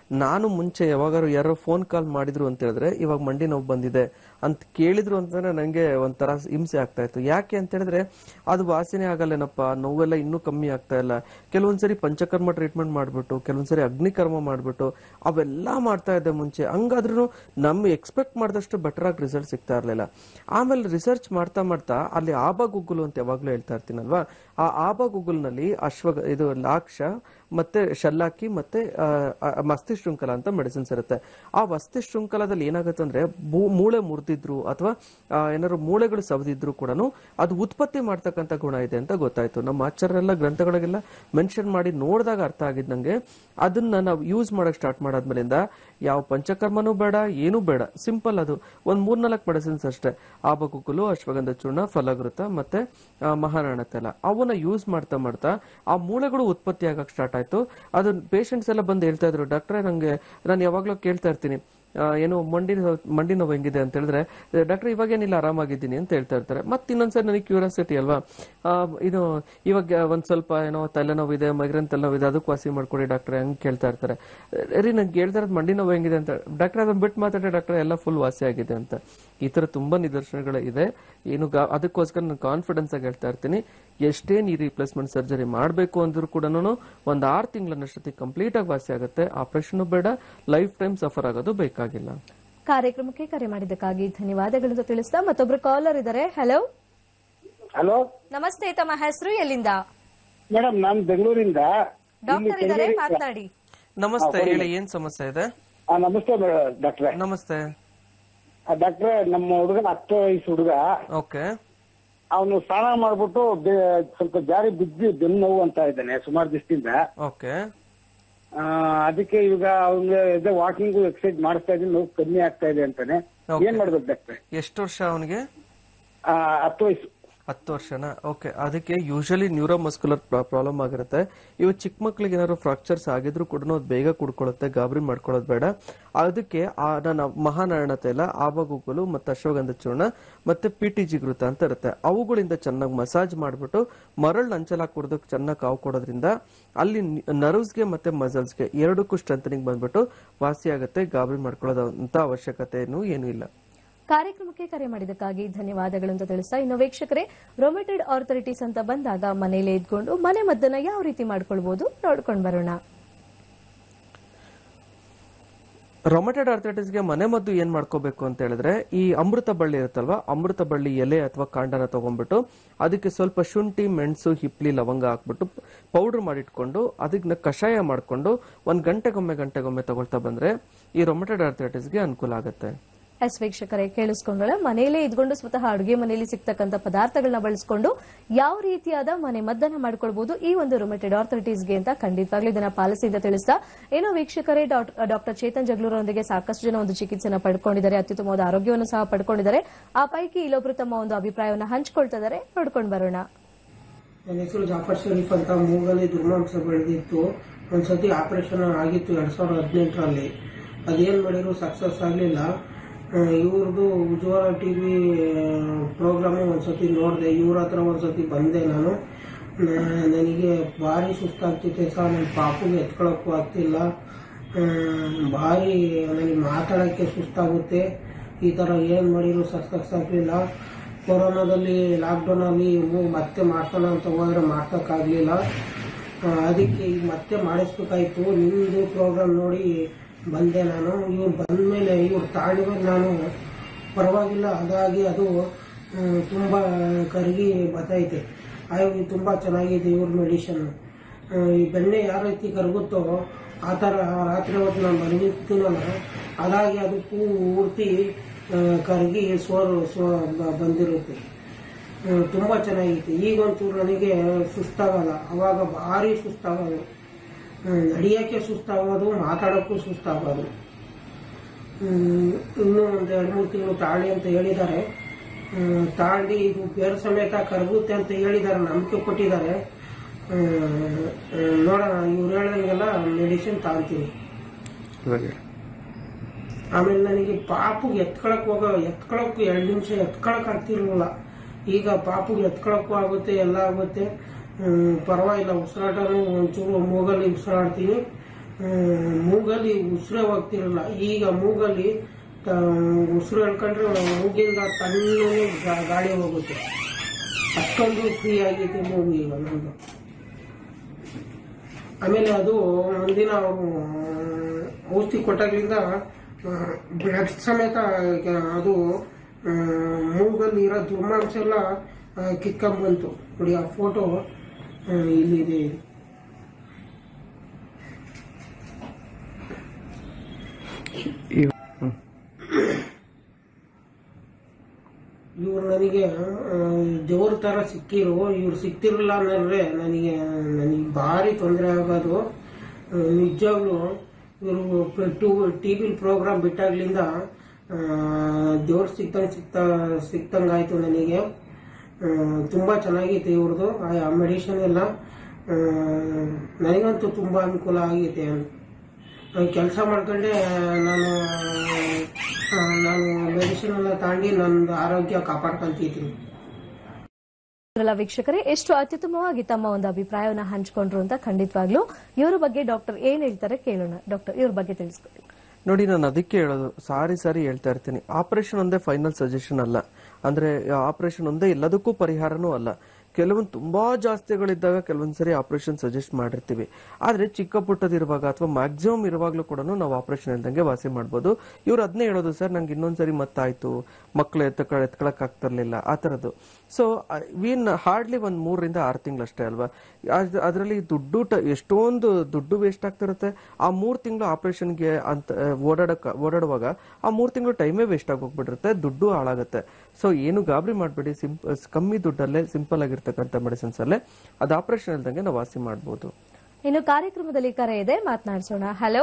ನಾನು ಮುಂಚೆ ಯಾವಾಗಾರು ಯಾರೋ ಫೋನ್ ಕಾಲ್ ಮಾಡಿದ್ರು ಅಂತ ಹೇಳಿದ್ರೆ ಇವಾಗ ಮಂಡಿ ನೋವು ಬಂದಿದೆ ಅಂತ ಕೇಳಿದ್ರು ಅಂತಂದ್ರೆ ನಂಗೆ ಒಂಥರ ಹಿಂಸೆ ಆಗ್ತಾ ಇತ್ತು ಯಾಕೆ ಅಂತ ಹೇಳಿದ್ರೆ ಅದು ವಾಸನೆ ಆಗಲ್ಲೇನಪ್ಪ ನೋವೆಲ್ಲ ಇನ್ನೂ ಕಮ್ಮಿ ಆಗ್ತಾ ಇಲ್ಲ ಕೆಲವೊಂದ್ಸರಿ ಪಂಚಕರ್ಮ ಟ್ರೀಟ್ಮೆಂಟ್ ಮಾಡ್ಬಿಟ್ಟು ಕೆಲವೊಂದ್ಸರಿ ಅಗ್ನಿಕರ್ಮ ಮಾಡ್ಬಿಟ್ಟು ಅವೆಲ್ಲ ಮಾಡ್ತಾ ಇದ್ದೆ ಮುಂಚೆ ಹಂಗಾದ್ರೂ ನಮ್ಗೆ ಎಕ್ಸ್ಪೆಕ್ಟ್ ಮಾಡಿದಷ್ಟು ಬೆಟರ್ ಆಗಿ ರಿಸಲ್ಟ್ ಸಿಗ್ತಾ ಇರ್ಲಿಲ್ಲ ಆಮೇಲೆ ರಿಸರ್ಚ್ ಮಾಡ್ತಾ ಮಾಡ್ತಾ ಅಲ್ಲಿ ಆಬಾ ಗುಗ್ಗುಲು ಅಂತ ಯಾವಾಗ್ಲೂ ಹೇಳ್ತಾ ಇರ್ತೀನಲ್ವಾ ಆ ಆಬಾ ಗುಗ್ಗುಲ್ನಲ್ಲಿ ಅಶ್ವ ಇದು ಲಾಕ್ಷ ಮತ್ತೆ ಶಲ್ಲಾಕಿ ಮತ್ತೆ ಆ, ಆ, ಮಸ್ತಿ ಶೃಂಖಲ ಅಂತ ಮೆಡಿಸಿನ್ಸ್ ಇರುತ್ತೆ ಆ ವಸ್ತಿ ಶೃಂಖಲದಲ್ಲಿ ಏನಾಗುತ್ತೆ ಅಂದ್ರೆ ಬೂ- ಮೂಳೆ ಮುರಿದಿದ್ರು ಅಥವಾ ಏನಾದ್ರು ಮೂಳೆಗಳು ಸವದಿದ್ರು ಕೂಡ ಅದು ಉತ್ಪತ್ತಿ ಮಾಡ್ತಕ್ಕಂಥ ಗುಣ ಇದೆ ಅಂತ ಗೊತ್ತಾಯ್ತು ನಮ್ಮ ಆಚಾರ್ಯರೆಲ್ಲ ಗ್ರಂಥಗಳಿಗೆಲ್ಲ ಮೆನ್ಷನ್ ಮಾಡಿ ನೋಡಿದಾಗ ಅರ್ಥ ಆಗಿದ್ ನಂಗೆ ಅದನ್ನ ನಾವು ಯೂಸ್ ಮಾಡಕ್ ಸ್ಟಾರ್ಟ್ ಮಾಡಾದ್ಮೇಲಿಂದ ಯಾವ ಪಂಚಕರ್ಮನೂ ಬೇಡ ಏನೂ ಬೇಡ ಸಿಂಪಲ್ ಅದು ಒಂದ್ ಮೂರ್ನಾಲ್ಕು ಮೆಡಿಸಿನ್ಸ್ ಅಷ್ಟೇ ಆಬಕುಕುಲು ಅಶ್ವಗಂಧ ಚೂರ್ಣ ಫಲಗೃತ ಮತ್ತೆ ಆ, ಮಹಾರಾಣ ತೈಲ ಅವನ್ನ ಯೂಸ್ ಮಾಡ್ತಾ ಮಾಡ್ತಾ ಆ ಮೂಳೆಗಳು ಉತ್ಪತ್ತಿ ಆಗಕ್ ಸ್ಟಾರ್ಟ್ ಆಯ್ತು ಅದು ಪೇಷಂಟ್ಸ್ ಎಲ್ಲ ಬಂದು ಹೇಳ್ತಾ ಇದ್ರು ಡಾಕ್ಟ್ರೆ ನಂಗೆ ನಾನು ಯಾವಾಗ್ಲೂ ಕೇಳ್ತಾ ಇರ್ತೀನಿ ಆ, ಏನು ಮಂಡಿ ನೋವು- ಮಂಡಿ ನೋವು ಹೆಂಗಿದೆ ಅಂತ ಹೇಳಿದ್ರೆ ಡಾಕ್ಟರ್ ಇವಾಗೇನಿಲ್ಲ ಆರಾಮಾಗಿದ್ದೀನಿ ಅಂತ ಹೇಳ್ತಾ ಇರ್ತಾರೆ ಮತ್ತೆ ಇನ್ನೊಂದ್ಸರಿ ನನಗೆ ಕ್ಯೂರಿಯಾಸಿಟಿ ಅಲ್ವಾ ಆ, ಇದು ಇವಾಗ ಒಂದ್ ಸ್ವಲ್ಪ ಏನೋ ತಲೆನೋವು ಇದೆ ಮೈಗ್ರೇನ್ ತಲೆನೋವು ಇದೆ ಅದಕ್ಕೆ ವಾಸಿ ಮಾಡ್ಕೊಡಿ ಡಾಕ್ಟ್ರೆ ಹಂಗ್ ಕೇಳ್ತಾ ಇರ್ತಾರೆ ರೀ ನಂಗೆ ಹೇಳ್ತಾ ಇರೋದು ಮಂಡಿ ನೋವು ಹೆಂಗಿದೆ ಅಂತ ಡಾಕ್ಟರ್ ಅದನ್ನ ಬಿಟ್ಟು ಮಾತಾಡಿ ಡಾಕ್ಟರ್ ಎಲ್ಲ ಫುಲ್ ವಾಸಿ ಆಗಿದೆ ಅಂತ ಈ ತರ ತುಂಬಾ ನಿದರ್ಶನಗಳು ಇದೆ ಏನು ಗಾ- ಅದಕ್ಕೋಸ್ಕರ ನಾನು ಕಾನ್ಫಿಡೆನ್ಸ್ ಆಗಿ ಹೇಳ್ತಾ ಇರ್ತೀನಿ ಎಷ್ಟೇ ನೀ ರಿಪ್ಲೇಸ್ಮೆಂಟ್ ಸರ್ಜರಿ ಮಾಡಬೇಕು ಅಂದ್ರೂ ಕೂಡ ಒಂದ್ ಆರು ತಿಂಗಳನ್ನಷ್ಟೊತ್ತಿ ಕಂಪ್ಲೀಟ್ ಆಗಿ ವಾಸಿ ಆಗುತ್ತೆ ಆಪರೇಷನ್ ಬೇಡ ಲೈಫ್ ಟೈಮ್ ಸಫರ್ ಆಗೋದು ಬೇಕಾಗಿಲ್ಲ ಕಾರ್ಯಕ್ರಮಕ್ಕೆ ಕರೆ ಮಾಡಿದ್ದಕ್ಕಾಗಿ ಧನ್ಯವಾದಗಳು ಅಂತ ತಿಳಿಸ್ತಾ ಮತ್ತೊಬ್ರು ಕಾಲರ್ ಇದ್ದಾರೆ ಹಲೋ ಹಲೋ ನಮಸ್ತೆ ತಮ್ಮ ಹೆಸರು ಎಲ್ಲಿಂದ ಮೇಡಮ್ ನಾನು ಬೆಂಗಳೂರಿಂದ ಡಾಕ್ಟರ್ ಇದ್ದಾರೆ ಮಾತನಾಡಿ ನಮಸ್ತೆ ಹೇಳಿ ಏನ್ ಸಮಸ್ಯೆ ಇದೆ ನಮಸ್ತೆ ಡಾಕ್ಟ್ರೆ ನಮಸ್ತೆ ಡಾಕ್ಟ್ರೆ ನಮ್ಮ ಹುಡುಗ ಹತ್ತು ವಯಸ್ಸು ಹುಡುಗ ಓಕೆ ಅವನು ಸ್ನಾನ ಮಾಡ್ಬಿಟ್ಟು ಬೆ- ಸ್ವಲ್ಪ ಜಾರಿ ಬಿದ್ದು ಬೆನ್ನು ನೋವು ಅಂತ ಇದ್ದಾನೆ ಸುಮಾರು ದಿವಸದಿಂದ ಓಕೆ ಅದಕ್ಕೆ ಈಗ ಅವ್ನಿಗೆ ಇದೇ ವಾಕಿಂಗ್ ಎಕ್ಸರ್ಸೈಸ್ ಮಾಡಿಸ್ತಾ ಇದ್ದೀನಿ ನೋವು ಕಮ್ಮಿ ಆಗ್ತಾ ಇದೆ ಅಂತಾನೆ Okay. ಏನ್ ಮಾಡ್ಬೇಕು ಡಾಕ್ಟ್ರೆ ಎಷ್ಟು ವರ್ಷ ಅವನಿಗೆ ಆ, ಹತ್ತು ವಯಸ್ಸು ಹತ್ತು ವರ್ಷನಾ ಓಕೆ ಅದಕ್ಕೆ ಯೂಶಲಿ ನ್ಯೂರೋಮಸ್ಕ್ಯುಲರ್ ಪ್ರಾಬ್ಲಮ್ ಆಗಿರುತ್ತೆ ಇವು ಚಿಕ್ಕ ಮಕ್ಳಿಗೆ ಏನಾದ್ರು ಫ್ರಾಕ್ಚರ್ಸ್ ಆಗಿದ್ರು ಕೂಡ ಅದು ಬೇಗ ಕುಡ್ಕೊಳ್ಳುತ್ತೆ ಗಾಬರಿ ಮಾಡ್ಕೊಳ್ಳೋದು ಬೇಡ ಅದಕ್ಕೆ ಆ ನನ್ನ ಮಹಾನಾರಾಯಣ ತೈಲ ಆಬಗುಗ್ಗಲು ಮತ್ತೆ ಅಶ್ವಗಂಧ ಚೂರ್ಣ ಮತ್ತೆ ಪಿ ಟಿ ಜಿಗೃತ ಅಂತ ಇರುತ್ತೆ ಅವುಗಳಿಂದ ಚೆನ್ನಾಗಿ ಮಸಾಜ್ ಮಾಡ್ಬಿಟ್ಟು ಮರಳು ಅಂಚಲ ಕುಡ್ದಕ್ಕೆ ಚೆನ್ನಾಗಿ ಕಾವು ಕೊಡೋದ್ರಿಂದ ಅಲ್ಲಿ ನರ್ವ್ಸ್ಗೆ ಮತ್ತೆ ಮಸಲ್ಸ್ಗೆ ಎರಡಕ್ಕೂ ಸ್ಟ್ರೆಂಥನಿಂಗ್ ಬಂದ್ಬಿಟ್ಟು ವಾಸಿ ಆಗುತ್ತೆ ಗಾಬರಿ ಮಾಡ್ಕೊಳ್ಳೋದಂತ ಅವಶ್ಯಕತೆನೂ ಏನೂ ಇಲ್ಲ ಕಾರ್ಯಕ್ರಮಕ್ಕೆ ಕರೆ ಮಾಡಿದ್ದಕ್ಕಾಗಿ ಧನ್ಯವಾದಗಳು ಅಂತ ತಿಳಿಸ್ತಾ ಇನ್ನು ವೀಕ್ಷಕರೇ ರೊಮೆಟೆಡ್ ಆರ್ಥರಿಟಿಸ್ ಅಂತ ಬಂದಾಗ ಮನೆಯಲ್ಲೇ ಇದ್ಕೊಂಡು ಮನೆ ಮದ್ದನ್ನ ಯಾವ ರೀತಿ ಮಾಡ್ಕೊಳ್ಬಹುದು ನೋಡ್ಕೊಂಡು ಬರೋಣ ರೊಮೆಟೆಡ್ ಆರ್ಥರೈಟಿಸ್ಗೆ ಮನೆ ಮದ್ದು ಏನ್ ಮಾಡ್ಕೋಬೇಕು ಅಂತ ಹೇಳಿದ್ರೆ ಈ ಅಮೃತ ಬಳ್ಳಿ ಇರುತ್ತಲ್ವಾ ಅಮೃತ ಬಳ್ಳಿ ಎಲೆ ಅಥವಾ ಕಾಂಡನ ತಗೊಂಡ್ಬಿಟ್ಟು ಅದಕ್ಕೆ ಸ್ವಲ್ಪ ಶುಂಠಿ ಮೆಣಸು ಹಿಪ್ಲಿ ಲವಂಗ ಹಾಕ್ಬಿಟ್ಟು ಪೌಡರ್ ಮಾಡಿಟ್ಕೊಂಡು ಅದನ್ನ ಕಷಾಯ ಮಾಡ್ಕೊಂಡು ಒಂದ್ ಗಂಟೆಗೊಮ್ಮೆ ಗಂಟೆಗೊಮ್ಮೆ ತಗೊಳ್ತಾ ಬಂದ್ರೆ ಈ ರೊಮೆಟೆಡ್ ಆರ್ಥರೈಟಿಸ್ಗೆ ಅನುಕೂಲ ಆಗುತ್ತೆ ಎಸ್ ವೀಕ್ಷಕರೇ ಕೇಳಿಸ್ಕೊಂಡ್ರೆ ಮನೆಯಲ್ಲೇ ಇದ್ಕೊಂಡು ಸ್ವತಃ ಅಡುಗೆ ಮನೆಯಲ್ಲಿ ಸಿಗ್ತಕ್ಕಂಥ ಪದಾರ್ಥಗಳನ್ನ ಬಳಸಿಕೊಂಡು ಯಾವ ರೀತಿಯಾದ ಮನೆ ಮದ್ದನ್ನ ಮಾಡ್ಕೊಳ್ಬಹುದು ಈ ಒಂದು ರೊಮೆಟೆಡ್ ಆರ್ಥರಿಟೀಸ್ಗೆ ಅಂತ ಖಂಡಿತವಾಗ್ಲೂ ಇದನ್ನ ಪಾಲಿಸಿ ಅಂತ ತಿಳಿಸ್ತಾ ಏನು ವೀಕ್ಷಕರೇ ಡಾಕ್ಟರ್ ಚೇತನ್ ಜಗ್ಲೂರೊಂದಿಗೆ ಸಾಕಷ್ಟು ಜನ ಒಂದು ಚಿಕಿತ್ಸೆನ ಪಡ್ಕೊಂಡಿದ್ದಾರೆ ಅತ್ಯುತ್ತಮವಾದ ಆರೋಗ್ಯವನ್ನು ಸಹ ಪಡ್ಕೊಂಡಿದ್ದಾರೆ ಆ ಪೈಕಿ ಇಲ್ಲೊಬ್ರು ತಮ್ಮ ಒಂದು ಅಭಿಪ್ರಾಯವನ್ನು ಹಂಚ್ಕೊಳ್ತಾ ಇದ್ದಾರೆ ನೋಡ್ಕೊಂಡು ಬರೋಣ ನನ್ನ ಹೆಸರು ಜಾಫರ್ ಶರೀಫ್ ಅಂತ ಮೂಗಲ್ಲಿ ದುರ್ಮಾಂಸ ಬೆಳೆದಿತ್ತು ಒಂದ್ಸತಿ ಆಪರೇಷನ್ ಆಗಿತ್ತು ಎರಡ್ ಸಾವಿರದ ಹದಿನೆಂಟರಲ್ಲಿ ಅದೇನ್ ಮಾಡಿದ್ರು ಸಕ್ಸಸ್ ಆಗಲಿಲ್ಲ ಇವ್ರದ್ದು ಉಜ್ವಲ ಟಿ ವಿ ಪ್ರೋಗ್ರಾಮು ಒಂದ್ಸತಿ ನೋಡಿದೆ ಇವ್ರ ಹತ್ರ ಒಂದ್ಸತಿ ಬಂದೆ ನಾನು ನ- ನನಗೆ ಭಾರಿ ಸುಸ್ತಾಗ್ತಿದೆ ಸರ್ ನನ್ನ ಪಾಪುಗೆ ಎತ್ಕೊಳಕ್ಕೂ ಆಗ್ತಿಲ್ಲ ಆ, ಭಾರಿ ನನಗೆ ಮಾತಾಡೋಕ್ಕೆ ಸುಸ್ತಾಗುತ್ತೆ ಈ ಥರ ಏನು ಮಾಡಿದ್ರು ಸಕ್ಸಸ್ ಆಗಲಿಲ್ಲ ಕೊರೋನಾದಲ್ಲಿ ಲಾಕ್ಡೌನಲ್ಲಿ ಮೂ- ಮತ್ತೆ ಮಾಡ್ಸೋಣ ಅಂತ ಹೋದ್ರೆ ಮಾಡ್ಸೋಕ್ಕಾಗಲಿಲ್ಲ ಅದಕ್ಕೆ ಈಗ ಮತ್ತೆ ಮಾಡಿಸ್ಬೇಕಾಯ್ತು ನಿಮ್ಮದು ಪ್ರೋಗ್ರಾಮ್ ನೋಡಿ ಬಂದೆ ನಾನು ಇವ್ರು ಬಂದಮೇಲೆ ಇವ್ರು ತಾಳಿವಾಗ ನಾನು ಪರವಾಗಿಲ್ಲ ಅದಾಗಿ ಅದು ಹ್ಮ್, ತುಂಬ ಕರಗಿ ಬತ್ತೈತೆ ಆಗಿ ತುಂಬ ಚೆನ್ನಾಗಿದೆ ಇವ್ರ ಮೆಡಿಷನ್ ಈ ಬೆಣ್ಣೆ ಯಾವ ರೀತಿ ಕರಗುತ್ತೋ ಆ ಥರ ರಾತ್ರಿ ಹೊತ್ತು ನಾನು ಮಲಗಿರ್ತೀನಲ್ಲ ಅದಾಗಿ ಅದು ಪೂರ್ತಿ ಆ, ಕರಗಿ ಸೋರು ಸೋ ಬ- ಬಂದಿರುತ್ತೆ ಹ್ಮ್, ತುಂಬಾ ಚೆನ್ನಾಗಿತ್ತು ಈಗ ಒಂಚೂರು ನನಗೆ ಸುಸ್ತಾಗಲ್ಲ ಅವಾಗ ಭಾರಿ ಸುಸ್ತಾಗೋದು ಹ್ಮ್, ನಡಿಯಕ್ಕೆ ಸುಸ್ತಾಗೋದು ಮಾತಾಡೋಕ್ಕೂ ಸುಸ್ತಾಗೋದು ಹ್ಮ್, ಇನ್ನೂ ಒಂದು ಎರಡು ಮೂರು ತಿಂಗಳು ತಾಳಿ ಅಂತ ಹೇಳಿದ್ದಾರೆ ಹ್ಮ್, ತಾಂಡಿ ಇದು ಬೇರೆ ಸಮೇತ ಕರಗುತ್ತೆ ಅಂತ ಹೇಳಿದ್ದಾರೆ ನಂಬಿಕೆ ಕೊಟ್ಟಿದ್ದಾರೆ ಹ್ಮ್, ಹ್ಮ್, ನೋಡೋಣ ಇವ್ರು ಹೇಳ್ದಂಗೆಲ್ಲ ಮೆಡಿಸಿನ್ ತಗೊಂತೀನಿ ಆಮೇಲೆ ನನಗೆ ಪಾಪುಗೆ ಎತ್ಕೊಳಕ್ ಹೋಗೋ ಎತ್ಕೊಳಕ್ಕೂ ಎರಡು ನಿಮಿಷ ಎತ್ಕೊಳಕ್ ಆಗ್ತಿರ್ಲಿಲ್ಲ ಈಗ ಪಾಪುಗೆ ಎತ್ಕೊಳಕ್ಕೂ ಆಗುತ್ತೆ ಎಲ್ಲ ಆಗುತ್ತೆ ಹ್ಮ್, ಪರವಾಗಿಲ್ಲ ಉಸಿರಾಟನೂ ಒಂಚೂರು ಮೂಗಲ್ಲಿ ಉಸಿರಾಡ್ತೀನಿ ಹ್ಮ್, ಮೂಗಲ್ಲಿ ಉಸಿರೇ ಹೋಗ್ತಿರಲ್ಲ ಈಗ ಮೂಗಲ್ಲಿ ತ- ಉಸಿರು ಹೇಳ್ಕೊಂಡ್ರೆ ಮೂಗಿಂದ ತಣ್ಣನೆ ಗಾ- ಗಾಳಿ ಹೋಗುತ್ತೆ ಅಷ್ಟೊಂದು ಫ್ರೀ ಆಗೈತೆ ಮೂಗು ಈಗ ನಮ್ದು ಆಮೇಲೆ ಅದು ಒಂದಿನ ಅವರು ಔಷಧಿ ಕೊಟ್ಟಾಗ್ಲಿಂದ ಬ್ಲಡ್ ಸಮೇತ ಅದು ಆ, ಮೂಗಲ್ಲಿ ಇರೋ ದುರ್ಮಾಂಸ ಎಲ್ಲ ಕಿತ್ಕೊಂಡ್ ಬಂತು ನೋಡಿ ಆ ಫೋಟೋ ಇಲ್ಲಿದೆ ಇದು. ಇವ್ರು ನನಗೆ ದೇವ್ರ ತರ ಸಿಕ್ಕಿರು ಇವ್ರು ಸಿಕ್ತಿರಲಿಲ್ಲ ಅಂದ್ರೆ ನನಗೆ ನನಗೆ ಭಾರಿ ತೊಂದರೆ ಆಗೋದು ಆ, ನಿಜವಾಗ್ಲು ಇವರು ಟೂ ಟಿ ವಿ ಪ್ರೋಗ್ರಾಮ್ ಬಿಟ್ಟಾಗ್ಲಿಂದ ದೇವ್ರು ಸಿಕ್ತಂಗ್ ಸಿಕ್ತ ಸಿಕ್ತಂಗ್ ಆಯ್ತು ನನಗೆ ಆ, ತುಂಬಾ ಚೆನ್ನಾಗೈತೆ ಇವ್ರದ್ದು ಆ ಮೆಡಿಷನ್ ಎಲ್ಲ ಆ, ನನಗಂತೂ ತುಂಬಾ ಅನುಕೂಲ ಆಗೈತೆ ನಾನು ಕೆಲಸ ಮಾಡ್ಕೊಂಡೆ ನಾನು ಆ, ನಾನು ಮೆಡಿಸಿನ್ ಎಲ್ಲ ತಾಂಡಿ ನಂದು ಆರೋಗ್ಯ ಕಾಪಾಡ್ಕೊಂತಿದ್ದೀನಿ ಅಲ್ಲ ವೀಕ್ಷಕರೇ ಎಷ್ಟು ಅತ್ಯುತ್ತಮವಾಗಿ ತಮ್ಮ ಒಂದು ಅಭಿಪ್ರಾಯವನ್ನ ಹಂಚಿಕೊಂಡ್ರು ಅಂತ ಖಂಡಿತವಾಗ್ಲೂ ಇವ್ರ ಬಗ್ಗೆ ಡಾಕ್ಟರ್ ಏನ್ ಹೇಳ್ತಾರೆ ಕೇಳೋಣ ಡಾಕ್ಟರ್ ಇವ್ರ ಬಗ್ಗೆ ತಿಳಿಸ್ಕೊಡಿ ನೋಡಿ ನಾನು ಅದಕ್ಕೆ ಹೇಳೋದು ಸಾರಿ ಸಾರಿ ಹೇಳ್ತಾ ಇರ್ತೀನಿ ಆಪರೇಷನ್ ಒಂದೇ ಫೈನಲ್ ಸಜೆಷನ್ ಅಲ್ಲ ಅಂದ್ರೆ ಆಪರೇಷನ್ ಒಂದೇ ಎಲ್ಲದಕ್ಕೂ ಪರಿಹಾರನೂ ಅಲ್ಲ ಕೆಲವೊಂದು ತುಂಬಾ ಜಾಸ್ತಿಗಳಿದ್ದಾಗ ಕೆಲವೊಂದ್ಸರಿ ಆಪರೇಷನ್ ಸಜೆಸ್ಟ್ ಮಾಡಿರ್ತೀವಿ ಆದ್ರೆ ಚಿಕ್ಕ ಪುಟ್ಟದಿರುವಾಗ ಅಥವಾ ಮ್ಯಾಕ್ಸಿಮಮ್ ಇರುವಾಗ್ಲೂ ಕೂಡ ನಾವು ಆಪರೇಷನ್ ಇಲ್ದಂಗೆ ವಾಸಿ ಮಾಡ್ಬೋದು ಇವ್ರು ಅದನ್ನೇ ಹೇಳೋದು ಸರ್ ನಂಗೆ ಇನ್ನೊಂದ್ಸರಿ ಮತ್ತಾಯ್ತು ಮಕ್ಳು ಎತ್ತ ಎತ್ಕೊಳಕ್ ಆಗ್ತಿರ್ಲಿಲ್ಲ ಆ ತರದ್ದು ಸೊ ವೀನ್ ಹಾರ್ಡ್ಲಿ ಒಂದ್ ಮೂರರಿಂದ ಆರು ತಿಂಗಳು ಅಷ್ಟೇ ಅಲ್ವಾ ಅದರಲ್ಲಿ ದುಡ್ಡು ಟ- ಎಷ್ಟೊಂದು ದುಡ್ಡು ವೇಸ್ಟ್ ಆಗ್ತಿರುತ್ತೆ ಆ ಮೂರ್ ತಿಂಗಳು ಆಪರೇಷನ್ಗೆ ಅಂತ ಓಡಾಡಕ್ ಓಡಾಡುವಾಗ ಆ ಮೂರ್ ತಿಂಗಳು ಟೈಮೇ ವೇಸ್ಟ್ ಆಗಿ ಹೋಗ್ಬಿಟ್ಟಿರುತ್ತೆ ದುಡ್ಡು ಹಾಳಾಗುತ್ತೆ ಸೊ ಏನು ಗಾಬರಿ ಮಾಡಬೇಡಿ ಸಿಂಪ್ ಕಮ್ಮಿ ದುಡ್ಡಲ್ಲೇ ಸಿಂಪಲ್ ಆಗಿರ್ತಕ್ಕಂಥ ಮೆಡಿಸಿನ್ಸ್ ಅಲ್ಲೇ ಅದು ಆಪರೇಷನ್ ಇಲ್ದಂಗೆ ನಾವು ವಾಸಿ ಮಾಡ್ಬೋದು ಇನ್ನು ಕಾರ್ಯಕ್ರಮದಲ್ಲಿ ಕರೆ ಇದೆ ಮಾತನಾಡಿಸೋಣ ಹಲೋ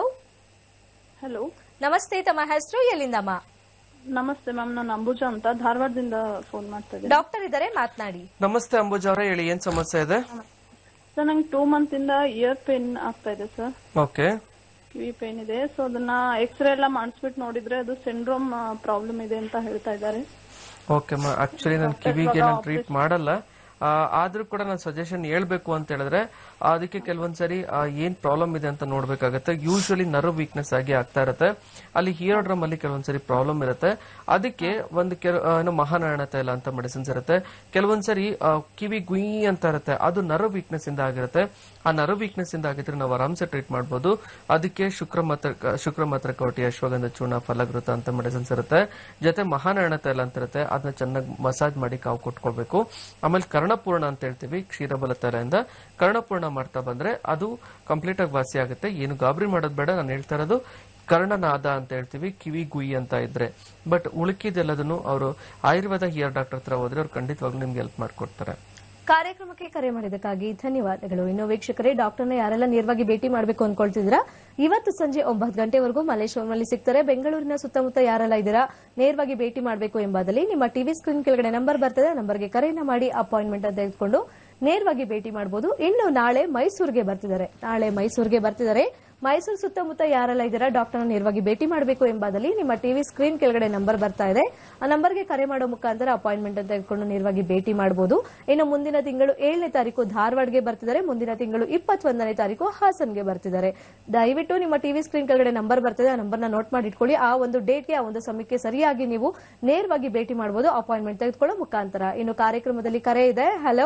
ಹಲೋ ನಮಸ್ತೆ ತಮ್ಮ ಹೆಸರು ಎಲ್ಲಿಂದಮ್ಮ ನಮಸ್ತೆ ಮ್ಯಾಮ್ ನಾನು ಅಂಬುಜಾ ಅಂತ ಧಾರವಾಡದಿಂದ ಫೋನ್ ಮಾಡ್ತಾ ಇದ್ದೀನಿ ಡಾಕ್ಟರ್ ಇದ್ದಾರೆ ಮಾತನಾಡಿ ನಮಸ್ತೆ ಅಂಬುಜಾ ಅವರೇ ಹೇಳಿ ಏನ್ ಸಮಸ್ಯೆ ಇದೆ ಸರ್ ನಂಗೆ ಟೂ ಮಂತ್ ಇಂದ ಇಯರ್ ಪೇನ್ ಆಗ್ತಾ ಇದೆ ಸರ್ ಓಕೆ ಕಿವಿ ಪೇನ್ ಇದೆ ಸೊ ಅದನ್ನ ಎಕ್ಸ್ರೇ ಎಲ್ಲ ಮಾಡಿಸ್ಬಿಟ್ಟು ನೋಡಿದ್ರೆ ಅದು ಸಿಂಡ್ರೋಮ್ ಪ್ರಾಬ್ಲಮ್ ಇದೆ ಅಂತ ಹೇಳ್ತಾ ಇದ್ದಾರೆ ಓಕೆ ಮಾ ಆಕ್ಚುಲಿ ನಾನು ಕಿವಿಗೆ ನಾನು ಟ್ರೀಟ್ ಮಾಡಲ್ಲ ಆ, ಆದ್ರೂ ಕೂಡ ನಾನು ಸಜೆಷನ್ ಹೇಳ್ಬೇಕು ಅಂತ ಹೇಳಿದ್ರೆ ಅದಕ್ಕೆ ಕೆಲವೊಂದ್ಸರಿ ಆ, ಏನ್ ಪ್ರಾಬ್ಲಮ್ ಇದೆ ಅಂತ ನೋಡ್ಬೇಕಾಗತ್ತೆ ಯೂಶಲಿ ನರ್ವ್ ವೀಕ್ನೆಸ್ ಆಗಿ ಆಗ್ತಾ ಇರುತ್ತೆ ಅಲ್ಲಿ ಹಿಯರ್ಡ್ರಮ್ ಅಲ್ಲಿ ಕೆಲವೊಂದ್ಸರಿ ಪ್ರಾಬ್ಲಮ್ ಇರುತ್ತೆ ಅದಕ್ಕೆ ಒಂದು ಕೆಲ ಆ, ಏನು ಮಹಾನಾರಾಯಣ ತೈಲ ಅಂತ ಮೆಡಿಸಿನ್ಸ್ ಇರುತ್ತೆ ಕೆಲವೊಂದ್ಸರಿ ಆ, ಕಿವಿ ಗುಯಿ ಅಂತ ಇರುತ್ತೆ ಅದು ನರ್ವ್ ವೀಕ್ನೆಸ್ ಇಂದ ಆಗಿರುತ್ತೆ ಆ ನರ್ವ್ ವೀಕ್ನೆಸ್ ಇಂದ ಆಗಿದ್ರೆ ನಾವು ಆರಾಮ್ಸೆ ಟ್ರೀಟ್ ಮಾಡ್ಬೋದು ಅದಕ್ಕೆ ಶುಕ್ರ ಮಾತ್ರ ಶುಕ್ರ ಮಾತ್ರ ಕವಟಿ ಅಶ್ವಗಂಧ ಚೂರ್ಣ ಫಲಗೃತ ಅಂತ ಮೆಡಿಸಿನ್ಸ್ ಇರುತ್ತೆ ಜೊತೆ ಮಹಾನಾರಾಯಣ ತೈಲ ಅಂತ ಇರುತ್ತೆ ಅದನ್ನ ಚೆನ್ನಾಗಿ ಮಸಾಜ್ ಮಾಡಿ ಕಾವು ಕೊಟ್ಕೊಳ್ಬೇಕು ಆಮೇಲೆ ಕರ್ಣಪೂರ್ಣ ಅಂತ ಹೇಳ್ತೀವಿ ಕ್ಷೀರಬಲ ತೈಲದಿಂದ ಕರ್ಣಪೂರ್ಣ ಮಾಡ್ತಾ ಬಂದ್ರೆ ಅದು ಕಂಪ್ಲೀಟ್ ಆಗಿ ವಾಸಿ ಆಗುತ್ತೆ ಏನು ಗಾಬರಿ ಮಾಡೋದು ಬೇಡ ನಾನು ಹೇಳ್ತಾ ಇರೋದು ಕರ್ಣನಾದ ಅಂತ ಹೇಳ್ತೀವಿ ಕಿವಿ ಗುಯಿ ಅಂತ ಇದ್ರೆ ಬಟ್ ಉಳುಕಿದೆಲ್ಲದನ್ನು ಅವರು ಆಯುರ್ವೇದ ಹಿಯರ್ ಡಾಕ್ಟರ್ ಹತ್ರ ಹೋದ್ರೆ ಅವ್ರು ಖಂಡಿತವಾಗ್ಲೂ ನಿಮ್ಗೆ ಹೆಲ್ಪ್ ಮಾಡ್ಕೊಡ್ತಾರೆ ಕಾರ್ಯಕ್ರಮಕ್ಕೆ ಕರೆ ಮಾಡಿದ್ದಕ್ಕಾಗಿ ಧನ್ಯವಾದಗಳು ಇನ್ನು ವೀಕ್ಷಕರೇ ಡಾಕ್ಟರ್ನ ಯಾರೆಲ್ಲ ನೇರವಾಗಿ ಭೇಟಿ ಮಾಡಬೇಕು ಅನ್ಕೊಳ್ತಿದ್ದೀರಾ ಇವತ್ತು ಸಂಜೆ ಒಂಬತ್ತು ಗಂಟೆವರೆಗೂ ಮಲ್ಲೇಶ್ವರಂನಲ್ಲಿ ಸಿಗ್ತಾರೆ ಬೆಂಗಳೂರಿನ ಸುತ್ತಮುತ್ತ ಯಾರೆಲ್ಲ ಇದ್ದೀರಾ ನೇರವಾಗಿ ಭೇಟಿ ಮಾಡಬೇಕು ಎಂಬುದಲ್ಲಿ ನಿಮ್ಮ ಟಿವಿ ಸ್ಕ್ರೀನ್ ಕೆಳಗಡೆ ನಂಬರ್ ಬರ್ತದೆ ಆ ನಂಬರ್ಗೆ ಕರೆಯನ್ನ ಮಾಡಿ ಅಪಾಯಿಂಟ್ಮೆಂಟ್ ಅಂತ ತೆಗೆದುಕೊಂಡು ನೇರವಾಗಿ ಭೇಟಿ ಮಾಡಬಹುದು ಇನ್ನು ನಾಳೆ ಮೈಸೂರಿಗೆ ಬರ್ತಿದ್ದಾರೆ ನಾಳೆ ಮೈಸೂರಿಗೆ ಬರ್ತಿದ್ದಾರೆ ಮೈಸೂರು ಸುತ್ತಮುತ್ತ ಯಾರೆಲ್ಲ ಇದ್ದೀರಾ ಡಾಕ್ಟರ್ನ ನೇರವಾಗಿ ಭೇಟಿ ಮಾಡಬೇಕು ಎಂಬುದಲ್ಲಿ ನಿಮ್ಮ ಟಿವಿ ಸ್ಕ್ರೀನ್ ಕೆಳಗಡೆ ನಂಬರ್ ಬರ್ತಾ ಇದೆ ಆ ನಂಬರ್ಗೆ ಕರೆ ಮಾಡೋ ಮುಖಾಂತರ ಅಪಾಯಿಂಟ್ಮೆಂಟ್ ಅಂತ ತೆಗೆದುಕೊಂಡು ನೇರವಾಗಿ ಭೇಟಿ ಮಾಡಬಹುದು ಇನ್ನು ಮುಂದಿನ ತಿಂಗಳು ಏಳನೇ ತಾರೀಕು ಧಾರವಾಡಗೆ ಬರ್ತಿದ್ದಾರೆ ಮುಂದಿನ ತಿಂಗಳು ಇಪ್ಪತ್ತೊಂದನೇ ತಾರೀಕು ಹಾಸನ್ಗೆ ಬರ್ತಿದ್ದಾರೆ ದಯವಿಟ್ಟು ನಿಮ್ಮ ಟಿವಿ ಸ್ಕ್ರೀನ್ ಕೆಳಗಡೆ ನಂಬರ್ ಬರ್ತದೆ ಆ ನಂಬರ್ನ ನೋಟ್ ಮಾಡಿ ಇಟ್ಕೊಳ್ಳಿ ಆ ಒಂದು ಡೇಟ್ಗೆ ಆ ಒಂದು ಸಮಯಕ್ಕೆ ಸರಿಯಾಗಿ ನೀವು ನೇರವಾಗಿ ಭೇಟಿ ಮಾಡಬಹುದು ಅಪಾಯಿಂಟ್ಮೆಂಟ್ ತೆಗೆದುಕೊಳ್ಳೋ ಮುಖಾಂತರ ಇನ್ನು ಕಾರ್ಯಕ್ರಮದಲ್ಲಿ ಕರೆ ಇದೆ ಹಲೋ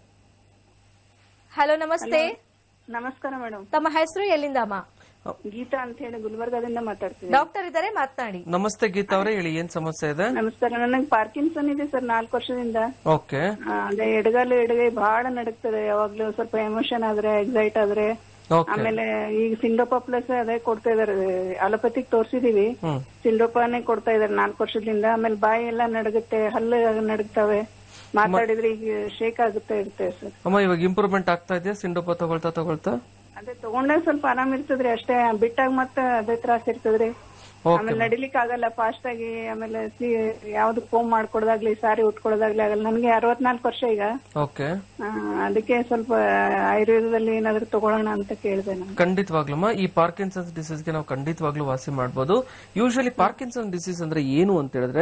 ಹಲೋ ನಮಸ್ತೆ ನಮಸ್ಕಾರ ಮೇಡಮ್ ತಮ್ಮ ಹೆಸರು ಎಲ್ಲಿಂದ ಅಮ್ಮ ಗೀತಾ ಅಂತ ಹೇಳಿ ಗುಲ್ಬರ್ಗಾದಿಂದ ಮಾತಾಡ್ತೀನಿ ಡಾಕ್ಟರ್ ಇದ್ದಾರೆ ಮಾತನಾಡಿ ನಮಸ್ತೆ ಗೀತಾ ಅವರೇ ಹೇಳಿ ಏನ್ ಸಮಸ್ಯೆ ಇದೆ ನಮಸ್ಕಾರ ನನಗೆ ಪಾರ್ಕಿನ್ಸನ್ ಇದೆ ಸರ್ ನಾಲ್ಕು ವರ್ಷದಿಂದ ಓಕೆ ಆ, ಅದೇ ಎಡಗಾಲು ಎಡಗೈ ಬಹಳ ನಡುಗ್ತದೆ ಯಾವಾಗ್ಲೂ ಸ್ವಲ್ಪ ಎಮೋಷನ್ ಆದ್ರೆ ಎಕ್ಸೈಟ್ ಆದ್ರೆ ಓಕೆ ಆಮೇಲೆ ಈಗ ಸಿಂಡೋಪಾ ಪ್ಲಸ್ ಅದೇ ಕೊಡ್ತಾ ಇದಾರೆ ಅಲೋಪತಿಗ್ ತೋರ್ಸಿದೀವಿ ಹ್ಮ್ ಸಿಂಡೋಪಾನೇ ಕೊಡ್ತಾ ಇದಾರೆ ನಾಲ್ಕು ವರ್ಷದಿಂದ ಆಮೇಲೆ ಬಾಯಿ ಎಲ್ಲ ನಡುಗುತ್ತೆ ಹಲ್ಲು ನಡುಗ್ತವೆ ಮಾತಾಡಿದ್ರೆ ಈಗ ಶೇಕ್ ಆಗುತ್ತೆ ಇರುತ್ತೆ ಸರ್ ಅಮ್ಮ ಇವಾಗ ಇಂಪ್ರೂವ್ಮೆಂಟ್ ಆಗ್ತಾ ಇದೆಯಾ ಸಿಂಡೋಪ ತಗೊಳ್ತಾ ತಗೊಳ್ತಾ ಅದೇ ತಗೊಂಡೇ ಸ್ವಲ್ಪ ಆರಾಮ್ ಇರ್ತದ್ರಿ ಅಷ್ಟೇ ಬಿಟ್ಟಾಗ ಮತ್ತೆ ಅದೇ ತ್ರಾಸ ಇರ್ತದ್ರಿ ಆಮೇಲೆ ನಡಿಲಿಕ್ ಆಗಲ್ಲ ಫಾಸ್ಟ್ ಆಗಿ ಆಮೇಲೆ ಸಿ- ಯಾವ್ದು ಫೋನ್ ಮಾಡ್ಕೊಡೋದಾಗ್ಲಿ ಸಾರಿ ಉಟ್ಕೊಡೋದಾಗ್ಲಿ ಆಗಲ್ಲ ನನ್ಗೆ ಅರವತ್ನಾಲ್ಕು ವರ್ಷ ಈಗ ಓಕೆ ಆ, ಅದಕ್ಕೆ ಸ್ವಲ್ಪ ಆಯುರ್ವೇದದಲ್ಲಿ ಏನಾದ್ರು ತಗೊಳ್ಳೋಣ ಅಂತ ಕೇಳಿದೆ ನಾನು ಖಂಡಿತವಾಗ್ಲಮ್ಮ ಈ ಪಾರ್ಕಿನ್ಸನ್ಸ್ ಡಿಸೀಸ್ಗೆ ನಾವು ಖಂಡಿತವಾಗ್ಲೂ ವಾಸಿ ಮಾಡ್ಬೋದು ಯೂಶಲಿ ಪಾರ್ಕಿನ್ಸನ್ ಡಿಸೀಸ್ ಅಂದ್ರೆ ಏನು ಅಂತ ಹೇಳಿದ್ರೆ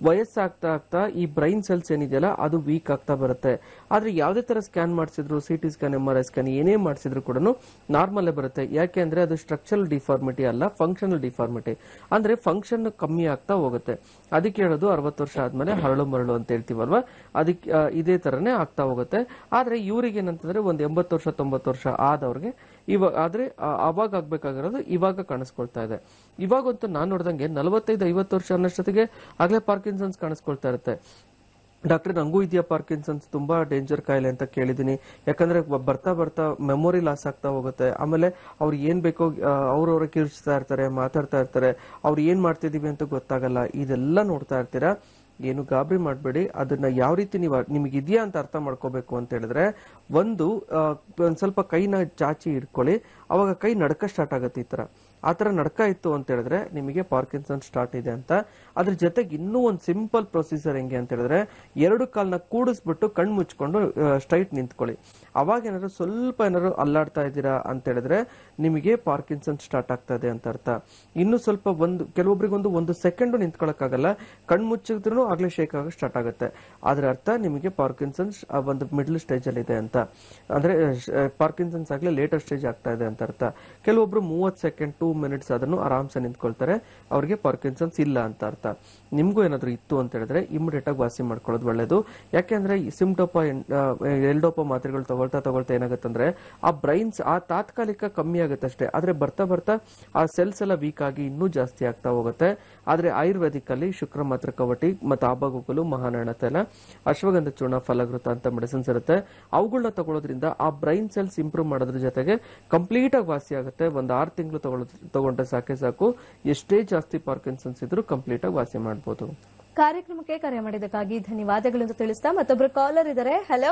ವಯಸ್ಸಾಗ್ತಾ ಆಗ್ತಾ ಈ ಬ್ರೈನ್ ಸೆಲ್ಸ್ ಏನಿದೆಯಲ್ಲ ಅದು ವೀಕ್ ಆಗ್ತಾ ಬರುತ್ತೆ ಆದ್ರೆ ಯಾವುದೇ ತರ ಸ್ಕ್ಯಾನ್ ಮಾಡಿಸಿದ್ರು C T scan M R I scan ಏನೇ ಮಾಡಿಸಿದ್ರು ಕೂಡ ನಾರ್ಮಲ್ ಬರುತ್ತೆ ಯಾಕೆ ಅಂದ್ರೆ ಅದು ಸ್ಟ್ರಕ್ಚರಲ್ ಡಿಫಾರ್ಮಿಟಿ ಅಲ್ಲ ಫಂಕ್ಷನಲ್ ಡಿಫಾರ್ಮಿಟಿ ಅಂದ್ರೆ ಫಂಕ್ಷನ್ ಕಮ್ಮಿ ಆಗ್ತಾ ಹೋಗುತ್ತೆ ಅದಕ್ಕೆ ಹೇಳೋದು ಅರವತ್ತು ವರ್ಷ ಆದ್ಮೇಲೆ ಹರಳು ಮರಳು ಅಂತ ಹೇಳ್ತೀವಲ್ವಾ ಅದಕ್ಕೆ ಆ, ಇದೇ ತರನೇ ಆಗ್ತಾ ಹೋಗುತ್ತೆ ಆದ್ರೆ ಇವ್ರಿಗೆ ಏನಂತಂದ್ರೆ ಒಂದ್ ಎಂಬತ್ತು ವರ್ಷ ತೊಂಬತ್ತು ವರ್ಷ ಆದವ್ರಿಗೆ ಇವಾಗ ಆದ್ರೆ ಆ, ಅವಾಗ ಆಗ್ಬೇಕಾಗಿರೋದು ಇವಾಗ ಕಾಣಿಸ್ಕೊಳ್ತಾ ಇದೆ ಇವಾಗಂತೂ ನಾನ್ ನೋಡ್ದಂಗೆ ನಲವತ್ತೈದು ಐವತ್ತು ವರ್ಷ ಅನ್ನೋಷ್ಟೊತ್ತಿಗೆ ಆಗ್ಲೇ ಪಾರ್ಕಿನ್ಸನ್ಸ್ ಕಾಣಿಸ್ಕೊಳ್ತಾ ಇರುತ್ತೆ ಡಾಕ್ಟರ್ ನಂಗೂ ಇದೆಯಾ ಪಾರ್ಕಿನ್ಸನ್ಸ್ ತುಂಬಾ ಡೇಂಜರ್ ಕಾಯಿಲೆ ಅಂತ ಕೇಳಿದೀನಿ ಯಾಕಂದ್ರೆ ಬ- ಬರ್ತಾ ಬರ್ತಾ ಮೆಮೊರಿ ಲಾಸ್ ಆಗ್ತಾ ಹೋಗುತ್ತೆ ಆಮೇಲೆ ಅವ್ರು ಏನ್ ಬೇಕೋ ಅವ್ರವ್ರ ಕಿರ್ಚ್ತಾ ಇರ್ತಾರೆ ಮಾತಾಡ್ತಾ ಇರ್ತಾರೆ ಅವ್ರು ಏನ್ ಮಾಡ್ತಿದೀವಿ ಅಂತ ಗೊತ್ತಾಗಲ್ಲ ಇದೆಲ್ಲ ನೋಡ್ತಾ ಇರ್ತೀರಾ ಏನು ಗಾಬರಿ ಮಾಡಬೇಡಿ ಅದನ್ನ ಯಾವ ರೀತಿ ನೀವು ನಿಮಗೆ ಇದೆಯಾ ಅಂತ ಅರ್ಥ ಮಾಡ್ಕೋಬೇಕು ಅಂತ ಹೇಳಿದ್ರೆ ಒಂದು ಆ, ಒಂದ್ ಸ್ವಲ್ಪ ಕೈನ ಚಾಚಿ ಇಟ್ಕೊಳ್ಳಿ ಅವಾಗ ಕೈ ನಡ್ಕ ಸ್ಟಾರ್ಟ್ ಆಗುತ್ತೆ ಈ ತರ ಆ ತರ ನಡ್ಕ ಇತ್ತು ಅಂತ ಹೇಳಿದ್ರೆ ನಿಮಗೆ ಪಾರ್ಕಿನ್ಸನ್ ಸ್ಟಾರ್ಟ್ ಇದೆ ಅಂತ ಅದ್ರ ಜೊತೆಗೆ ಇನ್ನೂ ಒಂದು ಸಿಂಪಲ್ ಪ್ರೊಸೀಜರ್ ಹೆಂಗೆ ಅಂತ ಹೇಳಿದ್ರೆ ಎರಡು ಕಾಲ್ನ ಕೂಡಿಸ್ಬಿಟ್ಟು ಕಣ್ಣು ಮುಚ್ಕೊಂಡು ಸ್ಟ್ರೈಟ್ ನಿಂತ್ಕೊಳ್ಳಿ ಅವಾಗ ಏನಾದ್ರು ಸ್ವಲ್ಪ ಏನಾದ್ರು ಅಲ್ಲಾಡ್ತಾ ಇದ್ದೀರಾ ಅಂತ ಹೇಳಿದ್ರೆ ನಿಮಗೆ ಪಾರ್ಕಿನ್ಸನ್ ಸ್ಟಾರ್ಟ್ ಆಗ್ತಾ ಇದೆ ಅಂತ ಅರ್ಥ ಇನ್ನು ಸ್ವಲ್ಪ ಒಂದು ಕೆಲವೊಬ್ಬರಿಗೊಂದು ಒಂದು ಸೆಕೆಂಡ್ ನಿಂತ್ಕೊಳ್ಳೋಕ್ಕಾಗಲ್ಲ ಕಣ್ಣು ಮುಚ್ಚಿದ್ರು ಆಗ್ಲೇ ಶೇಕ್ ಆಗ ಸ್ಟಾರ್ಟ್ ಆಗುತ್ತೆ ಅದ್ರ ಅರ್ಥ ನಿಮಗೆ ಪಾರ್ಕಿನ್ಸನ್ಸ್ ಒಂದು ಮಿಡ್ಲ್ ಸ್ಟೇಜ್ ಅಲ್ಲಿ ಇದೆ ಅಂತ ಅಂದ್ರೆ ಪಾರ್ಕಿನ್ಸನ್ಸ್ ಆಗ್ಲೇ ಲೇಟರ್ ಸ್ಟೇಜ್ ಆಗ್ತಾ ಇದೆ ಅಂತ ಅರ್ಥ ಕೆಲವೊಬ್ರು ಮೂವತ್ ಸೆಕೆಂಡ್ ಟೂ ಮಿನಿಟ್ಸ್ ಅದನ್ನು ಆರಾಮ್ಸೆ ನಿಂತ್ಕೊಳ್ತಾರೆ ಅವ್ರಿಗೆ ಪಾರ್ಕಿನ್ಸನ್ಸ್ ಇಲ್ಲ ಅಂತ ಅರ್ಥ ನಿಮ್ಗೂ ಏನಾದ್ರು ಇತ್ತು ಅಂತ ಹೇಳಿದ್ರೆ ಇಮಿಡಿಯೇಟ್ ಆಗಿ ವಾಸಿ ಮಾಡ್ಕೊಳ್ಳೋದು ಒಳ್ಳೇದು ಯಾಕೆಂದ್ರೆ ಈ ಸಿಮ್ಟೋಪ ಎಲ್ಡೋಪ ಮಾತ್ರೆಗಳು ತಗೊಳ್ತಾ ತಗೊಳ್ತಾ ಏನಾಗುತ್ತಂದ್ರೆ ಆ ಬ್ರೈನ್ಸ್ ಆ ತಾತ್ಕಾಲಿಕ ಕಮ್ಮಿ ಆಗುತ್ತೆ ಅಷ್ಟೇ ಆದ್ರೆ ಬರ್ತಾ ಬರ್ತಾ ಆ ಸೆಲ್ಸ್ ಎಲ್ಲ ವೀಕ್ ಆಗಿ ಇನ್ನೂ ಜಾಸ್ತಿ ಆಗ್ತಾ ಹೋಗುತ್ತೆ ಆದ್ರೆ ಆಯುರ್ವೇದಿಕ್ ಅಲ್ಲಿ ಶುಕ್ರ ಮಾತ್ರ ಕವಟಿ ಮತ್ತೆ ಆಬಗುಕಲು ಮಹಾನಾಣ ತೈಲ ಅಶ್ವಗಂಧ ಚೂರ್ಣ ಫಲಗೃತ ಅಂತ ಮೆಡಿಸಿನ್ಸ್ ಇರುತ್ತೆ ಅವುಗಳನ್ನ ತಗೊಳ್ಳೋದ್ರಿಂದ ಆ ಬ್ರೈನ್ ಸೆಲ್ಸ್ ಇಂಪ್ರೂವ್ ಮಾಡೋದ್ರ ಜೊತೆಗೆ ಕಂಪ್ಲೀಟ್ ಆಗಿ ವಾಸಿ ಆಗುತ್ತೆ ಒಂದ್ ಆರು ತಿಂಗಳು ತಗೊಳ್ಳೋದ್ ತಗೊಂಡ್ರೆ ಸಾಕೆ ಸಾಕು ಎಷ್ಟೇ ಜಾಸ್ತಿ ಪಾರ್ಕಿನ್ಸನ್ಸ್ ಇದ್ರೂ ಕಂಪ್ಲೀಟ್ ಆಗಿ ವಾಸಿ ಮಾಡ್ಬೋದು ಕಾರ್ಯಕ್ರಮಕ್ಕೆ ಕರೆ ಮಾಡಿದ್ದಕ್ಕಾಗಿ ಧನ್ಯವಾದಗಳು ಅಂತ ತಿಳಿಸ್ತಾ ಮತ್ತೊಬ್ರು ಕಾಲರ್ ಇದ್ದಾರೆ ಹಲೋ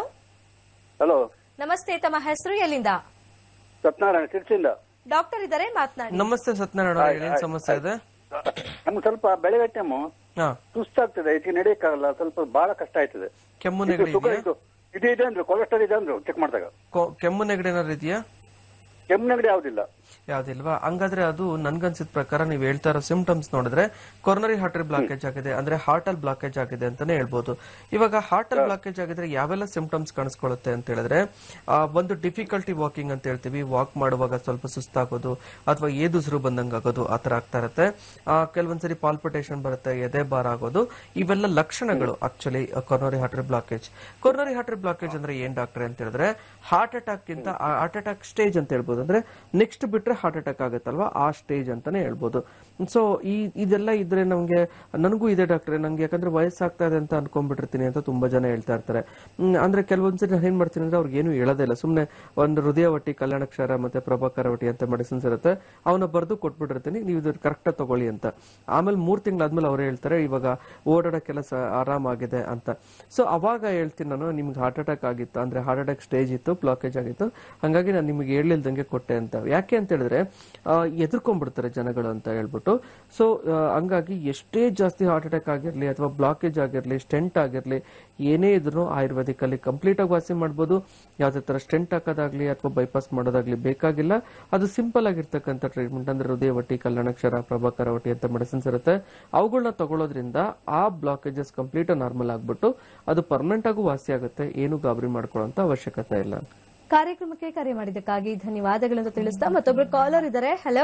ಹಲೋ ನಮಸ್ತೆ ತಮ್ಮ ಹೆಸರು ಎಲ್ಲಿಂದ ಸತ್ಯನಾರಾಯಣ ತಿರ್ಚಿಂದ ಡಾಕ್ಟರ್ ಇದ್ದಾರೆ ಮಾತನಾಡಿ ನಮಸ್ತೆ ಸತ್ಯನಾರಾಯಣ ಅವ್ರೆ, ಏನ್ ಸಮಸ್ಯೆ ಇದೆ ನಮ್ಗೆ ಸ್ವಲ್ಪ ಬೆಳಗ್ಗೆ ಟೈಮು ಹಾ ಸುಸ್ತಾಗ್ತದೆ ಇದಕ್ಕೆ ನಡೆಯಕ್ಕಾಗಲ್ಲ ಸ್ವಲ್ಪ ಬಹಳ ಕಷ್ಟ ಆಯ್ತದೆ ಕೆಮ್ಮು ಇದು ನೆಗಡಿ sugar ಇದೆಯಾ ಇದು ಇದು ಇದೆ ಅಂದ್ರು ಕೊಲೆಸ್ಟ್ರಾಲ್ ಇದೆ ಅಂದ್ರು ಚೆಕ್ ಮಾಡಿದಾಗ ಕೊ- ಕೆಮ್ಮು ನೆಗಡಿ ಏನಾದ್ರು ಇದೆಯಾ ಕೆಮ್ಮು ನೆಗಡಿ ಯಾವ್ದಿಲ್ಲ ಯಾವ್ದಿಲ್ವಾ ಹಂಗಾದ್ರೆ ಅದು ನನ್ಗನ್ಸಿದ ಪ್ರಕಾರ ನೀವು ಹೇಳ್ತಾ ಇರೋ ಸಿಂಪ್ಟಮ್ಸ್ ನೋಡಿದ್ರೆ ಕೊರ್ನರಿ ಹಾರ್ಟರಿ ಬ್ಲಾಕೇಜ್ ಆಗಿದೆ ಅಂದ್ರೆ ಹಾರ್ಟ್ ಅಲ್ಲಿ ಬ್ಲಾಕೇಜ್ ಆಗಿದೆ ಅಂತಾನೆ ಹೇಳ್ಬೋದು ಇವಾಗ ಹಾರ್ಟ್ ಅಲ್ಲಿ ಬ್ಲಾಕೇಜ್ ಆಗಿದ್ರೆ ಯಾವೆಲ್ಲ ಸಿಂಪ್ಟಮ್ಸ್ ಕಾಣಿಸ್ಕೊಳ್ಳುತ್ತೆ ಅಂತ ಹೇಳಿದ್ರೆ ಆ, ಒಂದು ಡಿಫಿಕಲ್ಟಿ ವಾಕಿಂಗ್ ಅಂತ ಹೇಳ್ತೀವಿ ವಾಕ್ ಮಾಡುವಾಗ ಸ್ವಲ್ಪ ಸುಸ್ತಾಗೋದು ಅಥವಾ ಏದುಸಿರು ಬಂದಂಗ್ ಆಗೋದು ಆತರ ಆಗ್ತಾ ಇರುತ್ತೆ ಆ, ಕೆಲವೊಂದ್ಸರಿ ಪಾಲ್ಪಿಟೇಷನ್ ಬರುತ್ತೆ ಎದೆ ಭಾರ ಆಗೋದು ಇವೆಲ್ಲ ಲಕ್ಷಣಗಳು actually coronary artery blockage coronary artery blockage ಅಂದ್ರೆ ಏನ್ ಡಾಕ್ಟರ್ ಅಂತ ಹೇಳಿದ್ರೆ ಹಾರ್ಟ್ ಅಟ್ಯಾಕ್ ಗಿಂತ ಹಾರ್ಟ್ ಅಟ್ಯಾಕ್ ಸ್ಟೇಜ್ ಅಂತ ಹೇಳ್ಬೋದು ಅಂದ್ರೆ ನೆಕ್ಸ್ಟ್ ಬಿಟ್ರೆ ಹಾರ್ಟ್ ಅಟ್ಯಾಕ್ ಆಗುತ್ತಲ್ವಾ ಆ ಸ್ಟೇಜ್ ಅಂತಾನೆ ಹೇಳ್ಬೋದು ಸೊ ಈ ಇದೆಲ್ಲ ಇದ್ರೆ ನಮ್ಗೆ ನನಗೂ ಇದೆ ಡಾಕ್ಟ್ರೆ ನಂಗೆ ಯಾಕಂದ್ರೆ ವಯಸ್ಸಾಗ್ತಾ ಇದೆ ಅಂತ ಅನ್ಕೊಂಡ್ಬಿಟ್ಟಿರ್ತೀನಿ ಅಂತ ತುಂಬಾ ಜನ ಹೇಳ್ತಾ ಇರ್ತಾರೆ ಹ್ಮ್, ಅಂದ್ರೆ ಕೆಲವೊಂದ್ಸರಿ ನಾನು ಏನ್ ಮಾಡ್ತೀನಿ ಅಂದ್ರೆ ಅವ್ರಿಗೆ ಏನು ಹೇಳೋದೇ ಇಲ್ಲ ಸುಮ್ನೆ ಒಂದು ಹೃದಯವಟಿ ಕಲ್ಯಾಣಕ್ಷರ ಮತ್ತೆ ಪ್ರಭಾಕರ ವಟಿ ಅಂತ ಮೆಡಿಸಿನ್ಸ್ ಇರುತ್ತೆ ಅವನ್ನ ಬರ್ದು ಕೊಟ್ಬಿಟ್ಟಿರ್ತೀನಿ ನೀವು ಇದು ಕರೆಕ್ಟ್ ತಗೊಳ್ಳಿ ಅಂತ ಆಮೇಲೆ ಮೂರ್ ತಿಂಗಳಾದ್ಮೇಲೆ ಅವ್ರು ಹೇಳ್ತಾರೆ ಇವಾಗ ಓಡಾಡೋ ಕೆಲಸ ಆರಾಮಾಗಿದೆ ಅಂತ ಸೊ ಅವಾಗ ಹೇಳ್ತೀನಿ ನಾನು ನಿಮ್ಗೆ ಹಾರ್ಟ್ ಅಟ್ಯಾಕ್ ಆಗಿತ್ತು ಅಂದ್ರೆ ಹಾರ್ಟ್ ಅಟ್ಯಾಕ್ ಸ್ಟೇಜ್ ಇತ್ತು ಬ್ಲಾಕೇಜ್ ಆಗಿತ್ತು ಹಂಗಾಗಿ ನಾನು ನಿಮಗೆ ಹೇಳಿಲ್ದಂಗೆ ಕೊಟ್ಟೆ ಅಂತ ಯಾಕೆ ಅಂತ ಹೇಳಿದ್ರೆ ಆ, ಎದುರ್ಕೊಂಡ್ಬಿಡ್ತಾರೆ ಜನಗಳು ಅಂತ ಹೇಳ್ಬಿಟ್ಟು ಸೊ ಹಂಗಾಗಿ ಎಷ್ಟೇ ಜಾಸ್ತಿ ಹಾರ್ಟ್ ಅಟ್ಯಾಕ್ ಆಗಿರ್ಲಿ ಅಥವಾ ಬ್ಲಾಕೇಜ್ ಆಗಿರ್ಲಿ ಸ್ಟೆಂಟ್ ಆಗಿರ್ಲಿ ಏನೇ ಇದ್ರು ಆಯುರ್ವೇದಿಕ್ ಅಲ್ಲಿ ಕಂಪ್ಲೀಟ್ ಆಗಿ ವಾಸಿ ಮಾಡ್ಬೋದು ಯಾವ್ದೇ ತರ ಸ್ಟೆಂಟ್ ಹಾಕೋದಾಗ್ಲಿ ಅಥವಾ ಬೈಪಾಸ್ ಮಾಡೋದಾಗ್ಲಿ ಬೇಕಾಗಿಲ್ಲ ಅದು ಸಿಂಪಲ್ ಆಗಿರ್ತಕ್ಕಂಥ ಟ್ರೀಟ್ಮೆಂಟ್ ಅಂದ್ರೆ ಹೃದಯವಟಿ ಕಲ್ಯಾಣಕ್ಷರ ಪ್ರಭಾಕರ ವಟಿ ಅಂತ ಮೆಡಿಸಿನ್ಸ್ ಇರುತ್ತೆ ಅವುಗಳನ್ನ ತಗೊಳ್ಳೋದ್ರಿಂದ ಆ ಬ್ಲಾಕೇಜಸ್ ಕಂಪ್ಲೀಟ್ ನಾರ್ಮಲ್ ಆಗ್ಬಿಟ್ಟು ಅದು ಪರ್ಮನೆಂಟ್ ಆಗೂ ವಾಸಿ ಆಗುತ್ತೆ ಏನು ಗಾಬರಿ ಮಾಡ್ಕೊಳ್ಳೋಂತ ಅವಶ್ಯಕತೆ ಇಲ್ಲ ಕಾರ್ಯಕ್ರಮಕ್ಕೆ ಕರೆ ಮಾಡಿದ್ದಕ್ಕಾಗಿ ಧನ್ಯವಾದಗಳು ಅಂತ ತಿಳಿಸ್ತಾ ಮತ್ತೊಬ್ರು ಕಾಲರ್ ಇದ್ದಾರೆ ಹಲೋ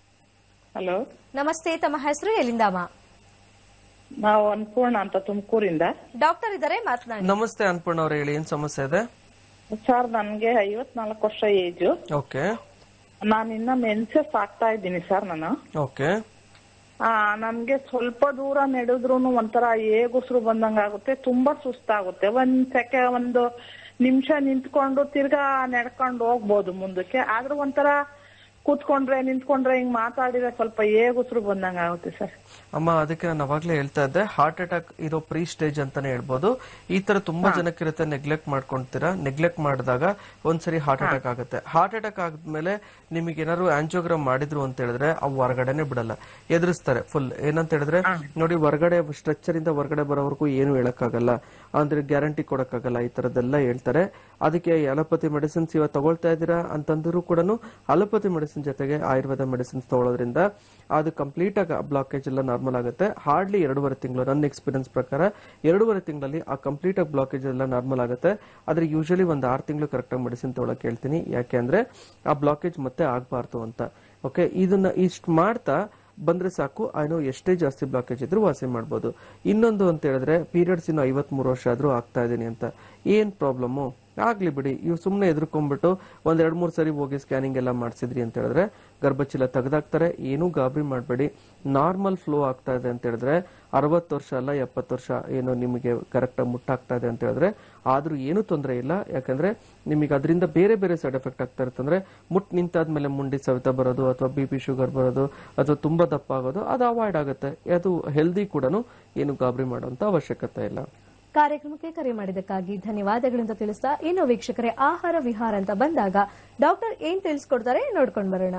ಹಲೋ ನಮಸ್ತೆ ತಮ್ಮ ಹೆಸರು ಎಲ್ಲಿಂದ ಅಮ್ಮ ನಾವು ಅನ್ಪೂರ್ಣ ಅಂತ ತುಮಕೂರಿಂದ ಡಾಕ್ಟರ್ ಇದ್ದಾರೆ ಮಾತನಾಡಿ ನಮಸ್ತೆ ಅನ್ಪೂರ್ಣ ಅವ್ರೆ ಹೇಳಿ ಏನ್ ಸಮಸ್ಯೆ ಇದೆ ಸರ್ ನನ್ಗೆ ಐವತ್ನಾಲ್ಕು ವರ್ಷ ಏಜು ಓಕೆ ನಾನು ಇನ್ನ ಮೆನ್ಸಸ್ ಆಗ್ತಾ ಇದ್ದೀನಿ ಸರ್ ನಾನು ಓಕೆ ಆ ನನ್ಗೆ ಸ್ವಲ್ಪ ದೂರ ನಡೆದ್ರು ಒಂಥರ ಏಗುಸ್ರು ಬಂದಂಗ ಆಗುತ್ತೆ ತುಂಬಾ ಸುಸ್ತಾಗುತ್ತೆ ಒಂದ್ ಸೆಕೆ ಒಂದು ನಿಮಿಷ ನಿಂತ್ಕೊಂಡು ತಿರ್ಗಾ ನಡ್ಕೊಂಡು ಹೋಗ್ಬೋದು ಮುಂದಕ್ಕೆ ಆದ್ರೂ ಒಂಥರ ಕೂತ್ಕೊಂಡ್ರೆ ನಿಂತ್ಕೊಂಡ್ರೆ ಹಿಂಗ್ ಮಾತಾಡಿದ್ರೆ ಸ್ವಲ್ಪ ಏಗುಸ್ರು ಬಂದಂಗ ಆಗುತ್ತೆ ಸರ್ ಅಮ್ಮ ಅದಕ್ಕೆ ನಾನು ಅವಾಗ್ಲೇ ಹೇಳ್ತಾ ಇದ್ದೆ ಹಾರ್ಟ್ ಅಟ್ಯಾಕ್ ಇರೋ ಪ್ರೀ ಸ್ಟೇಜ್ ಅಂತಾನೆ ಹೇಳ್ಬೋದು ಈ ತರ ತುಂಬಾ ಜನಕ್ಕಿರುತ್ತೆ ನೆಗ್ಲೆಕ್ಟ್ ಮಾಡ್ಕೊಂತೀರಾ ನೆಗ್ಲೆಕ್ಟ್ ಮಾಡಿದಾಗ ಒಂದ್ಸರಿ ಹಾರ್ಟ್ ಅಟ್ಯಾಕ್ ಆಗುತ್ತೆ ಹಾರ್ಟ್ ಅಟ್ಯಾಕ್ ಆದ್ಮೇಲೆ ನಿಮಗೆ ಏನಾದ್ರು ಆಂಜಿಯೋಗ್ರಾಮ್ ಮಾಡಿದ್ರು ಅಂತ ಹೇಳಿದ್ರೆ ಅವು ಹೊರಗಡೆನೆ ಬಿಡಲ್ಲ ಎದುರಿಸ್ತಾರೆ ಫುಲ್ ಏನಂತ ಹೇಳಿದ್ರೆ ನೋಡಿ ಹೊರಗಡೆ ಸ್ಟ್ರೆಚರ್ ಇಂದ ಹೊರಗಡೆ ಬರೋವರೆಗೂ ಏನು ಹೇಳಕ್ಕಾಗಲ್ಲ ಅಂದ್ರೆ ಗ್ಯಾರಂಟಿ ಕೊಡಕ್ಕಾಗಲ್ಲ ಈ ತರದ್ದೆಲ್ಲ ಹೇಳ್ತಾರೆ ಅದಕ್ಕೆ ಅಲೋಪತಿ ಮೆಡಿಸಿನ್ಸ್ ಇವಾಗ ತಗೊಳ್ತಾ ಇದ್ದೀರಾ ಅಂತಂದ್ರು ಕೂಡ ಅಲೋಪತಿ ಮೆಡಿಸಿನ್ಸ್ ಮೆಡಿಸಿನ್ ಜೊತೆಗೆ ಆಯುರ್ವೇದ ಮೆಡಿಸಿನ್ಸ್ ತಗೊಳ್ಳೋದ್ರಿಂದ ಅದು ಕಂಪ್ಲೀಟ್ ಆಗಿ ಬ್ಲಾಕೇಜ್ ಎಲ್ಲ ನಾರ್ಮಲ್ ಆಗುತ್ತೆ ಹಾರ್ಡ್ಲಿ ಎರಡೂವರೆ ತಿಂಗಳು ನನ್ನ ಎಕ್ಸ್ಪೀರಿಯನ್ಸ್ ಪ್ರಕಾರ ಎರಡೂವರೆ ತಿಂಗಳಲ್ಲಿ ಆ ಕಂಪ್ಲೀಟ್ ಆಗಿ ಬ್ಲಾಕೇಜ್ ಎಲ್ಲ ನಾರ್ಮಲ್ ಆಗುತ್ತೆ ಆದ್ರೆ ಯೂಶಲಿ ಒಂದು ಆರು ತಿಂಗಳು ಕರೆಕ್ಟಾಗಿ ಮೆಡಿಸಿನ್ ತಗೊಳಕ್ ಹೇಳ್ತೀನಿ ಯಾಕೆ ಅಂದ್ರೆ ಆ ಬ್ಲಾಕೇಜ್ ಮತ್ತೆ ಆಗಬಾರ್ದು ಅಂತ ಓಕೆ ಇದನ್ನ ಇಷ್ಟು ಮಾಡ್ತಾ ಬಂದ್ರೆ ಸಾಕು ಏನೋ ಎಷ್ಟೇ ಜಾಸ್ತಿ ಬ್ಲಾಕೇಜ್ ಇದ್ರೂ ವಾಸಿ ಮಾಡ್ಬೋದು ಇನ್ನೊಂದು ಅಂತ ಹೇಳಿದ್ರೆ ಪೀರಿಯಡ್ಸ್ ಇನ್ನು ಐವತ್ಮೂರು ವರ್ಷ ಆದ್ರೂ ಆಗ್ತಾ ಇದೀನಿ ಅಂತ ಏನ್ ಪ್ರಾಬ್ಲಮ್ಮು ಆಗ್ಲಿ ಬಿಡಿ ಇವ್ ಸುಮ್ನೆ ಎದ್ರುಕೊಂಡ್ಬಿಟ್ಟು ಒಂದ್ ಎರಡ್ ಮೂರ್ ಸರಿ ಹೋಗಿ ಸ್ಕ್ಯಾನಿಂಗ್ ಎಲ್ಲ ಮಾಡಿಸಿದ್ರಿ ಅಂತ ಹೇಳಿದ್ರೆ ಗರ್ಭಚೀಲ ತೆಗೆದಾಕ್ತಾರೆ ಏನೂ ಗಾಬರಿ ಮಾಡಬೇಡಿ ನಾರ್ಮಲ್ ಫ್ಲೋ ಆಗ್ತಾ ಇದೆ ಅಂತ ಹೇಳಿದ್ರೆ ಅರವತ್ತು ವರ್ಷ ಅಲ್ಲ ಎಪ್ಪತ್ತು ವರ್ಷ ಏನು ನಿಮಗೆ ಕರೆಕ್ಟ್ ಆಗಿ ಮುಟ್ಟಾಗ್ತಾ ಇದೆ ಅಂತ ಹೇಳಿದ್ರೆ ಆದ್ರೂ ಏನು ತೊಂದರೆ ಇಲ್ಲ ಯಾಕಂದ್ರೆ ನಿಮಗೆ ಅದರಿಂದ ಬೇರೆ ಬೇರೆ ಸೈಡ್ ಎಫೆಕ್ಟ್ ಆಗ್ತಾ ಇರ್ತಂದ್ರೆ ಮುಟ್ ನಿಂತಾದ್ಮೇಲೆ ಮುಂಡಿ ಸವಿತ ಬರೋದು ಅಥವಾ ಬಿ ಪಿ ಶುಗರ್ ಬರೋದು ಅಥವಾ ತುಂಬಾ ದಪ್ಪ ಆಗೋದು ಅದು ಅವಾಯ್ಡ್ ಆಗುತ್ತೆ ಅದು ಹೆಲ್ದಿ ಕೂಡ ಏನು ಗಾಬರಿ ಮಾಡುವಂತ ಅವಶ್ಯಕತೆ ಇಲ್ಲ ಕಾರ್ಯಕ್ರಮಕ್ಕೆ ಕರೆ ಮಾಡಿದ್ದಕ್ಕಾಗಿ ಧನ್ಯವಾದಗಳಿಂದ ತಿಳಿಸ್ತಾ ಇನ್ನು ವೀಕ್ಷಕರೇ ಆಹಾರ ವಿಹಾರ ಅಂತ ಬಂದಾಗ ಡಾಕ್ಟರ್ ಏನ್ ತಿಳಿಸ್ಕೊಡ್ತಾರೆ ನೋಡ್ಕೊಂಡ್ ಬರೋಣ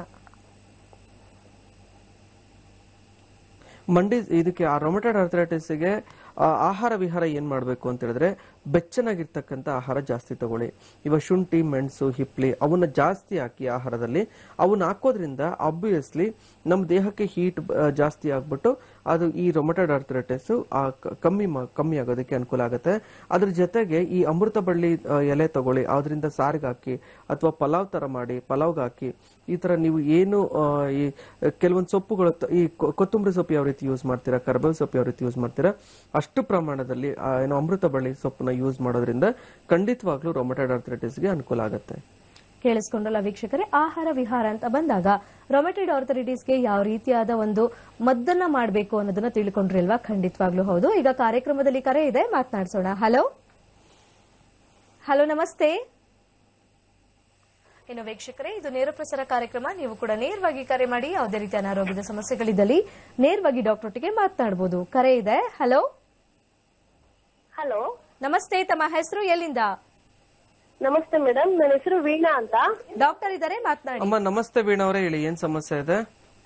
ಮಂಡಿ ಇದಕ್ಕೆ ಆ ರೊಮೆಟೆಡ್ ಆರ್ಥರೈಟಿಸ್ಗೆ ಆಹಾರ ವಿಹಾರ ಏನ್ ಮಾಡಬೇಕು ಅಂತ ಹೇಳಿದ್ರೆ ಬೆಚ್ಚನಾಗಿರ್ತಕ್ಕಂಥ ಆಹಾರ ಜಾಸ್ತಿ ತಗೊಳ್ಳಿ ಇವಾಗ ಶುಂಠಿ ಮೆಣಸು ಹಿಪ್ಲಿ ಅವನ್ನ ಜಾಸ್ತಿ ಹಾಕಿ ಆಹಾರದಲ್ಲಿ ಅವನ್ನ ಹಾಕೋದ್ರಿಂದ ಆಬ್ವಿಯಸ್ಲಿ ನಮ್ಮ ದೇಹಕ್ಕೆ ಹೀಟ್ ಜಾಸ್ತಿ ಆಗ್ಬಿಟ್ಟು ಅದು ಈ ರೊಮೆಟೆಡ್ ಆರ್ಥರೈಟಿಸ್ ಕಮ್ಮಿ ಮಾ- ಕಮ್ಮಿ ಆಗೋದಕ್ಕೆ ಅನುಕೂಲ ಆಗುತ್ತೆ ಅದ್ರ ಜೊತೆಗೆ ಈ ಅಮೃತ ಬಳ್ಳಿ ಆ, ಎಲೆ ತಗೊಳ್ಳಿ ಅದರಿಂದ ಸಾರಿಗೆ ಹಾಕಿ ಅಥವಾ ಪಲಾವ್ ತರ ಮಾಡಿ ಪಲಾವ್ಗೆ ಹಾಕಿ ಈ ತರ ನೀವು ಏನು ಆ, ಈ ಕೆಲವೊಂದು ಸೊಪ್ಪುಗಳು ತ- ಈ ಕೊ- ಕೊತ್ತಂಬರಿ ಸೊಪ್ಪು ಯಾವ ರೀತಿ ಯೂಸ್ ಮಾಡ್ತೀರಾ ಕರ್ಬೇವು ಸೊಪ್ಪು ಯಾವ ರೀತಿ ಯೂಸ್ ಮಾಡ್ತೀರಾ ಅಷ್ಟು ಪ್ರಮಾಣದಲ್ಲಿ ಆ, ಏನು ಅಮೃತ ಬಳ್ಳಿ ಸೊಪ್ಪನ್ನ ಯೂಸ್ ಮಾಡೋದ್ರಿಂದ ಖಂಡಿತವಾಗ್ಲೂ ರೊಮೆಟೆಡ್ ಆರ್ಥರೈಟಿಸ್ಗೆ ಅನುಕೂಲ ಆಗುತ್ತೆ ಕೇಳಿಸ್ಕೊಂಡಲ್ಲ ವೀಕ್ಷಕರೇ ಆಹಾರ ವಿಹಾರ ಅಂತ ಬಂದಾಗ ರೊಮೆಟೆಡ್ ಆರ್ಥರಿಟೀಸ್ಗೆ ಯಾವ ರೀತಿಯಾದ ಒಂದು ಮದ್ದನ್ನ ಮಾಡಬೇಕು ಅನ್ನೋದನ್ನ ತಿಳ್ಕೊಂಡ್ರಿ ಅಲ್ವಾ ಖಂಡಿತವಾಗ್ಲೂ ಹೌದು ಈಗ ಕಾರ್ಯಕ್ರಮದಲ್ಲಿ ಕರೆ ಇದೆ ಮಾತನಾಡಿಸೋಣ ಹಲೋ ಹಲೋ ನಮಸ್ತೆ ಇನ್ನು ವೀಕ್ಷಕರೇ ಇದು ನೇರ ಪ್ರಸಾರ ಕಾರ್ಯಕ್ರಮ ನೀವು ಕೂಡ ನೇರವಾಗಿ ಕರೆ ಮಾಡಿ ಯಾವುದೇ ರೀತಿಯ ಅನಾರೋಗ್ಯದ ಸಮಸ್ಯೆಗಳಿದ್ದಲ್ಲಿ ನೇರವಾಗಿ ಡಾಕ್ಟರ್ ಒಟ್ಟಿಗೆ ಮಾತನಾಡಬಹುದು ಕರೆ ಇದೆ ಹಲೋ ಹಲೋ ನಮಸ್ತೆ ತಮ್ಮ ಹೆಸರು ಎಲ್ಲಿಂದ ನಮಸ್ತೆ ಮೇಡಮ್ ನನ್ನ ಹೆಸರು ವೀಣಾ ಅಂತ ಡಾಕ್ಟರ್ ಇದ್ದಾರೆ ಮಾತನಾಡಿ ಅಮ್ಮ ನಮಸ್ತೆ ವೀಣಾ ಅವರೇ ಹೇಳಿ ಏನ್ ಸಮಸ್ಯೆ ಇದೆ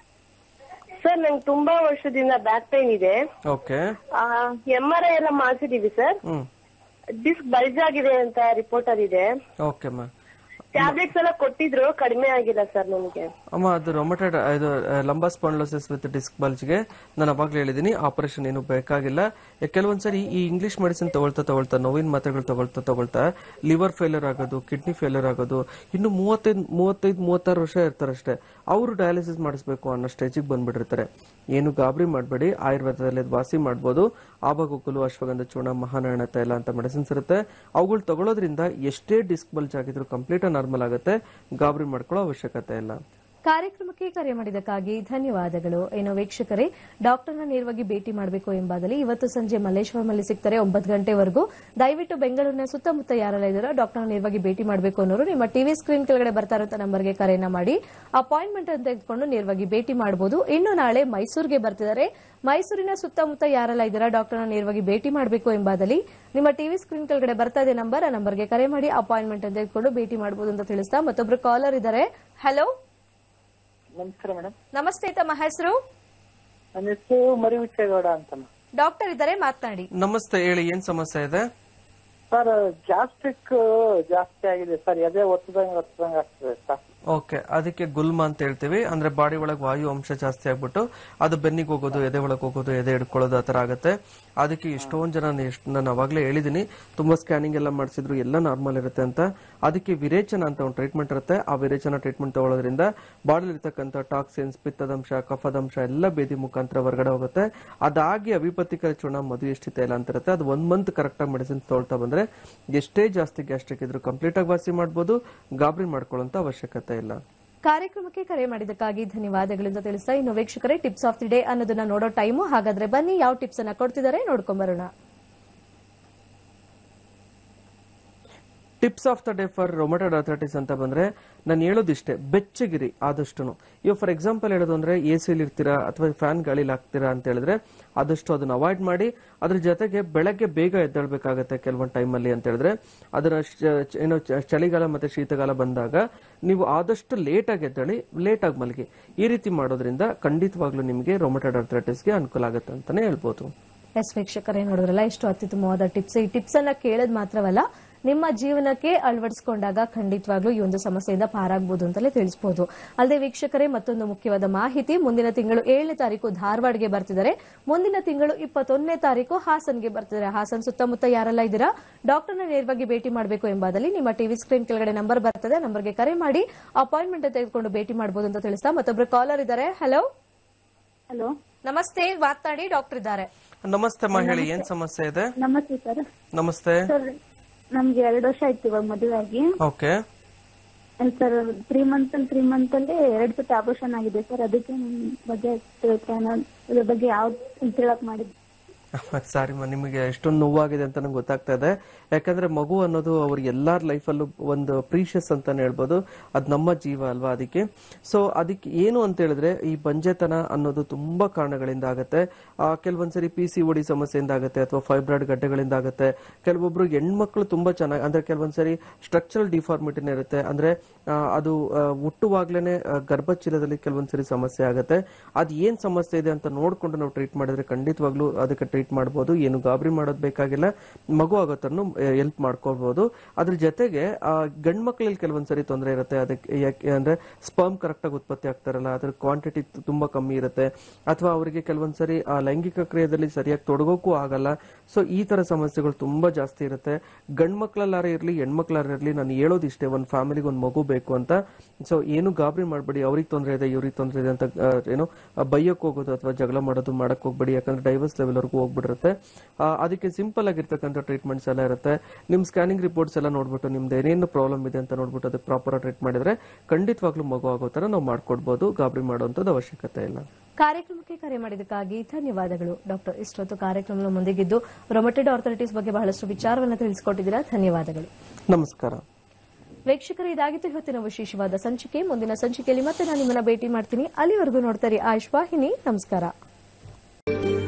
ಸರ್ ನಂಗೆ ತುಂಬಾ ವರ್ಷದಿಂದ ಬ್ಯಾಕ್ ಪೈನ್ ಇದೆ ಓಕೆ ಎಂ ಆರ್ ಐ ಎಲ್ಲ ಮಾಡ್ಸಿದೀವಿ ಸರ್ ಹ್ಮ್ ಡಿಸ್ಕ್ ಬಲ್ಜ್ ಆಗಿದೆ ಅಂತ ರಿಪೋರ್ಟ್ ಅಲ್ಲಿ ಇದೆ ಓಕೆ ಅಮ್ಮ ಟ್ಯಾಬ್ಲೆಟ್ಸ್ ಎಲ್ಲ ಕೊಟ್ಟಿದ್ರು ಕಡಿಮೆ ಆಗಿಲ್ಲ ಸರ್ ನನಗೆ ಅಮ್ಮ ಅದು ರೊಮಟೆಡ್ ಇದು ಲಂಬಾ ಸ್ಪಾಂಡ್ಲೋಸಿಸ್ ವಿತ್ ಡಿಸ್ಕ್ ಬಲ್ಜ್ಗೆ ನಾನು ಅವಾಗಲೇ ಹೇಳಿದ್ದೀನಿ ಆಪರೇಷನ್ ಏನು ಬೇಕಾಗಿಲ್ಲ ಯಾಕೆ ಕೆಲವೊಂದ್ಸರಿ ಈ ಇಂಗ್ಲಿಷ್ ಮೆಡಿಸಿನ್ ತಗೊಳ್ತಾ ತಗೊಳ್ತಾ ನೋವಿನ ಮಾತ್ರೆಗಳು ತಗೊಳ್ತಾ ತಗೊಳ್ತಾ ಲಿವರ್ ಫೇಲ್ಯೂರ್ ಆಗೋದು ಕಿಡ್ನಿ ಫೇಲ್ಯೂರ್ ಆಗೋದು ಇನ್ನು ಮೂವತ್ತೈದು ಮೂವತ್ತೈದು ಮೂವತ್ತಾರು ವರ್ಷ ಇರ್ತಾರಷ್ಟೇ ಅವರು ಡಯಾಲಿಸಿಸ್ ಮಾಡಿಸ್ಬೇಕು ಅನ್ನೋ ಸ್ಟೇಜಿಗೆ ಬಂದ್ಬಿಟ್ಟಿರ್ತಾರೆ ಏನು ಗಾಬರಿ ಮಾಡಬೇಡಿ ಆಯುರ್ವೇದದಲ್ಲಿ ಅದು ವಾಸಿ ಮಾಡ್ಬೋದು ಆಬಗುಕುಲು ಅಶ್ವಗಂಧ ಚೂರ್ಣ ಮಹಾನಾರಾಯಣ ತೈಲ ಅಂತ ಮೆಡಿಸಿನ್ಸ್ ಇರುತ್ತೆ ಅವುಗಳು ತಗೊಳ್ಳೋದ್ರಿಂದ ಎಷ್ಟೇ ಡಿಸ್ಕ್ ಬಲ್ಜ್ ಆಗಿದ್ರು ಕಂಪ್ಲೀಟ್ ನಾರ್ಮಲ್ ಆಗುತ್ತೆ ಗಾಬರಿ ಮಾಡ್ಕೊಳ್ಳೋ ಅವಶ್ಯಕತೆ ಇಲ್ಲ ಕಾರ್ಯಕ್ರಮಕ್ಕೆ ಕರೆ ಮಾಡಿದ್ದಕ್ಕಾಗಿ ಧನ್ಯವಾದಗಳು ಏನು ವೀಕ್ಷಕರೇ ಡಾಕ್ಟರ್ನ ನೇರವಾಗಿ ಭೇಟಿ ಮಾಡಬೇಕು ಎಂಬಾದಲ್ಲಿ ಇವತ್ತು ಸಂಜೆ ಮಲ್ಲೇಶ್ವರಮಲ್ಲಿ ಸಿಗ್ತಾರೆ ಒಂಬತ್ತು ಗಂಟೆವರೆಗೂ ದಯವಿಟ್ಟು ಬೆಂಗಳೂರಿನ ಸುತ್ತಮುತ್ತ ಯಾರೆಲ್ಲ ಇದ್ದಾರೋ ಡಾಕ್ಟರ್ನ ನೇರವಾಗಿ ಭೇಟಿ ಮಾಡಬೇಕು ಅನ್ನೋರು ನಿಮ್ಮ ಟಿವಿ ಸ್ಕ್ರೀನ್ ಕೆಳಗಡೆ ಬರ್ತಾ ಇರೋ ನಂಬರ್ಗೆ ಕರೆಯನ್ನ ಮಾಡಿ ಅಪಾಯಿಂಟ್ಮೆಂಟ್ ಅಂತ ತೆಗೆದುಕೊಂಡು ನೇರವಾಗಿ ಭೇಟಿ ಮಾಡಬಹುದು ಇನ್ನು ನಾಳೆ ಮೈಸೂರಿಗೆ ಬರ್ತಿದ್ದಾರೆ ಮೈಸೂರಿನ ಸುತ್ತಮುತ್ತ ಯಾರೆಲ್ಲ ಇದ್ದಾರಾ ಡಾಕ್ಟರ್ನ ನೇರವಾಗಿ ಭೇಟಿ ಮಾಡಬೇಕು ಎಂಬಾದಲ್ಲಿ ನಿಮ್ಮ ಟಿವಿ ಸ್ಕ್ರೀನ್ ಕೆಳಗಡೆ ಬರ್ತಾ ಇದೆ ನಂಬರ್ ಆ ನಂಬರ್ಗೆ ಕರೆ ಮಾಡಿ ಅಪಾಯಿಂಟ್ಮೆಂಟ್ ಅಂತ ತೆಗೆದುಕೊಂಡು ಭೇಟಿ ಮಾಡಬಹುದು ಅಂತ ತಿಳಿಸ್ತಾ ಮತ್ತೊಬ್ರು ಕಾಲರ್ ಇದ್ದಾರೆ ಹಲೋ ನಮಸ್ಕಾರ ಮೇಡಮ್ ನಮಸ್ತೆ ತಮ್ಮ ಹೆಸರು ನನ್ನ ಹೆಸರು ಮರಿವಿಚ್ಚೇಗೌಡ ಅಂತ ಡಾಕ್ಟರ್ ಇದ್ದಾರೆ ಮಾತನಾಡಿ ನಮಸ್ತೆ ಹೇಳಿ ಏನ್ ಸಮಸ್ಯೆ ಇದೆ ಸರ್ ಗ್ಯಾಸ್ಟ್ರಿಕ್ ಜಾಸ್ತಿ ಆಗಿದೆ ಸರ್ ಎದೆ ಒತ್ತದಂಗ ಒತ್ತದಂಗ ಆಗ್ತದೆ ಸರ್ ಓಕೆ ಅದಕ್ಕೆ ಗುಲ್ಮ ಅಂತ ಹೇಳ್ತೀವಿ ಅಂದ್ರೆ ಬಾಡಿ ಒಳಗೆ ವಾಯು ಅಂಶ ಜಾಸ್ತಿ ಆಗ್ಬಿಟ್ಟು ಅದು ಬೆನ್ನಿಗೆ ಹೋಗೋದು ಎದೆ ಒಳಗೆ ಹೋಗೋದು ಎದೆ ಹಿಡ್ಕೊಳ್ಳೋದು ಆ ತರ ಆಗುತ್ತೆ ಅದಕ್ಕೆ ಎಷ್ಟೊಂದ್ ಜನ ಎಷ್ಟು ನಾನು ಅವಾಗಲೇ ಹೇಳಿದೀನಿ ತುಂಬಾ ಸ್ಕ್ಯಾನಿಂಗ್ ಎಲ್ಲ ಮಾಡಿಸಿದ್ರು ಎಲ್ಲ ನಾರ್ಮಲ್ ಇರುತ್ತೆ ಅಂತ ಅದಕ್ಕೆ ವಿರೇಚನ ಅಂತ ಒಂದು ಟ್ರೀಟ್ಮೆಂಟ್ ಇರುತ್ತೆ ಆ ವಿರೇಚನ ಟ್ರೀಟ್ಮೆಂಟ್ ತಗೊಳ್ಳೋದ್ರಿಂದ ಬಾಡಿಲಿ ಇರ್ತಕ್ಕಂಥ ಟಾಕ್ಸಿನ್ಸ್ ಪಿತ್ತದಂಶ ಕಫದಂಶ ಎಲ್ಲ ಬೇದಿ ಮುಖಾಂತರ ಹೊರಗಡೆ ಹೋಗುತ್ತೆ ಅದಾಗಿ ಅವಿಪತ್ತಿಕರ ಚೂರ್ಣ ಮಧು ಎಷ್ಟು ತೈಲ ಅಂತ ಇರುತ್ತೆ ಅದು ಒನ್ ಮಂತ್ ಕರೆಕ್ಟ್ ಆಗಿ ಮೆಡಿಸಿನ್ಸ್ ತಗೊಳ್ತಾ ಬಂದ್ರೆ ಎಷ್ಟೇ ಜಾಸ್ತಿ ಗ್ಯಾಸ್ಟ್ರಿಕ್ ಇದ್ರು ಕಂಪ್ಲೀಟ್ ಆಗಿ ವಾಸಿ ಮಾಡ್ಬೋದು ಗಾಬರಿ ಮಾಡ್ಕೊಳ್ಳೋಂತ ಅವಶ್ಯಕತೆ ಇಲ್ಲ ಕಾರ್ಯಕ್ರಮಕ್ಕೆ ಕರೆ ಮಾಡಿದ್ದಕ್ಕಾಗಿ ಧನ್ಯವಾದಗಳಿಂದ ತಿಳಿಸ್ತಾ ಇನ್ನು ವೀಕ್ಷಕರೇ ಟಿಪ್ಸ್ ಆಫ್ ದಿ ಡೇ ಅನ್ನೋದನ್ನ ನೋಡೋ ಟೈಮು ಹಾಗಾದ್ರೆ ಬನ್ನಿ ಯಾವ ಟಿಪ್ಸ್ ಅನ್ನ ಕೊಡ್ತಿದ್ದಾರೆ ನೋಡ್ಕೊಂಡ್ ಬರೋಣ tips of the day for rheumatoid arthritis ಅಂತ ಬಂದ್ರೆ ನಾನು ಹೇಳೋದಿಷ್ಟೇ ಬೆಚ್ಚಗಿರಿ ಆದಷ್ಟು ಇವಾಗ ಫಾರ್ ಎಕ್ಸಾಂಪಲ್ ಹೇಳೋದು ಅಂದ್ರೆ ಎ ಸಿಲಿ ಇರ್ತೀರಾ ಅಥವಾ ಫ್ಯಾನ್ ಗಾಳಿಲಿ ಹಾಕ್ತೀರಾ ಅಂತ ಹೇಳಿದ್ರೆ ಆದಷ್ಟು ಅದನ್ನ ಅವಾಯ್ಡ್ ಮಾಡಿ ಅದ್ರ ಜೊತೆಗೆ ಬೆಳಗ್ಗೆ ಬೇಗ ಎದ್ದೇಳ್ಬೇಕಾಗತ್ತೆ ಕೆಲವೊಂದು ಟೈಮಲ್ಲಿ ಅಂತ ಹೇಳಿದ್ರೆ ಅದರ ಶ- ಚ- ಏನು ಚ- ಚಳಿಗಾಲ ಮತ್ತೆ ಶೀತಗಾಲ ಬಂದಾಗ ನೀವು ಆದಷ್ಟು ಲೇಟ್ ಆಗಿ ಎದ್ದೇಳಿ ಲೇಟ್ ಆಗಿ ಮಲಗಿ ಈ ರೀತಿ ಮಾಡೋದ್ರಿಂದ ಖಂಡಿತವಾಗ್ಲೂ ನಿಮಗೆ ರೊಮಟೆಡ್ ಗೆ ಅನುಕೂಲ ಆಗುತ್ತೆ ಅಂತಾನೆ ಹೇಳ್ಬೋದು ಎಸ್ ವೀಕ್ಷಕರೇ ನೋಡಿದ್ರಲ್ಲ ಎಷ್ಟು ಅತ್ಯುತ್ತಮವಾದ ಟಿಪ್ಸ್ ಈ ಟಿಪ್ಸ್ ಅನ್ನ ಕೇಳೋದ್ ಮಾತ್ರವಲ್ಲ ನಿಮ್ಮ ಜೀವನಕ್ಕೆ ಅಳವಡಿಸಿಕೊಂಡಾಗ ಖಂಡಿತವಾಗ್ಲೂ ಈ ಒಂದು ಸಮಸ್ಯೆಯಿಂದ ಪಾರಾಗಬಹುದು ಅಂತಲೇ ತಿಳಿಸಬಹುದು ಅಲ್ಲದೆ ವೀಕ್ಷಕರೇ ಮತ್ತೊಂದು ಮುಖ್ಯವಾದ ಮಾಹಿತಿ ಮುಂದಿನ ತಿಂಗಳು ಏಳನೇ ತಾರೀಕು ಧಾರವಾಡಗೆ ಬರ್ತಿದ್ದಾರೆ ಮುಂದಿನ ತಿಂಗಳು ಇಪ್ಪತ್ತೊಂದನೇ ತಾರೀಕು ಹಾಸನ್ಗೆ ಬರ್ತಿದ್ದಾರೆ ಹಾಸನ್ ಸುತ್ತಮುತ್ತ ಯಾರೆಲ್ಲ ಇದ್ದೀರಾ ಡಾಕ್ಟರ್ನ ನೇರವಾಗಿ ಭೇಟಿ ಮಾಡಬೇಕು ಎಂಬುದಲ್ಲಿ ನಿಮ್ಮ ಟಿವಿ ಸ್ಕ್ರೀನ್ ಕೆಳಗಡೆ ನಂಬರ್ ಬರ್ತದೆ ನಂಬರ್ಗೆ ಕರೆ ಮಾಡಿ ಅಪಾಯಿಂಟ್ಮೆಂಟ್ ತೆಗೆದುಕೊಂಡು ಭೇಟಿ ಮಾಡಬಹುದು ಅಂತ ತಿಳಿಸ್ತಾ ಮತ್ತೊಬ್ರು ಕಾಲರ್ ಇದ್ದಾರೆ ಹಲೋ ಹಲೋ ನಮಸ್ತೆ ಮಾತಾಡಿ ಡಾಕ್ಟರ್ ಇದ್ದಾರೆ ನಮಸ್ತೆ ಅಮ್ಮ ಹೇಳಿ ಏನ್ ಸಮಸ್ಯೆ ಇದೆ ನಮಸ್ತೆ ಸರ್ ನಮಸ್ತೆ ಸರ್ ನಮ್ಗೆ ಎರಡು ವರ್ಷ ಆಯ್ತು ಇವಾಗ ಮದುವೆ ಆಗಿ ಓಕೆ ಸರ್ ತ್ರೀ ಮಂತ್ ಅಲ್ಲಿ ತ್ರೀ ಮಂತ್ ಅಲ್ಲಿ ಎರಡು ಸತಿ ಆಪರೇಷನ್ ಆಗಿದೆ ಸರ್ ಅದಕ್ಕೆ ನಿಮ್ ಬಗ್ಗೆ ತಿಳ್ಕೊಳ್ಳೋಣ ಅದ್ರ ಬಗ್ಗೆ ಯಾವ್ದು ತಿಳಕ್ ಮಾಡಿದ್ವಿ ಸಾರಿ ಮಾ ನಿಮಗೆ ಎಷ್ಟೊಂದು ನೋವಾಗಿದೆ ಅಂತ ನಂಗೆ ಗೊತ್ತಾಗ್ತಾ ಇದೆ ಯಾಕಂದ್ರೆ ಮಗು ಅನ್ನೋದು ಅವ್ರಿಗೆ ಎಲ್ಲಾರ ಲೈಫಲ್ಲೂ ಒಂದು ಪ್ರೀಶಿಯಸ್ ಅಂತಾನೆ ಹೇಳ್ಬೋದು ಅದು ನಮ್ಮ ಜೀವ ಅಲ್ವಾ ಅದಕ್ಕೆ ಸೊ ಅದಕ್ಕೆ ಏನು ಅಂತ ಹೇಳಿದ್ರೆ ಈ ಬಂಜೆತನ ಅನ್ನೋದು ತುಂಬಾ ಕಾರಣಗಳಿಂದ ಆಗುತ್ತೆ ಆ, ಕೆಲವೊಂದ್ಸರಿ ಪಿ ಸಿ ಒಡಿ ಸಮಸ್ಯೆಯಿಂದ ಆಗುತ್ತೆ ಅಥವಾ ಫೈಬ್ರಾಯ್ಡ್ ಗಡ್ಡೆಗಳಿಂದ ಆಗುತ್ತೆ ಕೆಲವೊಬ್ರು ಹೆಣ್ಮಕ್ಳು ತುಂಬಾ ಚೆನ್ನಾಗಿ ಅಂದ್ರೆ ಕೆಲವೊಂದ್ಸರಿ ಸ್ಟ್ರಕ್ಚರಲ್ ಡಿಫಾರ್ಮಿಟಿನ ಇರುತ್ತೆ ಅಂದ್ರೆ ಆ, ಅದು ಆ, ಹುಟ್ಟುವಾಗ್ಲೇನೆ ಆ, ಗರ್ಭಚೀಲದಲ್ಲಿ ಕೆಲವೊಂದ್ಸರಿ ಸಮಸ್ಯೆ ಆಗುತ್ತೆ ಅದ್ ಏನ್ ಸಮಸ್ಯೆ ಇದೆ ಅಂತ ನೋಡ್ಕೊಂಡು ನಾವು ಟ್ರೀಟ್ ಮಾಡಿದ್ರೆ ಖಂಡಿತವಾಗ್ಲೂ ಅದಕ್ಕೆ ಟ್ರೀಟ್ ಮಾಡ್ಬೋದು ಏನು ಗಾಬರಿ ಮಾಡೋದ್ ಬೇಕಾಗಿಲ್ಲ ಮಗು ಆಗೋತನ್ನು ಹೆಲ್ಪ್ ಮಾಡ್ಕೊಳ್ಬಹುದು ಅದ್ರ ಜೊತೆಗೆ ಆ ಗಂಡ್ ಮಕ್ಳಲ್ಲಿ ಕೆಲವೊಂದ್ಸರಿ ತೊಂದರೆ ಇರುತ್ತೆ ಅದಕ್ಕೆ ಯಾಕೆ ಅಂದ್ರೆ ಸ್ಪರ್ಮ್ ಕರೆಕ್ಟ್ ಆಗಿ ಉತ್ಪತ್ತಿ ಆಗ್ತಾರಲ್ಲ ಅದ್ರ ಕ್ವಾಂಟಿಟಿ ತುಂಬಾ ಕಮ್ಮಿ ಇರುತ್ತೆ ಅಥವಾ ಅವರಿಗೆ ಕೆಲವೊಂದ್ಸರಿ ಆ ಲೈಂಗಿಕ ಕ್ರಿಯೆಯಲ್ಲಿ ಸರಿಯಾಗಿ ತೊಡಗೋಕ್ಕೂ ಆಗಲ್ಲ ಸೊ ಈ ತರ ಸಮಸ್ಯೆಗಳು ತುಂಬಾ ಜಾಸ್ತಿ ಇರುತ್ತೆ ಗಂಡ್ ಮಕ್ಳಲ್ಲಾರ ಇರ್ಲಿ ಹೆಣ್ಮಕ್ಳಾರ ಇರ್ಲಿ ನಾನು ಹೇಳೋದು ಇಷ್ಟೇ ಒಂದ್ ಫ್ಯಾಮಿಲಿಗೆ ಒಂದ್ ಮಗು ಬೇಕು ಅಂತ ಸೊ ಏನು ಗಾಬರಿ ಮಾಡ್ಬೇಡಿ ಅವ್ರಿಗೆ ತೊಂದರೆ ಇದೆ ಇವ್ರಿಗೆ ತೊಂದರೆ ಇದೆ ಅಂತ ಆ, ಏನು ಆ, ಬೈಯಕ್ ಹೋಗೋದು ಅಥವಾ ಜಗಳ ಮಾಡೋದು ಮಾಡಕ್ ಹೋಗ್ಬೇಡಿ ಯಾಕಂದ್ರೆ ಡೈವರ್ಸ್ ಲೆವೆಲ್ ವರ್ಗೂ ಹೋಗ್ಬಿಟ್ಟಿರುತ್ತೆ ಆ, ಅದಕ್ಕೆ ಸಿಂಪಲ್ ಆಗಿರ್ತಕ್ಕಂಥ ಟ್ರೀಟ್ಮೆಂಟ್ಸ್ ಎಲ್ಲ ಇರುತ್ತೆ ನಿಮ್ ಸ್ಕ್ಯಾನಿಂಗ್ ರಿಪೋರ್ಟ್ಸ್ ಎಲ್ಲ ನೋಡ್ಬಿಟ್ಟು ನಿಮ್ದು ಏನೇನು ಪ್ರಾಬ್ಲಮ್ ಇದೆ ಅಂತ ನೋಡ್ಬಿಟ್ಟು ಅದಕ್ಕೆ ಪ್ರಾಪರ್ ಟ್ರೀಟ್ ಮಾಡಿದ್ರೆ ಖಂಡಿತವಾಗ್ಲೂ ಮಗು ಆಗೋ ತರ ನಾವು ಮಾಡ್ಕೊಡ್ಬೋದು ಗಾಬರಿ ಮಾಡುವಂತದ್ದು ಅವಶ್ಯಕತೆ ಇಲ್ಲ ಕಾರ್ಯಕ್ರಮಕ್ಕೆ ಕರೆ ಮಾಡಿದ್ದಕ್ಕಾಗಿ ಧನ್ಯವಾದಗಳು ಡಾಕ್ಟರ್ ಇಷ್ಟೊತ್ತು ಕಾರ್ಯಕ್ರಮದ ಮುಂದಿಗಿದ್ದು ರೊಮಟೆಡ್ ಆರ್ಥರಿಟಿಸ್ ಬಗ್ಗೆ ಬಹಳಷ್ಟು ವಿಚಾರವನ್ನು ತಿಳಿಸಿಕೊಟ್ಟಿದ್ದೀರಾ ಧನ್ಯವಾದಗಳು ನಮಸ್ಕಾರ ವೀಕ್ಷಕರು ಇದಾಗಿತ್ತು ಇವತ್ತಿನ ವಿಶೇಷವಾದ ಸಂಚಿಕೆ ಮುಂದಿನ ಸಂಚಿಕೆಯಲ್ಲಿ ಮತ್ತೆ ನಾನು ನಿಮ್ಮನ್ನ ಭೇಟಿ ಮಾಡ್ತೀನಿ ಅಲ್ಲಿವರೆಗೂ ನೋಡ್ತಾರೆ ಆಯುಷ್ ವಾಹಿನಿ ನಮಸ್ಕಾರ